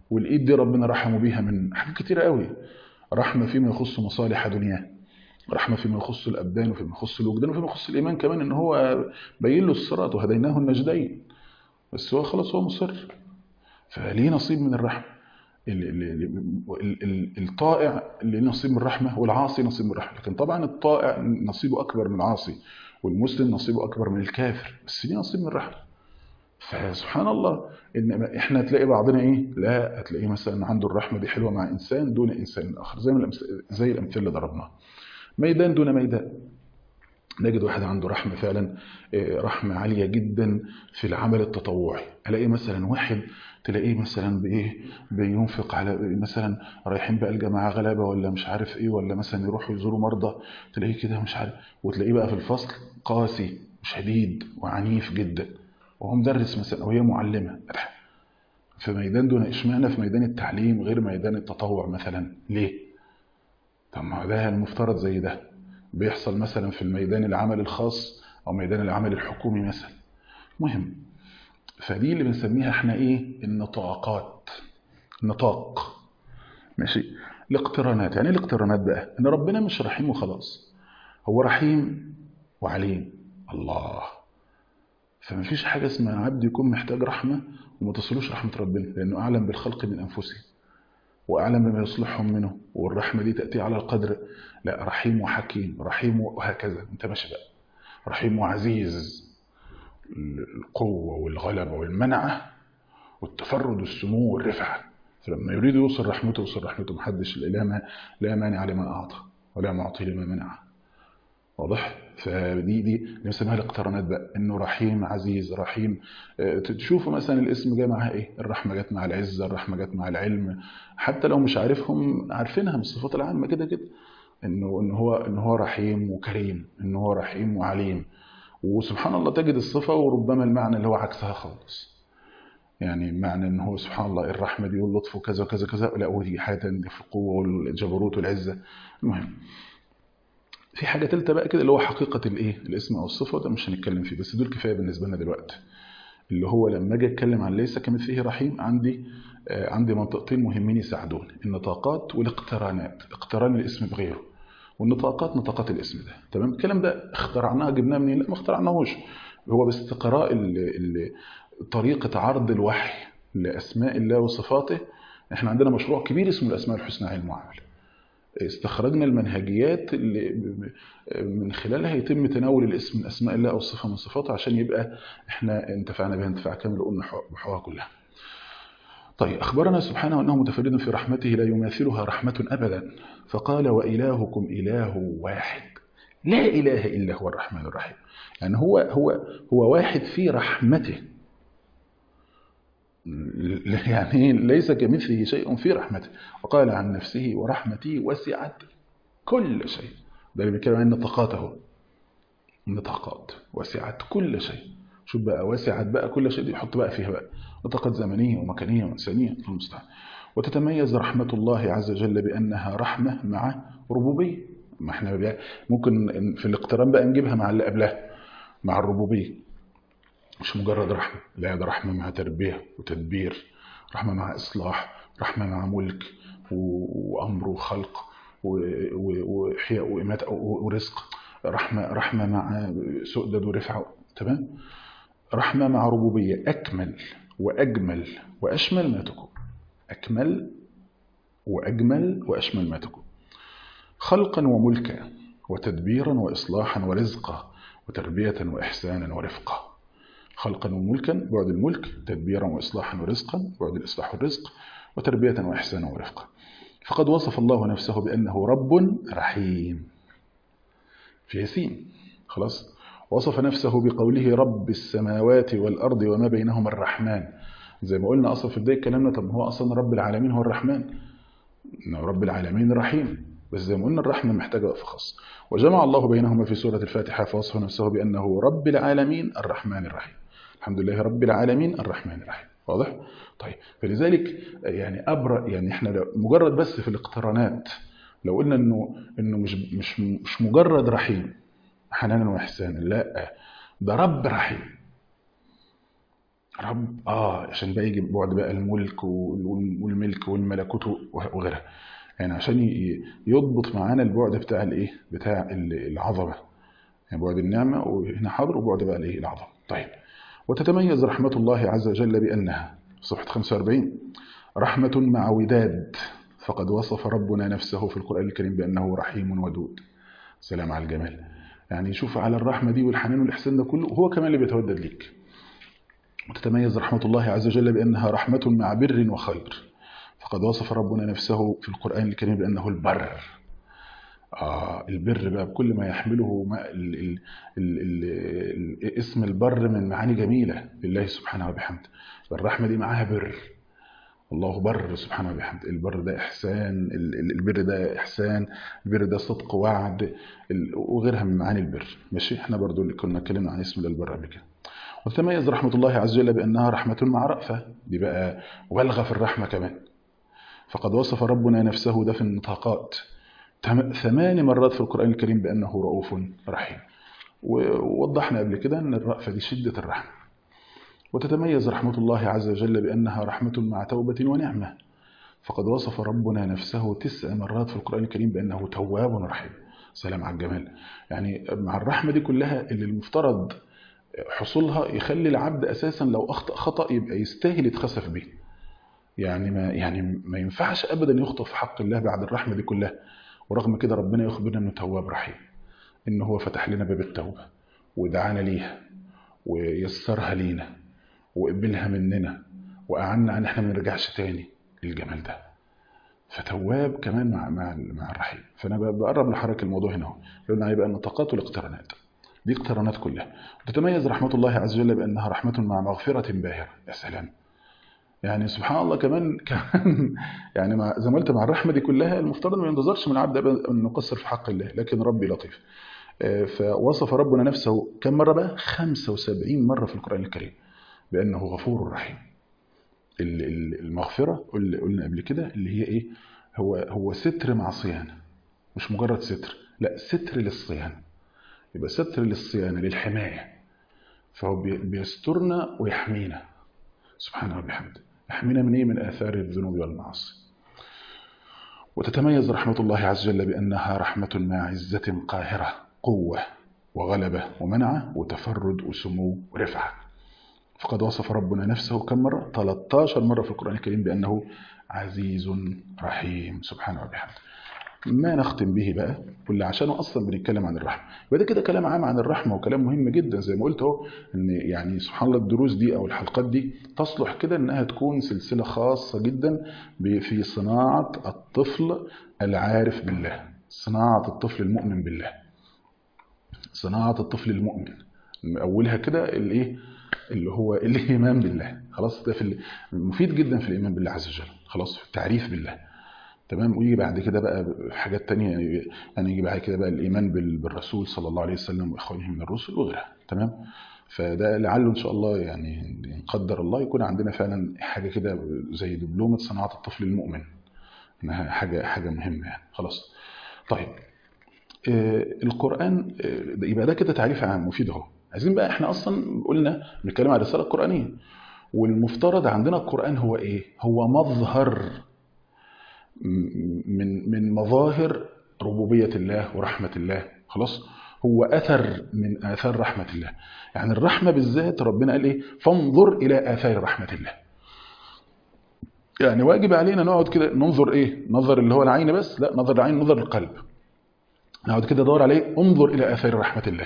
والايد دي ربنا رحمه بيها من حاجات كتيره قوي رحمه فيما يخص مصالح دنياه رحمه فيما يخص الابدان وفيما يخص الوجدان وفيما يخص الايمان كمان ان هو بين له الصراط وهديناه النجدين بس هو خلاص هو مصر فليه نصيب من الرحمه ال- ال- ال- ال- الطائع اللي نصيب من الرحمه والعاصي نصيب من الرحمه لكن طبعا الطائع نصيبه اكبر من العاصي والمسلم نصيبه اكبر من الكافر بس ليه نصيب من الرحمه فسبحان الله ان احنا تلاقي بعضنا ايه لا هتلاقيه مثلا عنده الرحمه دي حلوه مع انسان دون انسان اخر زي ما الأمث- زي الامثله اللي ضربناها ميدان دون ميدان نجد واحد عنده رحمه فعلا آه، رحمه عاليه جدا في العمل التطوعي الاقي مثلا واحد تلاقيه مثلا بايه بينفق على مثلا رايحين بقى الجماعه غلابه ولا مش عارف ايه ولا مثلا يروحوا يزوروا مرضى تلاقيه كده مش عارف وتلاقيه بقى في الفصل قاسي وشديد وعنيف جدا وهو مدرس مثلا او هي معلمه في ميدان دون اشمعنى في ميدان التعليم غير ميدان التطوع مثلا ليه طب ما ده المفترض زي ده بيحصل مثلا في الميدان العمل الخاص او ميدان العمل الحكومي مثلا مهم فدي اللي بنسميها احنا ايه النطاقات نطاق ماشي الاقترانات يعني ايه الاقترانات بقى ان ربنا مش رحيم وخلاص هو رحيم وعليم الله فما فيش حاجة اسمها عبد يكون محتاج رحمة وما تصلوش رحمة ربنا لأنه أعلم بالخلق من أنفسهم وأعلم بما يصلحهم منه والرحمة دي تأتي على القدر لا رحيم وحكيم رحيم وهكذا أنت ماشي بقى رحيم وعزيز القوة والغلبة والمنعة والتفرد والسمو والرفعة فلما يريد يوصل رحمته يوصل رحمته محدش لا ما لا مانع لما أعطى ولا معطي لما منع واضح فدي دي اللي بنسميها الاقترانات بقى انه رحيم عزيز رحيم آه، تشوفوا مثلا الاسم جاء معاه ايه الرحمه جت مع العزه الرحمه جت مع العلم حتى لو مش عارفهم عارفينها من الصفات العامه كده كده انه ان هو ان هو رحيم وكريم ان هو رحيم وعليم وسبحان الله تجد الصفه وربما المعنى اللي هو عكسها خالص يعني معنى ان هو سبحان الله الرحمه دي واللطف وكذا وكذا كذا لا ودي حاجه تانية في القوه والجبروت والعزه المهم في حاجه ثالثه بقى كده اللي هو حقيقه الايه الاسم او الصفه ده مش هنتكلم فيه بس دول كفايه بالنسبه لنا دلوقتي اللي هو لما اجي اتكلم عن ليس كمثله رحيم عندي آه، عندي منطقتين مهمين يساعدوني النطاقات والاقترانات اقتران الاسم بغيره والنطاقات نطاقات الاسم ده تمام الكلام ده اخترعناه جبناه منين لا ما اخترعناهوش هو باستقراء ال- ال- طريقه عرض الوحي لاسماء الله وصفاته احنا عندنا مشروع كبير اسمه الاسماء الحسنى علم وعمل استخرجنا المنهجيات اللي من خلالها يتم تناول الاسم من اسماء الله او الصفه من صفاته عشان يبقى احنا انتفعنا بها انتفاع كامل وقلنا بحوها كلها. طيب اخبرنا سبحانه انه متفرد في رحمته لا يماثلها رحمه ابدا فقال والهكم اله واحد لا اله الا هو الرحمن الرحيم. يعني هو هو هو واحد في رحمته. يعني ليس كمثله شيء في رحمته وقال عن نفسه ورحمتي وسعت كل شيء ده اللي بيتكلم عن نطاقاته النطاقات وسعت كل شيء شوف بقى وسعت بقى كل شيء دي يحط بقى فيها بقى نطاقات زمنية ومكانية وإنسانية في المستعان وتتميز رحمة الله عز وجل بأنها رحمة مع ربوبية ما احنا بقى ممكن في الاقتران بقى نجيبها مع اللي قبلها مع الربوبية مش مجرد رحمة لا ده رحمة مع تربية وتدبير رحمة مع إصلاح رحمة مع ملك وأمر وخلق وإحياء وإماتة ورزق رحمة رحمة مع سؤدد ورفعة تمام رحمة مع ربوبية أكمل وأجمل وأشمل ما تكون أكمل وأجمل وأشمل ما تكون خلقا وملكا وتدبيرا وإصلاحا ورزقا وتربية وإحسانا ورفقا خلقا وملكا بعد الملك تدبيرا وإصلاحا ورزقا بعد الإصلاح والرزق وتربية وإحسانا ورفقا فقد وصف الله نفسه بأنه رب رحيم في ياسين خلاص وصف نفسه بقوله رب السماوات والأرض وما بينهما الرحمن زي ما قلنا أصلا في بداية كلامنا طب هو أصلا رب العالمين هو الرحمن إنه رب العالمين رحيم بس زي ما قلنا الرحمة محتاجة وقف خاص وجمع الله بينهما في سورة الفاتحة فوصف نفسه بأنه رب العالمين الرحمن الرحيم الحمد لله رب العالمين الرحمن الرحيم واضح؟ طيب فلذلك يعني أبرأ يعني احنا لو مجرد بس في الاقترانات لو قلنا انه انه مش مش مش مجرد رحيم حنانا واحسانا لا ده رب رحيم رب اه عشان بقى يجي بعد بقى الملك وال- والملك والملكوت وغيرها يعني عشان ي- يضبط معانا البعد بتاع الايه بتاع ال- العظمه يعني بعد النعمه وهنا حاضر وبعد بقى الايه العظمه طيب وتتميز رحمه الله عز وجل بانها في صفحه 45 رحمه مع وداد فقد وصف ربنا نفسه في القران الكريم بانه رحيم ودود سلام على الجمال يعني شوف على الرحمه دي والحنان والاحسان ده كله هو كمان اللي بيتودد ليك وتتميز رحمة الله عز وجل بأنها رحمة مع بر وخير فقد وصف ربنا نفسه في القرآن الكريم بأنه البر آه البر بقى بكل ما يحمله ما ال ال ال ال ال اسم البر من معاني جميلة لله سبحانه وبحمده الرحمة دي معاها بر الله بر سبحانه وبحمده البر ده إحسان ال- ال- البر ده إحسان البر ده صدق وعد ال- وغيرها من معاني البر ماشي احنا برضو اللي كنا اتكلمنا عن اسم البر قبل كده وتتميز رحمة الله عز وجل بأنها رحمة مع رأفة دي بقى مبالغة في الرحمة كمان فقد وصف ربنا نفسه ده في النطاقات تم- ثمان مرات في القرآن الكريم بأنه رؤوف رحيم ووضحنا قبل كده أن الرأفة دي شدة الرحمة وتتميز رحمة الله عز وجل بأنها رحمة مع توبة ونعمة فقد وصف ربنا نفسه تسع مرات في القرآن الكريم بأنه تواب رحيم سلام على الجمال يعني مع الرحمة دي كلها اللي المفترض حصولها يخلي العبد اساسا لو اخطا خطا يبقى يستاهل يتخسف به يعني ما يعني ما ينفعش ابدا يخطئ في حق الله بعد الرحمه دي كلها ورغم كده ربنا يخبرنا انه تواب رحيم ان هو فتح لنا باب التوبه ودعانا ليها ويسرها لينا وقبلها مننا واعنا ان احنا ما نرجعش تاني للجمال ده فتواب كمان مع مع مع الرحيم فانا بقرب لحضرتك الموضوع هنا اهو قلنا هيبقى النطاقات والاقترانات دي اقترانات كلها وتتميز رحمة الله عز وجل بأنها رحمة مع مغفرة باهرة يا سلام يعني سبحان الله كمان كمان يعني مع زي ما قلت مع الرحمة دي كلها المفترض ما ينتظرش من العبد أبدا أن يقصر في حق الله لكن ربي لطيف آه، فوصف ربنا نفسه كم مرة بقى 75 مرة في القرآن الكريم بأنه غفور رحيم ال- ال- المغفرة اللي قلنا قبل كده اللي هي إيه هو هو ستر مع صيانة مش مجرد ستر لا ستر للصيانة يبقى ستر للصيانة للحماية فهو بي- بيسترنا ويحمينا سبحانه وبحمده يحمينا من ايه من آثار الذنوب والمعاصي وتتميز رحمة الله عز وجل بأنها رحمة مع عزة قاهرة قوة وغلبة ومنعة وتفرد وسمو ورفعة فقد وصف ربنا نفسه كم مرة 13 مرة في القرآن الكريم بأنه عزيز رحيم سبحانه وبحمده ما نختم به بقى واللي عشانه اصلا بنتكلم عن الرحمه يبقى ده كده كلام عام عن الرحمه وكلام مهم جدا زي ما قلت اهو ان يعني سبحان الله الدروس دي او الحلقات دي تصلح كده انها تكون سلسله خاصه جدا ب- في صناعه الطفل العارف بالله صناعه الطفل المؤمن بالله صناعه الطفل المؤمن اولها كده الايه اللي هو الايمان بالله خلاص ده في ال- مفيد جدا في الايمان بالله عز وجل خلاص في التعريف بالله تمام ويجي بعد كده بقى حاجات تانية يعني يعني يجي بعد كده بقى الإيمان بال- بالرسول صلى الله عليه وسلم وإخوانه من الرسل وغيرها تمام فده لعله إن شاء الله يعني إن قدر الله يكون عندنا فعلا حاجة كده زي دبلومة صناعة الطفل المؤمن إنها حاجة حاجة مهمة يعني خلاص طيب آه، القرآن آه، يبقى ده كده تعريف عام مفيد أهو عايزين بقى إحنا أصلا قلنا بنتكلم عن الرسالة القرآنية والمفترض عندنا القرآن هو إيه؟ هو مظهر من من مظاهر ربوبية الله ورحمة الله خلاص هو أثر من آثار رحمة الله يعني الرحمة بالذات ربنا قال إيه فانظر إلى آثار رحمة الله يعني واجب علينا نقعد كده ننظر إيه نظر اللي هو العين بس لا نظر العين نظر القلب نقعد كده ندور عليه انظر إلى آثار رحمة الله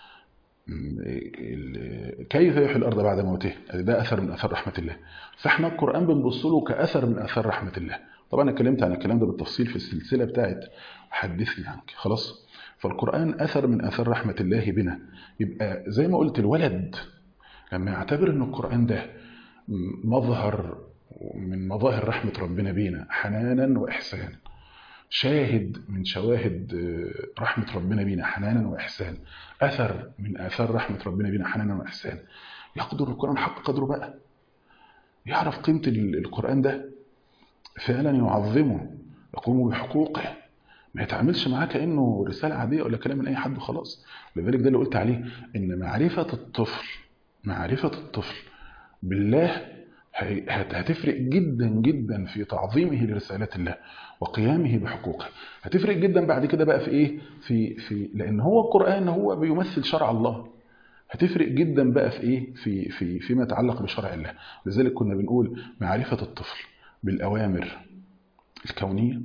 ال- كيف يحيي الأرض بعد موته ده أثر من آثار رحمة الله فإحنا القرآن بنبص له كأثر من آثار رحمة الله طبعا أنا اتكلمت عن الكلام ده بالتفصيل في السلسلة بتاعت حدثني عنك خلاص فالقرآن أثر من آثار رحمة الله بنا يبقى زي ما قلت الولد لما يعتبر أن القرآن ده مظهر من مظاهر رحمة ربنا بينا حنانا وإحسانا شاهد من شواهد آه، رحمة ربنا بينا حنانا وإحسان أثر من آثار رحمة ربنا بينا حنانا وإحسان يقدر القرآن حق قدره بقى يعرف قيمة ال- القرآن ده فعلا يعظمه يقوم بحقوقه ما يتعاملش معاه كأنه رسالة عادية ولا كلام من أي حد وخلاص لذلك ده اللي قلت عليه إن معرفة الطفل معرفة الطفل بالله هي- هت- هتفرق جدا جدا في تعظيمه لرسالات الله وقيامه بحقوقه هتفرق جدا بعد كده بقى في ايه في في لان هو القران هو بيمثل شرع الله هتفرق جدا بقى في ايه في في فيما يتعلق بشرع الله لذلك كنا بنقول معرفه الطفل بالاوامر الكونيه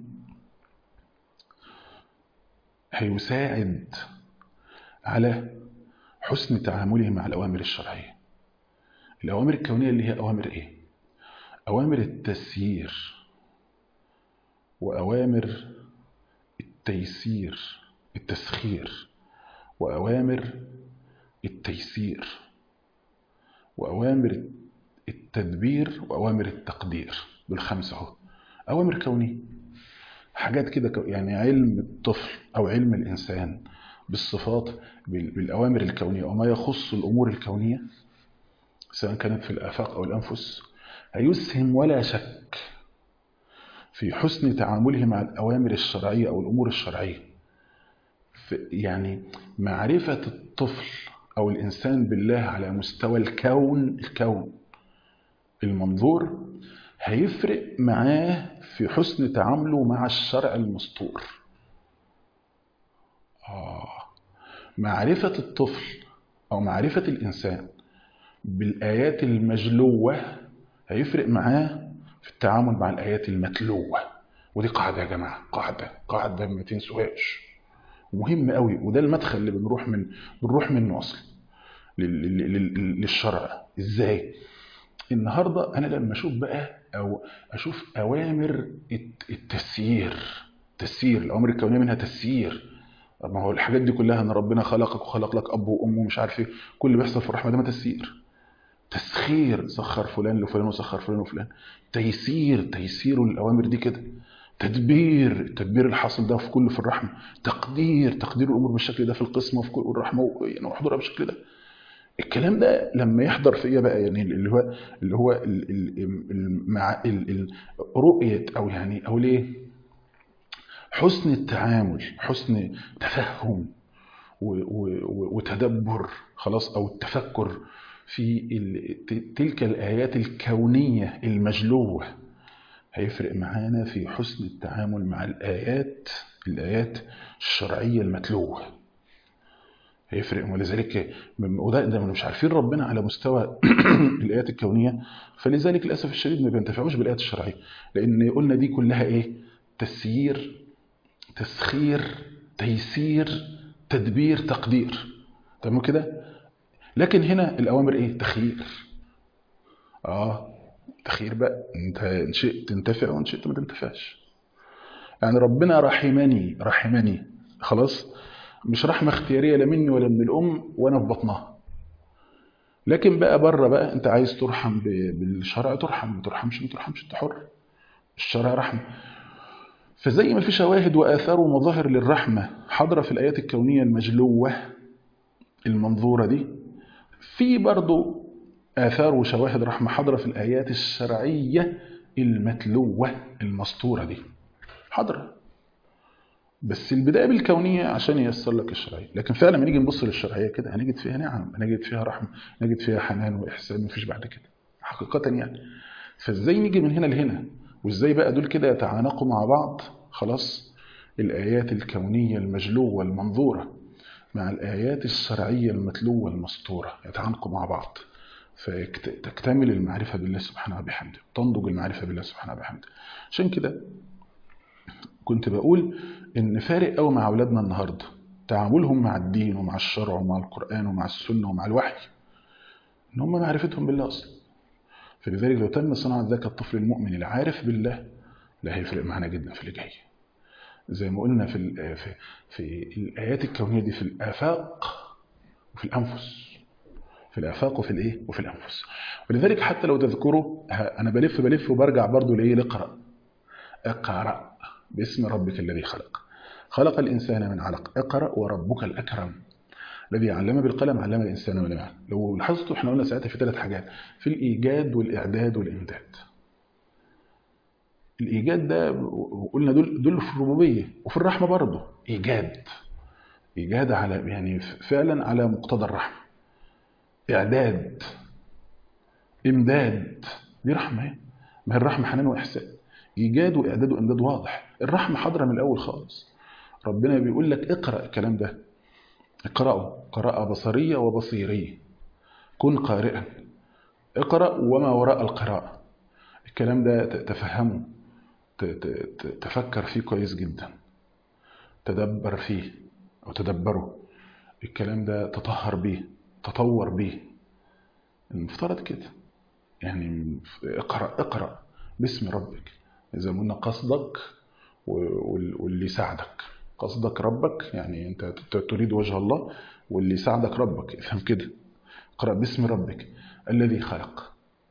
هيساعد على حسن تعامله مع الاوامر الشرعيه الاوامر الكونيه اللي هي اوامر ايه اوامر التسيير واوامر التيسير التسخير واوامر التيسير واوامر التدبير واوامر التقدير بالخمسه اهو اوامر كونيه حاجات كده كو- يعني علم الطفل او علم الانسان بالصفات بال- بالاوامر الكونيه وما يخص الامور الكونيه سواء كانت في الافاق او الانفس هيسهم ولا شك في حسن تعامله مع الاوامر الشرعيه او الامور الشرعيه في- يعني معرفه الطفل او الانسان بالله على مستوى الكون الكون المنظور هيفرق معاه في حسن تعامله مع الشرع المسطور آه. معرفة الطفل أو معرفة الإنسان بالآيات المجلوة هيفرق معاه في التعامل مع الآيات المتلوة ودي قاعدة يا جماعة قاعدة قاعدة ما تنسوهاش مهم قوي وده المدخل اللي بنروح من بنروح منه أصلا لل- لل- لل- للشرع إزاي؟ النهارده انا لما اشوف بقى او اشوف اوامر الت- التسيير تسيير الاوامر الكونيه منها تسيير طب ما هو الحاجات دي كلها ان ربنا خلقك وخلق لك اب وام ومش عارف ايه كل اللي بيحصل في الرحمه ده ما تسيير تسخير سخر فلان لفلان وسخر فلان وفلان تيسير تيسير الاوامر دي كده تدبير التدبير الحاصل ده في كله في الرحمه تقدير تقدير الامور بالشكل ده في القسمه وفي كل الرحمه و- يعني وحضورها بالشكل ده الكلام ده لما يحضر فيا بقى يعني اللي هو اللي هو ال- ال- ال- مع ال- ال- رؤيه او يعني او ليه حسن التعامل حسن تفهم و- و- و- وتدبر خلاص او التفكر في ال- ت- تلك الايات الكونيه المجلوه هيفرق معانا في حسن التعامل مع الايات الايات الشرعيه المتلوه هيفرق ولذلك من- وده ده مش عارفين ربنا على مستوى الايات الكونيه فلذلك للاسف الشديد ما بينتفعوش بالايات الشرعيه لان قلنا دي كلها ايه تسيير تسخير تيسير تدبير تقدير تمام كده لكن هنا الاوامر ايه تخيير اه تخيير بقى انت ان شئت تنتفع وان شئت ما تنتفعش يعني ربنا رحمني رحمني خلاص مش رحمه اختياريه لا مني ولا من الام وانا في بطنها لكن بقى بره بقى انت عايز ترحم ب- بالشرع ترحم ما ترحمش ما ترحمش انت حر الشرع رحمه فزي ما في شواهد واثار ومظاهر للرحمه حاضره في الايات الكونيه المجلوه المنظوره دي في برضو آثار وشواهد رحمة حاضرة في الآيات الشرعية المتلوة المسطورة دي حاضرة بس البداية بالكونية عشان ييسر لك الشرعية لكن فعلا لما نيجي نبص للشرعية كده هنجد فيها نعم هنجد فيها رحمة هنجد فيها حنان وإحسان مفيش بعد كده حقيقة يعني فازاي نيجي من هنا لهنا وازاي بقى دول كده يتعانقوا مع بعض خلاص الآيات الكونية المجلوة المنظورة مع الآيات الشرعية المتلوة المسطورة يتعانقوا مع بعض فتكتمل المعرفة بالله سبحانه وبحمده تنضج المعرفة بالله سبحانه وبحمده عشان كده كنت بقول إن فارق قوي مع أولادنا النهاردة تعاملهم مع الدين ومع الشرع ومع القرآن ومع السنة ومع الوحي إن هم معرفتهم بالله أصلا فلذلك لو تم صناعة ذاك الطفل المؤمن العارف بالله لا هيفرق معنا جدا في اللي جاي زي ما قلنا في ال- في في الآيات الكونية دي في الآفاق وفي الأنفس في الآفاق وفي الإيه وفي الأنفس ولذلك حتى لو تذكروا ه- أنا بلف بلف وبرجع برضو لإيه لقرأ اقرأ باسم ربك الذي خلق خلق الإنسان من علق اقرأ وربك الأكرم الذي علم بالقلم علم الإنسان ما لم يعلم لو لاحظتوا احنا قلنا ساعتها في ثلاث حاجات في الإيجاد والإعداد والإمداد الإيجاد ده قلنا دول دول في الربوبية وفي الرحمة برضه إيجاد إيجاد على يعني فعلا على مقتضى الرحمة إعداد امداد دي رحمه اهي ما هي الرحمه حنان واحسان ايجاد واعداد وامداد واضح الرحمه حاضره من الاول خالص ربنا بيقول لك اقرا الكلام ده اقراه قراءه بصريه وبصيريه كن قارئا اقرا وما وراء القراءه الكلام ده تفهمه تفكر فيه كويس جدا تدبر فيه او تدبره الكلام ده تطهر بيه تطور بيه المفترض كده يعني اقرا اقرا باسم ربك زي ما قلنا قصدك واللي يساعدك قصدك ربك يعني انت تريد وجه الله واللي يساعدك ربك افهم كده اقرا باسم ربك الذي خلق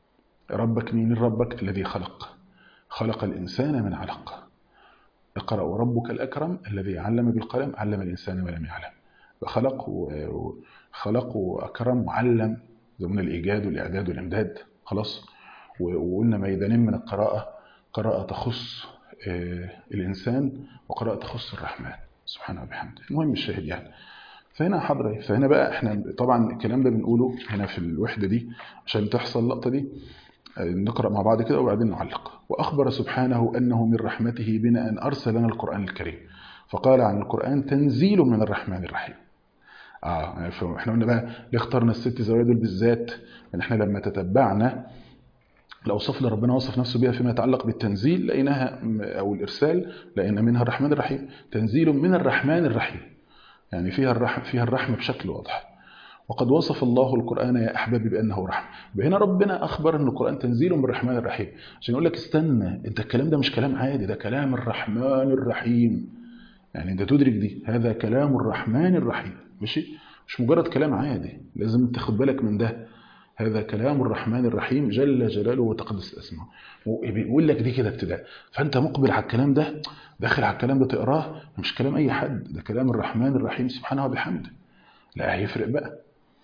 ربك مين ربك الذي خلق خلق الانسان من علق اقرا وربك الاكرم الذي علم بالقلم علم الانسان ما لم يعلم خلق خلق واكرم وعلم ضمن الايجاد والاعداد والامداد خلاص وقلنا ميدانين من القراءه قراءه تخص الانسان وقراءه تخص الرحمن سبحانه وبحمده المهم الشاهد يعني فهنا حضرة فهنا بقى احنا طبعا الكلام ده بنقوله هنا في الوحدة دي عشان تحصل اللقطة دي نقرأ مع بعض كده وبعدين نعلق وأخبر سبحانه أنه من رحمته بنا أن أرسل لنا القرآن الكريم فقال عن القرآن تنزيل من الرحمن الرحيم اه فاحنا قلنا بقى ليه اخترنا الست زوايا دول بالذات ان احنا لما تتبعنا الاوصاف اللي ربنا وصف نفسه بها فيما يتعلق بالتنزيل لقيناها او الارسال لقينا منها الرحمن الرحيم تنزيل من الرحمن الرحيم يعني فيها الرحم فيها الرحمه بشكل واضح وقد وصف الله القرآن يا أحبابي بأنه رحمة هنا ربنا أخبر أن القرآن تنزيل من الرحمن الرحيم عشان يقول لك استنى أنت الكلام ده مش كلام عادي ده كلام الرحمن الرحيم يعني أنت تدرك دي هذا كلام الرحمن الرحيم ماشي مش مجرد كلام عادي لازم تاخد بالك من ده هذا كلام الرحمن الرحيم جل جلاله وتقدس اسمه بيقول لك دي كده ابتداء فانت مقبل على الكلام ده داخل على الكلام ده تقراه مش كلام اي حد ده كلام الرحمن الرحيم سبحانه وبحمده لا هيفرق بقى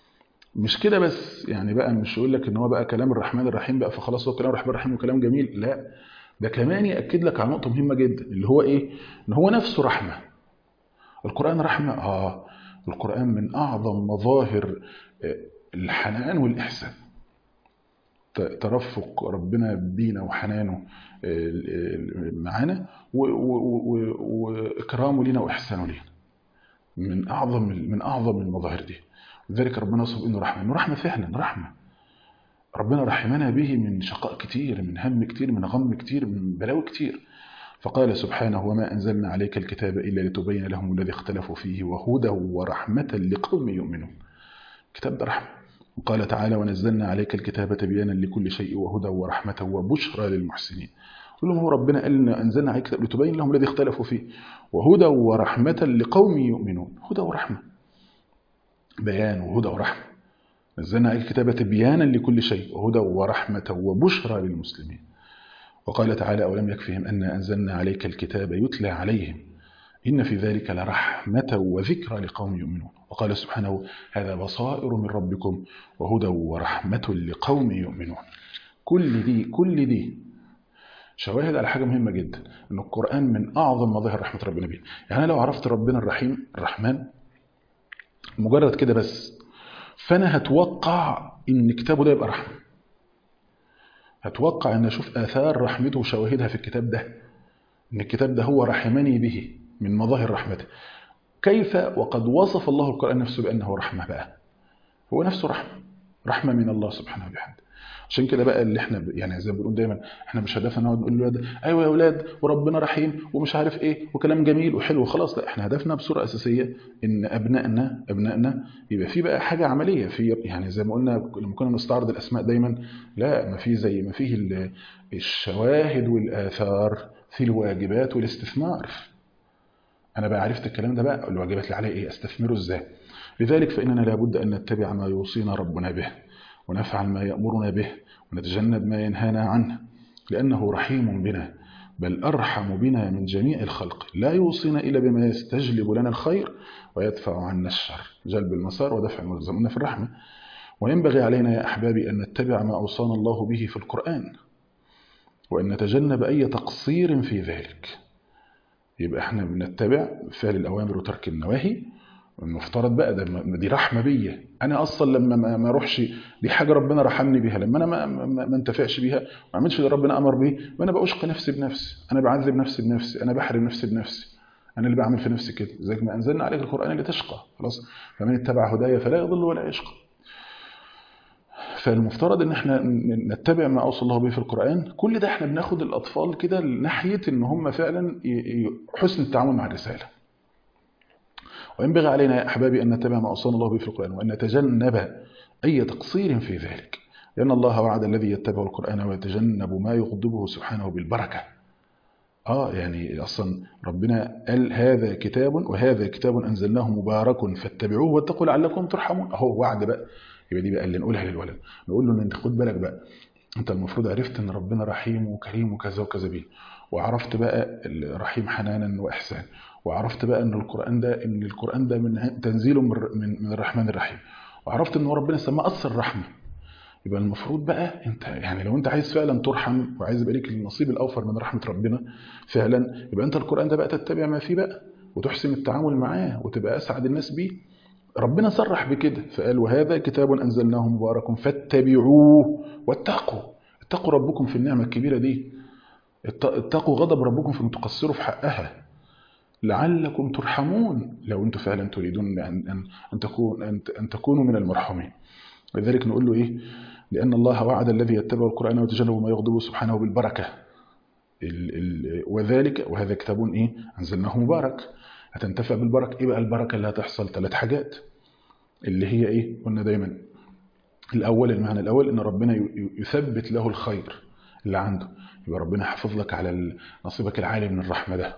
مش كده بس يعني بقى مش يقول لك ان هو بقى كلام الرحمن الرحيم بقى فخلاص هو كلام الرحمن الرحيم وكلام جميل لا ده كمان ياكد لك على نقطه مهمه جدا اللي هو ايه ان هو نفسه رحمه القران رحمه اه القران من اعظم مظاهر الحنان والاحسان ترفق ربنا بينا وحنانه معانا واكرامه لنا واحسانه لنا من اعظم من اعظم المظاهر دي لذلك ربنا وصف انه رحمه انه رحمه فعلا رحمه ربنا رحمنا به من شقاء كتير من هم كتير من غم كتير من بلاوي كتير فقال سبحانه وما أنزلنا عليك الكتاب إلا لتبين لهم الذي اختلفوا فيه وهدى ورحمة لقوم يؤمنون كتاب ده رحمة وقال تعالى ونزلنا عليك الكتاب تبيانا لكل شيء وهدى ورحمة وبشرى للمحسنين قل لهم هو ربنا قال أنزلنا عليك الكتاب لتبين لهم الذي اختلفوا فيه وهدى ورحمة لقوم يؤمنون هدى ورحمة بيان وهدى ورحمة نزلنا عليك الكتاب تبيانا لكل شيء وهدى ورحمة وبشرى للمسلمين وقال تعالى أولم يكفهم أن أنزلنا عليك الكتاب يتلى عليهم إن في ذلك لرحمة وذكرى لقوم يؤمنون وقال سبحانه هذا بصائر من ربكم وهدى ورحمة لقوم يؤمنون كل دي كل دي شواهد على حاجة مهمة جدا أن القرآن من أعظم مظاهر رحمة ربنا بيه يعني أنا لو عرفت ربنا الرحيم الرحمن مجرد كده بس فأنا هتوقع إن كتابه ده يبقى رحمة هتوقع أن أشوف آثار رحمته وشواهدها في الكتاب ده إن الكتاب ده هو رحمني به من مظاهر رحمته كيف وقد وصف الله القرآن نفسه بأنه رحمة بقى هو نفسه رحمة رحمة من الله سبحانه وبحمده عشان كده بقى اللي احنا يعني زي ما بنقول دايما احنا مش هدفنا نقعد نقول للولاد ايوه يا اولاد وربنا رحيم ومش عارف ايه وكلام جميل وحلو خلاص لا احنا هدفنا بصوره اساسيه ان ابنائنا ابنائنا يبقى في بقى حاجه عمليه في يعني زي ما قلنا لما كنا نستعرض الاسماء دايما لا ما في زي ما فيه الشواهد والاثار في الواجبات والاستثمار انا بقى عرفت الكلام ده بقى الواجبات اللي عليا ايه استثمره ازاي لذلك فاننا لابد ان نتبع ما يوصينا ربنا به ونفعل ما يأمرنا به ونتجنب ما ينهانا عنه لأنه رحيم بنا بل أرحم بنا من جميع الخلق لا يوصينا إلا بما يستجلب لنا الخير ويدفع عنا الشر جلب المسار ودفع الملزمون في الرحمة وينبغي علينا يا أحبابي أن نتبع ما أوصانا الله به في القرآن وأن نتجنب أي تقصير في ذلك يبقى احنا بنتبع فعل الأوامر وترك النواهي المفترض بقى ده ما- دي رحمه بيا انا اصلا لما ما ما اروحش دي حاجه ربنا رحمني بيها لما انا ما, ما, ما انتفعش بيها ما اعملش اللي ربنا امر بيه وانا باشقى نفسي بنفسي انا بعذب نفسي بنفسي انا بحرم نفسي بنفسي انا اللي بعمل في نفسي كده زي ما انزلنا عليك القران لتشقى خلاص فمن اتبع هدايا فلا يضل ولا يشقى فالمفترض ان احنا ن- نتبع ما اوصى الله به في القران كل ده احنا بناخد الاطفال كده ناحيه ان هم فعلا ي- ي- حسن التعامل مع الرساله وينبغي علينا يا احبابي ان نتبع ما اوصانا الله به في القران وان نتجنب اي تقصير في ذلك لان الله وعد الذي يتبع القران ويتجنب ما يغضبه سبحانه بالبركه اه يعني اصلا ربنا قال هذا كتاب وهذا كتاب انزلناه مبارك فاتبعوه واتقوا لعلكم ترحمون اهو وعد بقى يبقى دي بقى اللي نقولها للولد نقول له ان انت خد بالك بقى انت المفروض عرفت ان ربنا رحيم وكريم وكذا وكذا بيه وعرفت بقى الرحيم حنانا واحسان وعرفت بقى ان القران ده ان القران ده من تنزيل من من من الرحمن الرحيم وعرفت ان هو ربنا سماه اصل الرحمه يبقى المفروض بقى انت يعني لو انت عايز فعلا ترحم وعايز يبقى ليك النصيب الاوفر من رحمه ربنا فعلا يبقى انت القران ده بقى تتبع ما فيه بقى وتحسن التعامل معاه وتبقى اسعد الناس بيه ربنا صرح بكده فقال وهذا كتاب انزلناه مبارك فاتبعوه واتقوا اتقوا ربكم في النعمه الكبيره دي ات- اتقوا غضب ربكم في ان تقصروا في حقها لعلكم ترحمون لو انتم فعلا تريدون ان ان ان تكون ان ان تكونوا من المرحومين لذلك نقول له ايه لان الله وعد الذي يتبع القران ويتجنب ما يغضبه سبحانه بالبركه ال ال وذلك وهذا كتاب ايه انزلناه مبارك هتنتفع بالبركه ايه بقى البركه اللي هتحصل ثلاث حاجات اللي هي ايه قلنا دايما الاول المعنى الاول ان ربنا ي- ي- يثبت له الخير اللي عنده يبقى ربنا يحافظ لك على ال- نصيبك العالي من الرحمه ده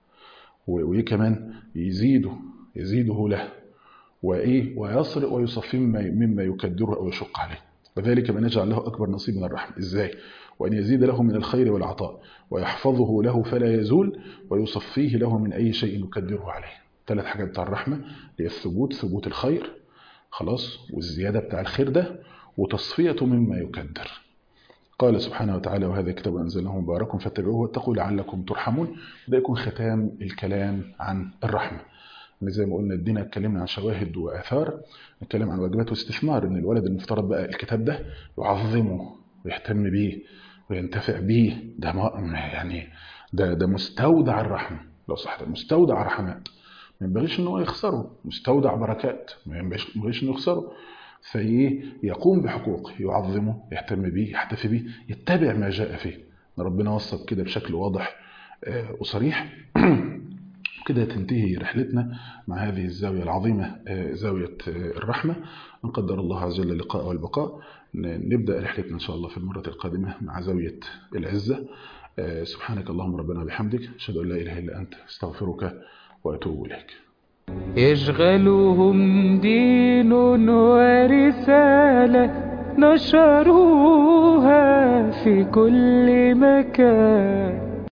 و- وايه كمان يزيده يزيده له وايه ويسرق ويصفي مما مما يكدره او يشق عليه وذلك من يجعل له اكبر نصيب من الرحمه ازاي وان يزيد له من الخير والعطاء ويحفظه له فلا يزول ويصفيه له من اي شيء يكدره عليه ثلاث حاجات بتاع الرحمه هي الثبوت ثبوت الخير خلاص والزياده بتاع الخير ده وتصفيه مما يكدر قال سبحانه وتعالى وهذا كتاب أنزلناه مبارك فاتبعوه واتقوا لعلكم ترحمون ده يكون ختام الكلام عن الرحمة إن زي ما قلنا ادينا اتكلمنا عن شواهد وآثار نتكلم عن واجبات واستثمار إن الولد المفترض بقى الكتاب ده يعظمه ويهتم بيه وينتفع بيه ده ما يعني ده ده مستودع الرحمة لو صح ده مستودع رحمات ما ينبغيش ان هو يخسره مستودع بركات ما ينبغيش ما ينبغيش انه يخسره فايه يقوم بحقوقه يعظمه يهتم بيه يحتفي بيه يتبع ما جاء فيه ربنا وصف كده بشكل واضح آه، وصريح كده تنتهي رحلتنا مع هذه الزاوية العظيمة آه، زاوية آه، الرحمة إن قدر الله عز وجل اللقاء والبقاء ن- نبدأ رحلتنا إن شاء الله في المرة القادمة مع زاوية العزة آه، سبحانك اللهم ربنا بحمدك أشهد أن لا إله إلا أنت استغفرك وأتوب إليك يشغلهم دين ورسالة نشروها في كل مكان